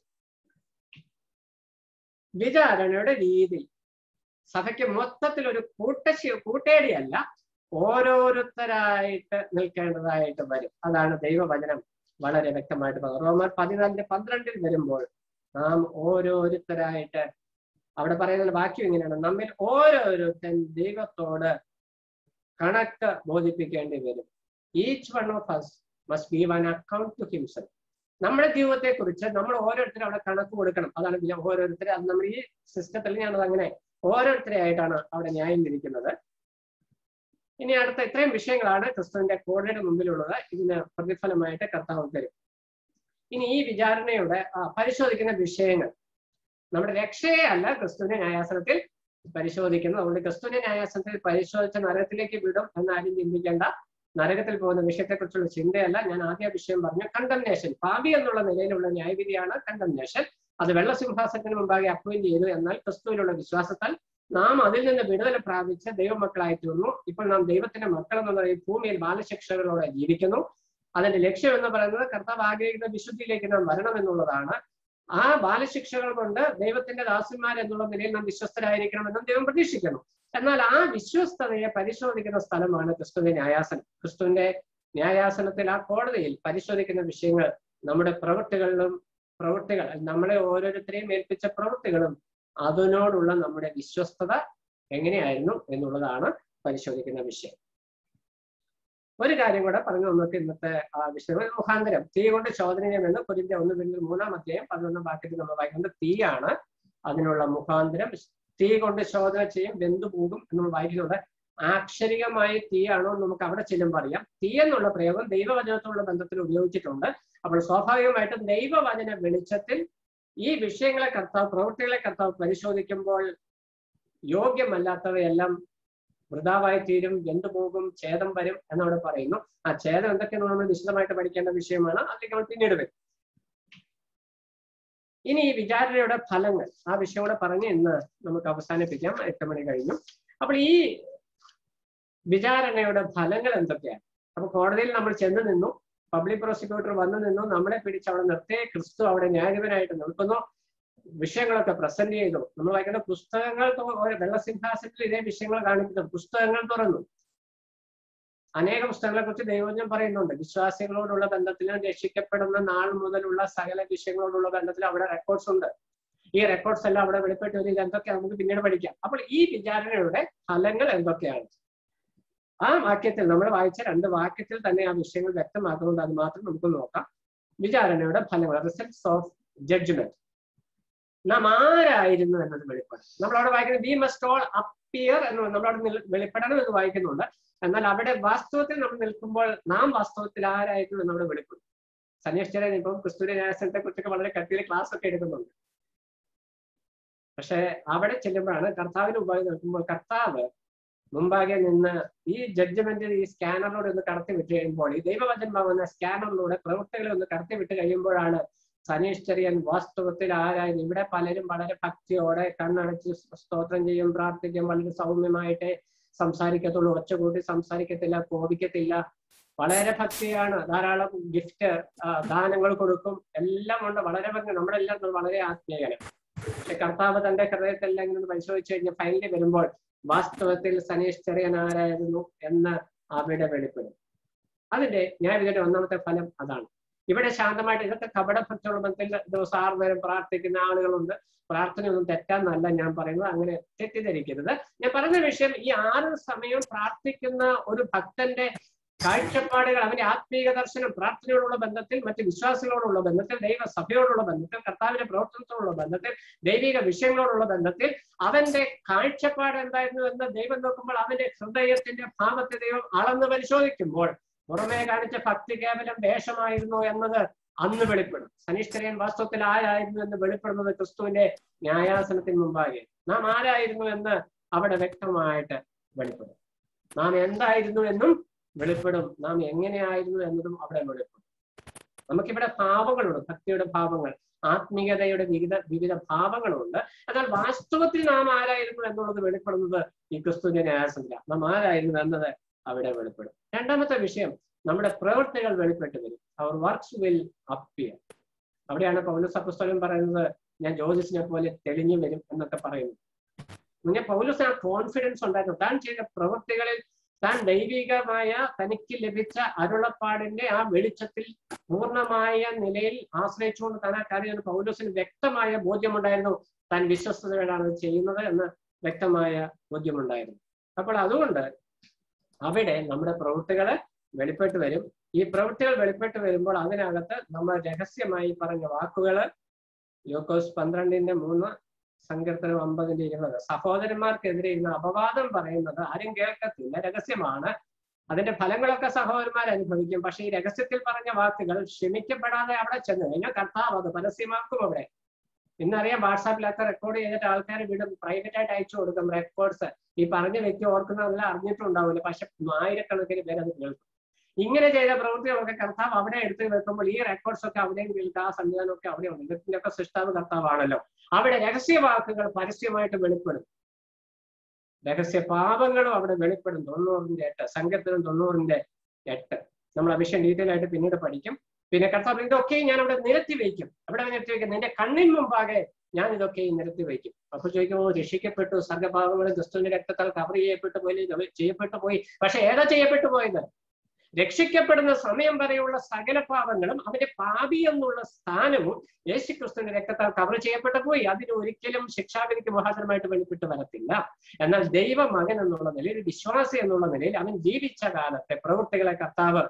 വിചാരണയുടെ രീതി സഭയ്ക്ക് മൊത്തത്തിൽ ഒരു കൂട്ടശി കൂട്ടേടിയല്ല ഓരോരുത്തരായിട്ട് നിൽക്കേണ്ടതായിട്ട് വരും അതാണ് ദൈവവചനം വളരെ വ്യക്തമായിട്ട് പറയുന്നത് റോമർ പതിനാലിന്റെ പന്ത്രണ്ടിൽ വരുമ്പോൾ നാം ഓരോരുത്തരായിട്ട് അവിടെ പറയുന്ന വാക്യം ഇങ്ങനെയാണ് നമ്മിൽ ഓരോരുത്തൻ ദൈവത്തോട് കണക്ക് ബോധിപ്പിക്കേണ്ടി വരും each one of us must give an account to himself നമ്മുടെ ജീവിതത്തെ കുറിച്ച് നമ്മൾ ഓരോരുത്തരും അവിടെ കണക്ക് കൊടുക്കണം അതാണ് പിന്നെ ഓരോരുത്തരെ അത് നമ്മൾ ഈ സിസ്റ്റത്തിൽ ഞാനത് അങ്ങനെ ഓരോരുത്തരെ ആയിട്ടാണ് അവിടെ ന്യായം വിധിക്കുന്നത് ഇനി അടുത്ത ഇത്രയും വിഷയങ്ങളാണ് ക്രിസ്തുവിന്റെ കോടതിയുടെ മുമ്പിലുള്ളത് ഇതിന് പ്രതിഫലമായിട്ട് കർത്താവ് തരും ഇനി ഈ വിചാരണയുടെ പരിശോധിക്കുന്ന വിഷയങ്ങൾ നമ്മുടെ രക്ഷയെ അല്ല ക്രിസ്തുവിന്റെ ന്യായാസനത്തിൽ പരിശോധിക്കുന്നത് അതുകൊണ്ട് ക്രിസ്തുവിന്റെ ന്യായാസനത്തിൽ പരിശോധിച്ച നരകത്തിലേക്ക് വിടും എന്നാരും ചിന്തിക്കേണ്ട നരകത്തിൽ പോകുന്ന വിഷയത്തെക്കുറിച്ചുള്ള ചിന്തയല്ല ഞാൻ ആദ്യ വിഷയം പറഞ്ഞു കണ്ടംനേഷൻ പാപി എന്നുള്ള നിലയിലുള്ള ന്യായവിധിയാണ് കണ്ടംനേഷൻ അത് വെള്ളസിംഹാസനത്തിന് മുമ്പാകെ അപ്പോയിന്റ് ചെയ്തു എന്നാൽ ക്രിസ്തുവിലുള്ള വിശ്വാസത്താൽ നാം അതിൽ നിന്ന് വിടുതല പ്രാപിച്ച് ദൈവമക്കളായി തീർന്നു ഇപ്പോൾ നാം ദൈവത്തിന്റെ മക്കൾ എന്നുള്ള ഈ ഭൂമിയിൽ ബാലശിക്ഷകളോടെ ജീവിക്കുന്നു അതിന്റെ ലക്ഷ്യം എന്ന് പറയുന്നത് കർത്താവ് ആഗ്രഹിക്കുന്ന വിശുദ്ധിയിലേക്ക് നാം വരണം എന്നുള്ളതാണ് ആ ബാലശിക്ഷകൾ കൊണ്ട് ദൈവത്തിന്റെ ദാസന്മാർ എന്നുള്ള നിലയിൽ നാം വിശ്വസ്തരായിരിക്കണമെന്നും ദൈവം പ്രതീക്ഷിക്കുന്നു എന്നാൽ ആ വിശ്വസ്തതയെ പരിശോധിക്കുന്ന സ്ഥലമാണ് ക്രിസ്തുവിന്റെ ന്യായാസനം ക്രിസ്തുവിന്റെ ന്യായാസനത്തിൽ ആ കോടതിയിൽ പരിശോധിക്കുന്ന വിഷയങ്ങൾ നമ്മുടെ പ്രവൃത്തികളിലും പ്രവൃത്തികൾ നമ്മളെ ഓരോരുത്തരെയും ഏൽപ്പിച്ച പ്രവൃത്തികളും അതിനോടുള്ള നമ്മുടെ വിശ്വസ്തത എങ്ങനെയായിരുന്നു എന്നുള്ളതാണ് പരിശോധിക്കുന്ന വിഷയം ഒരു കാര്യം കൂടെ പറഞ്ഞു നമുക്ക് ഇന്നത്തെ ആ വിഷയം മുഖാന്തരം തീ കൊണ്ട് ശോധനയം എന്ന് കുരിന്റെ ഒന്ന് പിന്നിൽ മൂന്നാം അധ്യായം പതിനൊന്നാം വാക്യത്തിൽ നമ്മൾ വായിക്കുന്നത് തീയാണ് അതിനുള്ള മുഖാന്തരം തീ കൊണ്ട് ശോധന ചെയ്യും വെന്തു പോകും എന്ന് വായിക്കുന്നുണ്ട് ആക്ഷരികമായി തീയാണോ നമുക്ക് അവിടെ ചെല്ലുമ്പോൾ അറിയാം തീ എന്നുള്ള പ്രയോഗം ദൈവവചനത്തോടുള്ള ബന്ധത്തിൽ ഉപയോഗിച്ചിട്ടുണ്ട് അപ്പോൾ സ്വാഭാവികമായിട്ടും ദൈവവചന വെളിച്ചത്തിൽ ഈ വിഷയങ്ങളെ കർത്താവ് പ്രവൃത്തികളെ കർത്താവ് പരിശോധിക്കുമ്പോൾ യോഗ്യമല്ലാത്തവയെല്ലാം വൃതാവായി തീരും പോകും ഛേദം വരും എന്നവിടെ പറയുന്നു ആ ഛേദം എന്തൊക്കെയെന്ന് നമ്മൾ വിശദമായിട്ട് പഠിക്കേണ്ട വിഷയമാണ് അതിലേക്ക് നമ്മൾ പിന്നീട് വരും ഇനി ഈ വിചാരണയുടെ ഫലങ്ങൾ ആ വിഷയം കൂടെ പറഞ്ഞ് ഇന്ന് നമുക്ക് അവസാനിപ്പിക്കാം എട്ട് മണി കഴിഞ്ഞു അപ്പോൾ ഈ വിചാരണയുടെ ഫലങ്ങൾ എന്തൊക്കെയാണ് അപ്പൊ കോടതിയിൽ നമ്മൾ ചെന്ന് നിന്നു പബ്ലിക് പ്രോസിക്യൂട്ടർ വന്നു നിന്നു നമ്മളെ പിടിച്ച് അവിടെ നിർത്തിയ ക്രിസ്തു അവിടെ ന്യായാധിപനായിട്ട് നിൽക്കുന്നു വിഷയങ്ങളൊക്കെ പ്രസന്റ് ചെയ്തു നമ്മൾ വായിക്കുന്ന പുസ്തകങ്ങൾ വെള്ളസിംഹാസനത്തിൽ ഇതേ വിഷയങ്ങൾ കാണിക്കുന്നു പുസ്തകങ്ങൾ തുറന്നു അനേക പുസ്തകങ്ങളെ കുറിച്ച് ദൈവജ്ഞം പറയുന്നുണ്ട് വിശ്വാസികളോടുള്ള ബന്ധത്തിലും രക്ഷിക്കപ്പെടുന്ന നാൾ മുതലുള്ള സകല വിഷയങ്ങളോടുള്ള ബന്ധത്തിൽ അവിടെ റെക്കോർഡ്സ് ഉണ്ട് ഈ റെക്കോർഡ്സ് എല്ലാം അവിടെ വെളിപ്പെട്ട് വരിക എന്തൊക്കെ നമുക്ക് പിന്നീട് പഠിക്കാം അപ്പോൾ ഈ വിചാരണയുടെ ഫലങ്ങൾ എന്തൊക്കെയാണ് ആ വാക്യത്തിൽ നമ്മൾ വായിച്ച രണ്ട് വാക്യത്തിൽ തന്നെ ആ വിഷയങ്ങൾ വ്യക്തമാക്കുന്നുണ്ട് അത് മാത്രം നമുക്ക് നോക്കാം വിചാരണയുടെ ഫലങ്ങൾ റിസൾട്ട്സ് ഓഫ് ജഡ്ജ്മെന്റ് നാം ആരായിരുന്നു എന്നത് വെളിപ്പെടാം നമ്മൾ അവിടെ വായിക്കുന്നത് വി മസ്റ്റ് ഓൾ അപ്പിയർ എന്ന് നമ്മളവിടെ വെളിപ്പെടണം എന്ന് വായിക്കുന്നുണ്ട് എന്നാൽ അവിടെ വാസ്തവത്തിൽ നമ്മൾ നിൽക്കുമ്പോൾ നാം വാസ്തവത്തിൽ ആരായിരുന്നു എന്നവിടെ വെളിപ്പെടും സന്യാസ് ചേരൻ ഇപ്പം ക്രിസ്തുവിന്റെ ന്യായസനത്തെ കുറിച്ചൊക്കെ വളരെ കട്ടിയിൽ ക്ലാസ് ഒക്കെ എടുക്കുന്നുണ്ട് പക്ഷെ അവിടെ ചെല്ലുമ്പോഴാണ് കർത്താവിന് മുമ്പാകെ നിൽക്കുമ്പോൾ കർത്താവ് മുമ്പാകെ നിന്ന് ഈ ജഡ്ജ്മെന്റ് ഈ സ്കാനറിലൂടെ ഒന്ന് കടത്തി വിട്ട് കഴിയുമ്പോൾ ഈ ദൈവവചനമാകുന്ന സ്കാനറിലൂടെ പ്രവൃത്തികളെ ഒന്ന് കടത്തി വിട്ട് കഴിയുമ്പോഴാണ് സനീഷ് ചെറിയൻ വാസ്തവത്തിൽ ആരായിരുന്നു ഇവിടെ പലരും വളരെ ഭക്തിയോടെ കണ്ണടച്ച് സ്തോത്രം ചെയ്യും പ്രാർത്ഥിക്കും വളരെ സൗമ്യമായിട്ട് സംസാരിക്കത്തുള്ളൂ ഒച്ച കൂട്ടി സംസാരിക്കത്തില്ല കോപിക്കത്തില്ല വളരെ ഭക്തിയാണ് ധാരാളം ഗിഫ്റ്റ് ദാനങ്ങൾ കൊടുക്കും എല്ലാം ഉണ്ട് വളരെ ഭംഗി നമ്മളെല്ലാം വളരെ ആത്മീയമാണ് പക്ഷെ കർത്താവ് തന്റെ ഹൃദയത്തെല്ലാം ഇങ്ങനെ പരിശോധിച്ചു കഴിഞ്ഞാൽ ഫൈനലി വരുമ്പോൾ വാസ്തവത്തിൽ സനീഷ് ചെറിയൻ ആരായിരുന്നു എന്ന് അവിടെ വെളിപ്പെടും അതിന്റെ ഞാൻ ഇതിന്റെ ഒന്നാമത്തെ ഫലം അതാണ് ഇവിടെ ശാന്തമായിട്ട് ഇതൊക്കെ കപടഭക്തോളമത്തിൽ ദിവസം ആറ് നേരം പ്രാർത്ഥിക്കുന്ന ആളുകളുണ്ട് പ്രാർത്ഥനയൊന്നും തെറ്റാന്നല്ല ഞാൻ പറയുന്നത് അങ്ങനെ തെറ്റിദ്ധരിക്കരുത് ഞാൻ പറയുന്ന വിഷയം ഈ ആറ് സമയം പ്രാർത്ഥിക്കുന്ന ഒരു ഭക്തന്റെ കാഴ്ചപ്പാടുകൾ അവന്റെ ആത്മീക ദർശനം പ്രാർത്ഥനയോടുള്ള ബന്ധത്തിൽ മറ്റ് വിശ്വാസികളോടുള്ള ബന്ധത്തിൽ ദൈവസഭയോടുള്ള ബന്ധത്തിൽ കർത്താവിന്റെ പ്രവർത്തനത്തോടുള്ള ബന്ധത്തിൽ ദൈവിക വിഷയങ്ങളോടുള്ള ബന്ധത്തിൽ അവന്റെ കാഴ്ചപ്പാട് എന്തായിരുന്നു എന്ന് ദൈവം നോക്കുമ്പോൾ അവന്റെ ഹൃദയത്തിന്റെ ഭാവത്തെ ദൈവം അളന്ന് പരിശോധിക്കുമ്പോൾ പുറമേ കാണിച്ച ഭക്തി കേവലം വേഷമായിരുന്നു എന്നത് അന്ന് വെളിപ്പെടും സനിഷ്ഠരൻ വാസ്തവത്തിൽ ആരായിരുന്നു എന്ന് വെളിപ്പെടുന്നത് ക്രിസ്തുവിന്റെ ന്യായാസനത്തിന് മുമ്പാകെ നാം ആരായിരുന്നു എന്ന് അവിടെ വ്യക്തമായിട്ട് വെളിപ്പെടും നാം എന്തായിരുന്നു എന്നും വെളിപ്പെടും നാം എങ്ങനെയായിരുന്നു എന്നതും അവിടെ വെളിപ്പെടും നമുക്കിവിടെ ഭാവങ്ങളുണ്ട് ഭക്തിയുടെ ഭാവങ്ങൾ ആത്മീയതയുടെ വിവിധ വിവിധ ഭാവങ്ങളുണ്ട് എന്നാൽ വാസ്തവത്തിൽ നാം ആരായിരുന്നു എന്നുള്ളത് വെളിപ്പെടുന്നത് ഈ ക്രിസ്തുവിന്റെ ന്യായാസമില്ല നാം ആരായിരുന്നു എന്നത് അവിടെ വെളിപ്പെടും രണ്ടാമത്തെ വിഷയം നമ്മുടെ പ്രവൃത്തികൾ വെളിപ്പെട്ട് വരും അവർ വർക്ക്സ് വിൽ അപ്പിയർ അവിടെയാണ് പൗലസ് അപ്പസ്തലൻ പറയുന്നത് ഞാൻ ജ്യോതിഷിനെ പോലെ തെളിഞ്ഞു വരും എന്നൊക്കെ പറയുന്നു പിന്നെ പൗലസ് ആ കോൺഫിഡൻസ് ഉണ്ടായിരുന്നു താൻ ചെയ്ത പ്രവൃത്തികളിൽ താൻ ദൈവികമായ തനിക്ക് ലഭിച്ച അരുളപ്പാടിന്റെ ആ വെളിച്ചത്തിൽ പൂർണ്ണമായ നിലയിൽ ആശ്രയിച്ചുകൊണ്ട് താൻ ആ കാര്യം പൗലോസിന് വ്യക്തമായ ബോധ്യമുണ്ടായിരുന്നു താൻ വിശ്വസ്തയോടാണ് ചെയ്യുന്നത് എന്ന് വ്യക്തമായ ബോധ്യമുണ്ടായിരുന്നു അപ്പോൾ അതുകൊണ്ട് അവിടെ നമ്മുടെ പ്രവൃത്തികള് വെളിപ്പെട്ട് വരും ഈ പ്രവൃത്തികൾ വെളിപ്പെട്ട് വരുമ്പോൾ അതിനകത്ത് നമ്മൾ രഹസ്യമായി പറഞ്ഞ വാക്കുകള് യോക്കോസ് പന്ത്രണ്ടിന്റെ മൂന്ന് സങ്കീർത്തനം അമ്പതിന്റെ ഇരുപത് സഹോദരന്മാർക്കെതിരെ ഇന്ന് അപവാദം പറയുന്നത് ആരും കേൾക്കത്തില്ല രഹസ്യമാണ് അതിന്റെ ഫലങ്ങളൊക്കെ സഹോദരന്മാർ അനുഭവിക്കും പക്ഷെ ഈ രഹസ്യത്തിൽ പറഞ്ഞ വാക്കുകൾ ക്ഷമിക്കപ്പെടാതെ അവിടെ ചെന്ന് കഴിഞ്ഞാൽ കർത്താവ് അത് പരസ്യമാക്കും അവിടെ ഇന്നറിയാം വാട്സാപ്പിലൊക്കെ റെക്കോർഡ് ചെയ്തിട്ട് ആൾക്കാർ വിടും പ്രൈവറ്റ് ആയിട്ട് അയച്ചു കൊടുക്കും റെക്കോർഡ്സ് ഈ പറഞ്ഞ വ്യക്തി ഓർക്കുന്നതെല്ലാം അറിഞ്ഞിട്ടുണ്ടാവില്ല പക്ഷെ ആയിരക്കണക്കിന് പേര് അത് കേൾക്കും ഇങ്ങനെ ചെയ്ത പ്രവൃത്തികളൊക്കെ കർത്താവ് അവിടെ എടുത്തു വെക്കുമ്പോൾ ഈ റെക്കോർഡ്സ് ഒക്കെ അവിടെയും കേൾക്കുക ആ സംവിധാനമൊക്കെ അവിടെ ഉണ്ട് ഇതൊക്കെ സൃഷ്ടാവ് കർത്താവാണല്ലോ അവിടെ രഹസ്യവാക്കുകൾ പരസ്യമായിട്ട് വെളിപ്പെടും രഹസ്യ പാപങ്ങളും അവിടെ വെളിപ്പെടും തൊണ്ണൂറിന്റെ എട്ട് സംഘത്തിനും തൊണ്ണൂറിന്റെ എട്ട് നമ്മൾ ആ വിഷയം ഡീറ്റെയിൽ ആയിട്ട് പിന്നീട് പഠിക്കും പിന്നെ കർത്താവ് ഇതൊക്കെ ഞാൻ അവിടെ നിരത്തി വയ്ക്കും അവിടെ നിരത്തി വയ്ക്കും നിന്റെ കണ്ണിൻ മുമ്പാകെ ഞാൻ ഇതൊക്കെ നിരത്തി വയ്ക്കും അപ്പൊ ചോദിക്കുമോ രക്ഷിക്കപ്പെട്ടു സർഗഭാവങ്ങളും ക്രിസ്തുവിന്റെ രക്തത്താൽ കവർ ചെയ്യപ്പെട്ടു പോയി ചെയ്യപ്പെട്ടു പോയി പക്ഷെ ഏതാ ചെയ്യപ്പെട്ടു പോയത് രക്ഷിക്കപ്പെടുന്ന സമയം വരെയുള്ള സകല പാപങ്ങളും അവന്റെ പാപി എന്നുള്ള സ്ഥാനവും യേശുക്രിസ്തുവിന്റെ രക്തത്താൽ കവർ ചെയ്യപ്പെട്ടു പോയി അതിന് ഒരിക്കലും ശിക്ഷാവിധിക്ക് മഹാതരമായിട്ട് വെളിപ്പെട്ട് വരത്തില്ല എന്നാൽ ദൈവ മകൻ എന്നുള്ള നിലയിൽ വിശ്വാസി എന്നുള്ള നിലയിൽ അവൻ ജീവിച്ച കാലത്തെ പ്രവൃത്തികളെ കർത്താവ്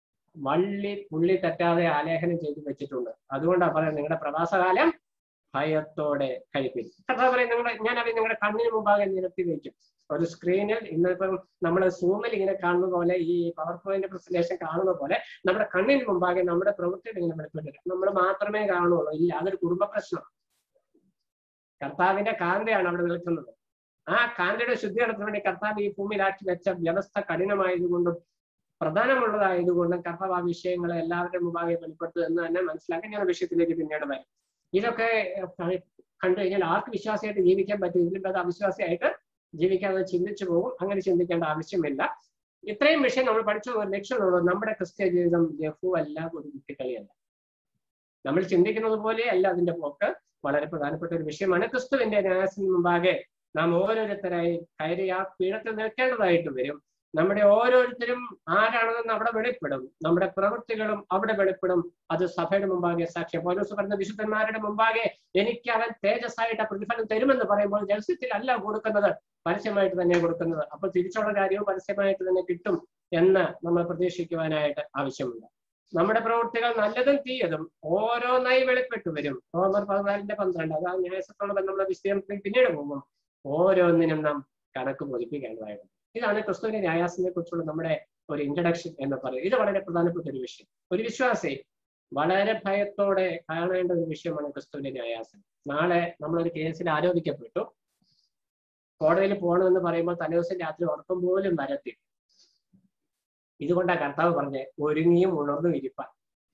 വള്ളി പുള്ളി തെറ്റാതെ ആലേഖനം ചെയ്തു വെച്ചിട്ടുണ്ട് അതുകൊണ്ടാണ് പറയുന്നത് നിങ്ങളുടെ പ്രവാസകാലം ഭയത്തോടെ കഴിപ്പിൻ കർത്താവ് പറയും നിങ്ങളുടെ ഞാൻ അവൻ നിങ്ങളുടെ കണ്ണിന് മുമ്പാകെ നിരത്തി വയ്ക്കും ഒരു സ്ക്രീനിൽ ഇന്നിപ്പം നമ്മൾ സൂമിൽ ഇങ്ങനെ കാണുന്ന പോലെ ഈ പവർ പോയിന്റ് പ്രസന്റേഷൻ കാണുന്ന പോലെ നമ്മുടെ കണ്ണിന് മുമ്പാകെ നമ്മുടെ പ്രവൃത്തികൾ ഇങ്ങനെ വെളിപ്പെട്ടില്ല നമ്മൾ മാത്രമേ കാണുള്ളൂ ഇല്ല അതൊരു കുടുംബ പ്രശ്നം കർത്താവിന്റെ കാന്തയാണ് അവിടെ നിൽക്കുന്നത് ആ കാന്തയുടെ ശുദ്ധീകരണത്തിന് വേണ്ടി കർത്താവ് ഈ ഭൂമിയിലാക്കി വെച്ച വ്യവസ്ഥ കഠിനമായതുകൊണ്ടും പ്രധാനമുള്ളതായതുകൊണ്ടും കർത്താവ് ആ വിഷയങ്ങളെ എല്ലാവരുടെ മുമ്പാകെ വെളിപ്പെടുത്തും എന്ന് തന്നെ മനസ്സിലാക്കി ഞാൻ വിഷയത്തിലേക്ക് പിന്നീട് വരും ഇതൊക്കെ കണ്ടു കഴിഞ്ഞാൽ ആർക്ക് വിശ്വാസിയായിട്ട് ജീവിക്കാൻ പറ്റും ഇതിലും അത് അവിശ്വാസിയായിട്ട് ജീവിക്കാതെ ചിന്തിച്ചു പോകും അങ്ങനെ ചിന്തിക്കേണ്ട ആവശ്യമില്ല ഇത്രയും വിഷയം നമ്മൾ പഠിച്ച ഒരു ലക്ഷ്യമുള്ളൂ നമ്മുടെ ക്രിസ്ത്യ ജീവിതം ലഘു അല്ല ഒരു കുട്ടിക്കളിയല്ല നമ്മൾ ചിന്തിക്കുന്നത് പോലെ അല്ല അതിന്റെ പോക്ക് വളരെ പ്രധാനപ്പെട്ട ഒരു വിഷയമാണ് ക്രിസ്തുവിന്റെ ന്യാസത്തിന് മുമ്പാകെ നാം ഓരോരുത്തരായി കയറി ആ പീഠത്തിൽ നിൽക്കേണ്ടതായിട്ട് വരും നമ്മുടെ ഓരോരുത്തരും ആരാണെന്ന് അവിടെ വെളിപ്പെടും നമ്മുടെ പ്രവൃത്തികളും അവിടെ വെളിപ്പെടും അത് സഭയുടെ മുമ്പാകെ സാക്ഷ്യം പൗലോസ് പറഞ്ഞ വിശുദ്ധന്മാരുടെ മുമ്പാകെ എനിക്ക് അവൻ തേജസ്സായിട്ട് പ്രതിഫലം തരുമെന്ന് പറയുമ്പോൾ ജലസ്യത്തിൽ അല്ല കൊടുക്കുന്നത് പരസ്യമായിട്ട് തന്നെ കൊടുക്കുന്നത് അപ്പോൾ തിരിച്ചുള്ള കാര്യവും പരസ്യമായിട്ട് തന്നെ കിട്ടും എന്ന് നമ്മൾ പ്രതീക്ഷിക്കുവാനായിട്ട് ആവശ്യമുണ്ട് നമ്മുടെ പ്രവൃത്തികൾ നല്ലതും തീയതും ഓരോന്നായി വെളിപ്പെട്ടു വരും റോമർ പതിനാലിന്റെ പന്ത്രണ്ട് അതാ ന്യായസത്തോടെ നമ്മുടെ വിശദീകരണത്തിൽ പിന്നീട് പോകും ഓരോന്നിനും നാം കണക്ക് ബോധിപ്പിക്കേണ്ടതായിട്ടുണ്ട് ഇതാണ് ക്രിസ്തുവിന്റെ ന്യായാസനെ കുറിച്ചുള്ള നമ്മുടെ ഒരു ഇൻട്രഡക്ഷൻ എന്ന് പറയുന്നത് ഇത് വളരെ പ്രധാനപ്പെട്ട ഒരു വിഷയം ഒരു വിശ്വാസി വളരെ ഭയത്തോടെ കാണേണ്ട ഒരു വിഷയമാണ് ക്രിസ്തുവിന്റെ ന്യായാസനം നാളെ നമ്മളൊരു കേസിൽ ആരോപിക്കപ്പെട്ടു കോടതിയിൽ പോകണമെന്ന് പറയുമ്പോൾ തലേദിവസം രാത്രി ഉറക്കം പോലും വരത്തി ഇതുകൊണ്ടാണ് കർത്താവ് പറഞ്ഞ് ഒരുങ്ങിയും ഉണർന്നും ഇരിപ്പാൻ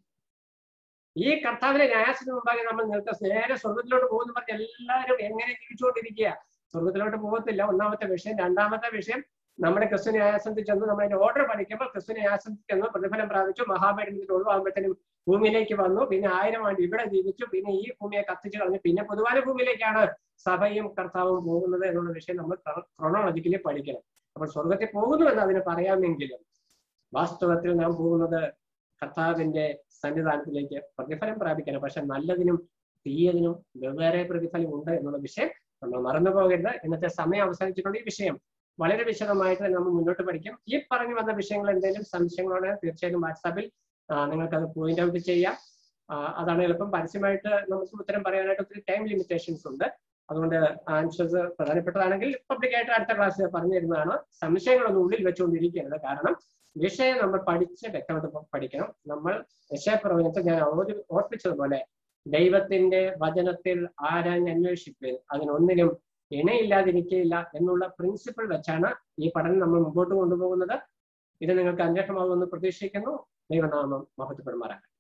ഈ കർത്താവിന്റെ ന്യായാസത്തിന് മുമ്പാകെ നമ്മൾ നിൽക്കുക നേരെ സ്വർഗത്തിലോട്ട് പോകുന്ന പറഞ്ഞ് എല്ലാവരും എങ്ങനെ ജീവിച്ചുകൊണ്ടിരിക്കുക സ്വർഗത്തിലോട്ട് പോകത്തില്ല ഒന്നാമത്തെ വിഷയം രണ്ടാമത്തെ വിഷയം നമ്മുടെ ക്രിസ്തു ന്യായാസനത്തിൽ ചെന്ന് നമ്മൾ അതിന്റെ ഓർഡർ പഠിക്കുമ്പോൾ ക്രിസ്തു ന്യായാസനത്തിൽ ചെന്ന് പ്രതിഫലം പ്രാപിച്ചു മഹാപരിണിത്തിൽ ഒഴിവാകുമ്പോഴത്തേനും ഭൂമിയിലേക്ക് വന്നു പിന്നെ ആയിരം ആണ്ട് ഇവിടെ ജീവിച്ചു പിന്നെ ഈ ഭൂമിയെ കത്തിച്ചു കളഞ്ഞു പിന്നെ പൊതുവാന ഭൂമിയിലേക്കാണ് സഭയും കർത്താവും പോകുന്നത് എന്നുള്ള വിഷയം നമ്മൾ ക്രോണോളജിക്കലി പഠിക്കണം അപ്പോൾ സ്വർഗത്തിൽ പോകുന്നു എന്ന് അതിന് പറയാമെങ്കിലും വാസ്തവത്തിൽ നാം പോകുന്നത് കർത്താവിന്റെ സന്നിധാനത്തിലേക്ക് പ്രതിഫലം പ്രാപിക്കണം പക്ഷെ നല്ലതിനും തീയതിനും വെവ്വേറെ പ്രതിഫലം ഉണ്ട് എന്നുള്ള വിഷയം നമ്മൾ മറന്നു പോകരുത് ഇന്നത്തെ സമയം അവസാനിച്ചിട്ടുണ്ട് ഈ വിഷയം വളരെ വിശദമായിട്ട് നമ്മൾ മുന്നോട്ട് പഠിക്കും ഈ പറഞ്ഞു വന്ന വിഷയങ്ങൾ എന്തെങ്കിലും സംശയങ്ങളാണ് തീർച്ചയായും വാട്സാപ്പിൽ നിങ്ങൾക്ക് അത് പോയിന്റ് ഔട്ട് ചെയ്യാം അതാണ് എളുപ്പം പരസ്യമായിട്ട് നമുക്ക് ഉത്തരം പറയാനായിട്ട് ഒത്തിരി ടൈം ലിമിറ്റേഷൻസ് ഉണ്ട് അതുകൊണ്ട് ആൻസേഴ്സ് പ്രധാനപ്പെട്ടതാണെങ്കിൽ പബ്ലിക്കായിട്ട് അടുത്ത ക്ലാസ്സിൽ പറഞ്ഞു തരുന്നതാണ് സംശയങ്ങളൊന്നും ഉള്ളിൽ വെച്ചുകൊണ്ടിരിക്കരുത് കാരണം വിഷയം നമ്മൾ പഠിച്ച് വ്യക്തമായിട്ട് പഠിക്കണം നമ്മൾ വിഷയപ്രവചനത്തിൽ ഞാൻ ഓർപ്പിച്ചതുപോലെ ദൈവത്തിന്റെ വചനത്തിൽ ആരാഞ്ഞ് അന്വേഷിപ്പിൻ അതിനൊന്നിനും ഇണയില്ലാതിരിക്കുകയില്ല എന്നുള്ള പ്രിൻസിപ്പിൾ വെച്ചാണ് ഈ പഠനം നമ്മൾ മുമ്പോട്ട് കൊണ്ടുപോകുന്നത് ഇത് നിങ്ങൾക്ക് അന്വേഷണമാകുമെന്ന് പ്രതീക്ഷിക്കുന്നു ദൈവനാമം മഹത്വപ്പെടുമാറാകട്ടെ